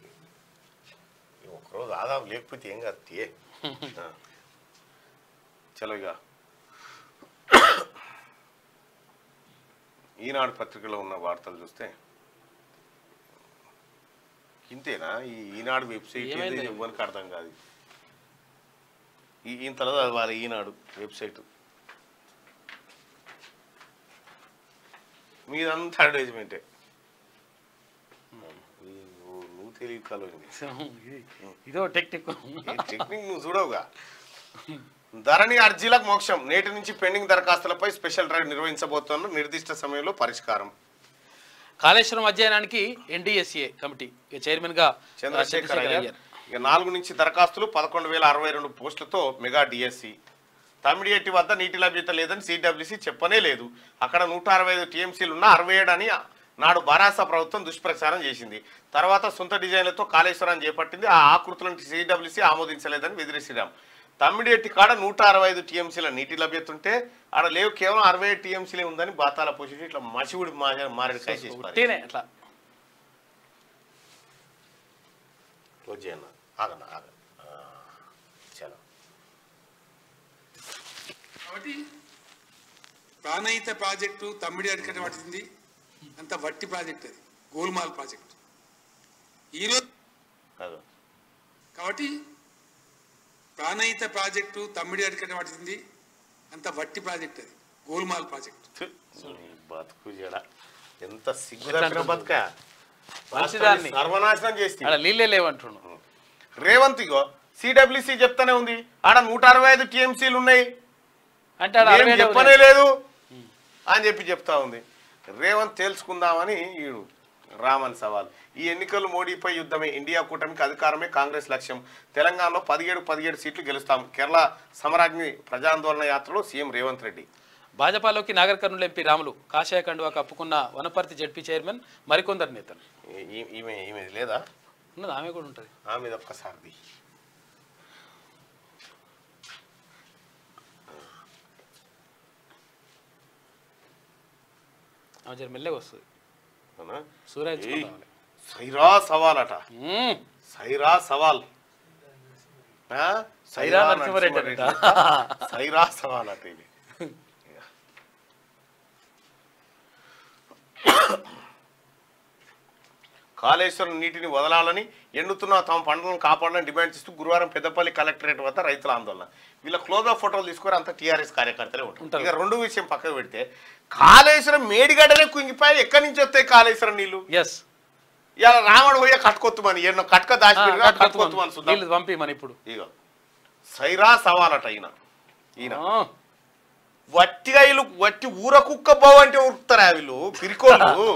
ఒకరోజు ఆదాం లేకపోతే ఏం కాదు తీయే ఆ. చలో ఇక ఈనాడు పత్రికలో ఉన్న వార్తలు చూస్తే ఇంతేనా ఈ ఈనాడు వెబ్సైట్ ఏమైంది? ఏది ఎవరికి అర్థం కాదు ఈ ఇంతలో వాళ్ళ ఈనాడు వెబ్సైట్ మీదంతా అడ్వర్టైజ్మెంటే నువ్వు తెలియ కాలం ఇదో టెక్నిక్ టెక్నిక్ నువ్వు చూడవుగా ధరణి అర్జీలకు మోక్షం నేటి నుంచి పెండింగ్ దరఖాస్తులపై స్పెషల్ డ్రైవ్ నిర్వహించబోతున్న నిర్దిష్ట సమయంలో పరిష్కారం కాళేశ్వరం అధ్యయనానికి ఎన్డీఎస్ఏ కమిటీ ఇక చైర్మన్ గా చంద్రశేఖర్ అయ్యర్ ఇక నాలుగు నుంచి దరఖాస్తులు పదకొండు వేల అరవై రెండు పోస్టులతో మెగా డిఎస్సి తమిడిఎట్టి వద్ద నీటి లభ్యత లేదని సిడబ్ల్యూసి చెప్పనే లేదు అక్కడ నూట అరవై ఐదు టీఎంసీలు ఉన్న అరవై ఏడు అని నాడు బారాస ప్రభుత్వం దుష్ప్రచారం చేసింది తర్వాత సొంత డిజైన్లతో కాళేశ్వరాన్ని చేపట్టింది ఆ ఆకృతులను సిడబ్ల్యూసి ఆమోదించలేదని వెదిరి శ్రీరామ్ తమ్మిడిఎట్టి కాడ నూట అరవై ఐదు టీఎంసీల నీటి లభ్యత ఉంటే ఆడ లేవు కేవలం అరవై ఏడు టీఎంసీలే ఉందని బాతాల పోషించి ఇట్లా మసివుడి మారేడుకాయ చేసి పారేశారు. ఉట్టినే అట్లా క్లోజ్ చేయన్న ఆగన్న ఆగన్న ఆ, చలో కాబట్టి ప్రాణహిత ప్రాజెక్టు తమ్మిడి అడికట పడుతుంది అంత వట్టి ప్రాజెక్ట్ అది గోల్మాల్ ప్రాజెక్ట్ ఈరోజు అదో కాబట్టి ప్రాణహిత ప్రాజెక్టు తమ్మిడి అడికట పడుతుంది అంత వట్టి ప్రాజెక్ట్ అది గోల్మాల్ ప్రాజెక్ట్ థు, నీ బతుకు జడ ఎంత సిగ్గు తప్పిన బతుక మంచిదాన్ని. సర్వనాశనం చేసి అక్కడ నీళ్ళే లేవంటున్నాను రేవంత్ ఇగో సిడబ్ల్యూసి చెప్తానే ఉంది ఆడ నూట అరవై ఐదు టీఎంసీలు ఉన్నాయి అంటే ఆడ ఏం అరవై ఏడు చెప్పనే లేదు అని చెప్పి చెప్తా ఉంది రేవంత్ తేల్చుకుందామని ఈడు రామన్ సవాల్ ఈ ఎన్నికలు మోడీపై యుద్ధమే ఇండియా కూటమికి అధికారమే కాంగ్రెస్ లక్ష్యం తెలంగాణలో పదిహేడు పదిహేడు సీట్లు గెలుస్తాం కేరళ సమరాజ్ఞి ప్రజాందోళన యాత్రలో సీఎం రేవంత్ రెడ్డి భాజపాలోకి నాగర్ కర్నూలు ఎంపీ రాములు కాషాయ కండువా కప్పుకున్న వనపర్తి జడ్పీ చైర్మన్ మరికొందరు నేతలు ఈ- ఈ- ఈమె ఈమె లేదా ఉన్నది ఆమె కూడా ఉంటుంది ఆ మీద ఒక్కసారిది ఆమె జర మెల్లగా వస్తుంది అవునా? సూర్య ఏయ్, ఇచ్చుకుందాం సైరా సవాల్ అట మ్మ్. సైరా సవాల్ ఆ? సైరా నరసింహారెడ్డి అట. నరసింహారెడ్డి. సైరా సవాల్ అట ఇది కాళేశ్వరం నీటిని వదలాలని ఎండుతున్న తమ పంటలను కాపాడాలని డిమాండ్ చేస్తూ గురువారం పెద్దపల్లి కలెక్టరేట్ వద్ద రైతుల ఆందోళన వీళ్ళ క్లోజ్ అప్ ఫోటోలు తీసుకొని అంతా టీఆర్ఎస్ కార్యకర్తలే ఉంటారు ఉంటారు. ఇక రెండు విషయం పక్కకు పెడితే కాళేశ్వరం మేడిగడ్డనే కుంగిపోయి ఎక్కడి నుంచి వస్తాయి కాళేశ్వరం నీళ్లు ఎస్ ఇలా రావణ పోయే కట్టుకొత్తుమని ఎన్నో కట్క దాచి కట్టుకొత్తుమని చూద్దాం వీళ్ళు పంపి మన ఇప్పుడు ఇగో సైరా సవాలట ఈయన ఈయన ఆ, వట్టిగా వీళ్ళు వట్టి ఊర కుక్క బావు అంటే ఉరుకుతారా వీళ్ళు పిరికోళ్ళు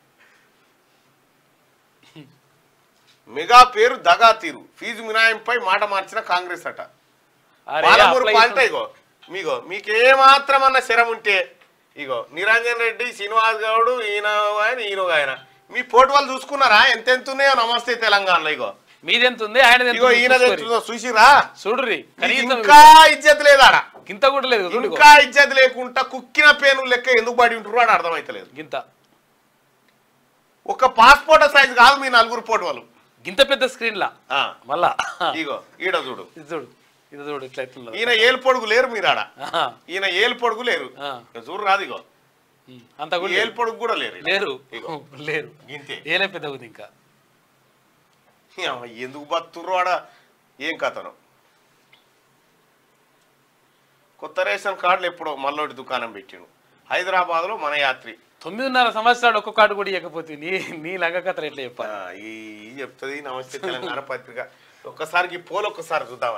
మెగా పేరు దగా తీరు ఫీజు మినాయింపై మాట మార్చిన కాంగ్రెస్ అట అరే, పాలమూరు అప్లై పాలిట ఇగో మీగో మీకు ఏమాత్రమన్న శరం ఉంటే ఇగో నిరంజన్ రెడ్డి శ్రీనివాస్ గౌడ్ ఈయన ఆయన ఈయన ఒక ఆయన మీ పోటీ వాళ్ళు చూసుకున్నారా ఎంత ఎంత ఉన్నాయో నమస్తే తెలంగాణలో ఇగో మీదెంత ఉంది ఆయన ఇగో ఈయన చూసిరా చూడుర్రి మీకు కనీసం ఇంకా ఇజ్జత్ లేదాడా గింత కూడా లేదు చూడు ఇగో. ఇంకా ఇజ్జత్ లేకుండా కుక్కిన పేను లెక్క ఎందుకు పడి ఉంటారు అని అర్థమైతలేదు గింత ఒక పాస్పోర్ట్ సైజ్ కాదు మీ నలుగురు పోటీ వాళ్ళు గింత పెద్ద స్క్రీన్ లా ఆ, మళ్ళా ఇగో ఈడ చూడు ఇది చూడు ఇది చూడు ఇట్లా ఎట్లున్నదో. ఈయన ఏలు పొడుగు లేరు మీరాడ ఆహా. ఈయన ఏలు పొడుగు లేరు ఆ. ఇక చూడు రాదు ఇగో ఉమ్, అంత కూడా ఈ ఏలు లేదు. పొడుగు కూడా లేరు ఈడ. లేరు ఇగో. లేరు ఇంతే ఏలే పెద్ద ఉంది ఇంకా ఏమ్మ, ఎందుకు బతుర్రు ఆడ ఏం కథను కొత్త రేషన్ కార్డులు ఎప్పుడో మల్లోటి దుకాణం పెట్టిండు హైదరాబాద్లో మన యాత్రి తొమ్మిదిన్నర సంవత్సరాలు ఒక్క కార్డు కూడా ఇవ్వకపోతే నీ నీ లంగ కథలు ఎట్లా ఆ, చెప్పాలి ఈ ఈ చెప్తుంది నమస్తే తెలంగాణ పత్రిక ఒక్కసారికి పోలు ఒక్కసారి చూద్దాం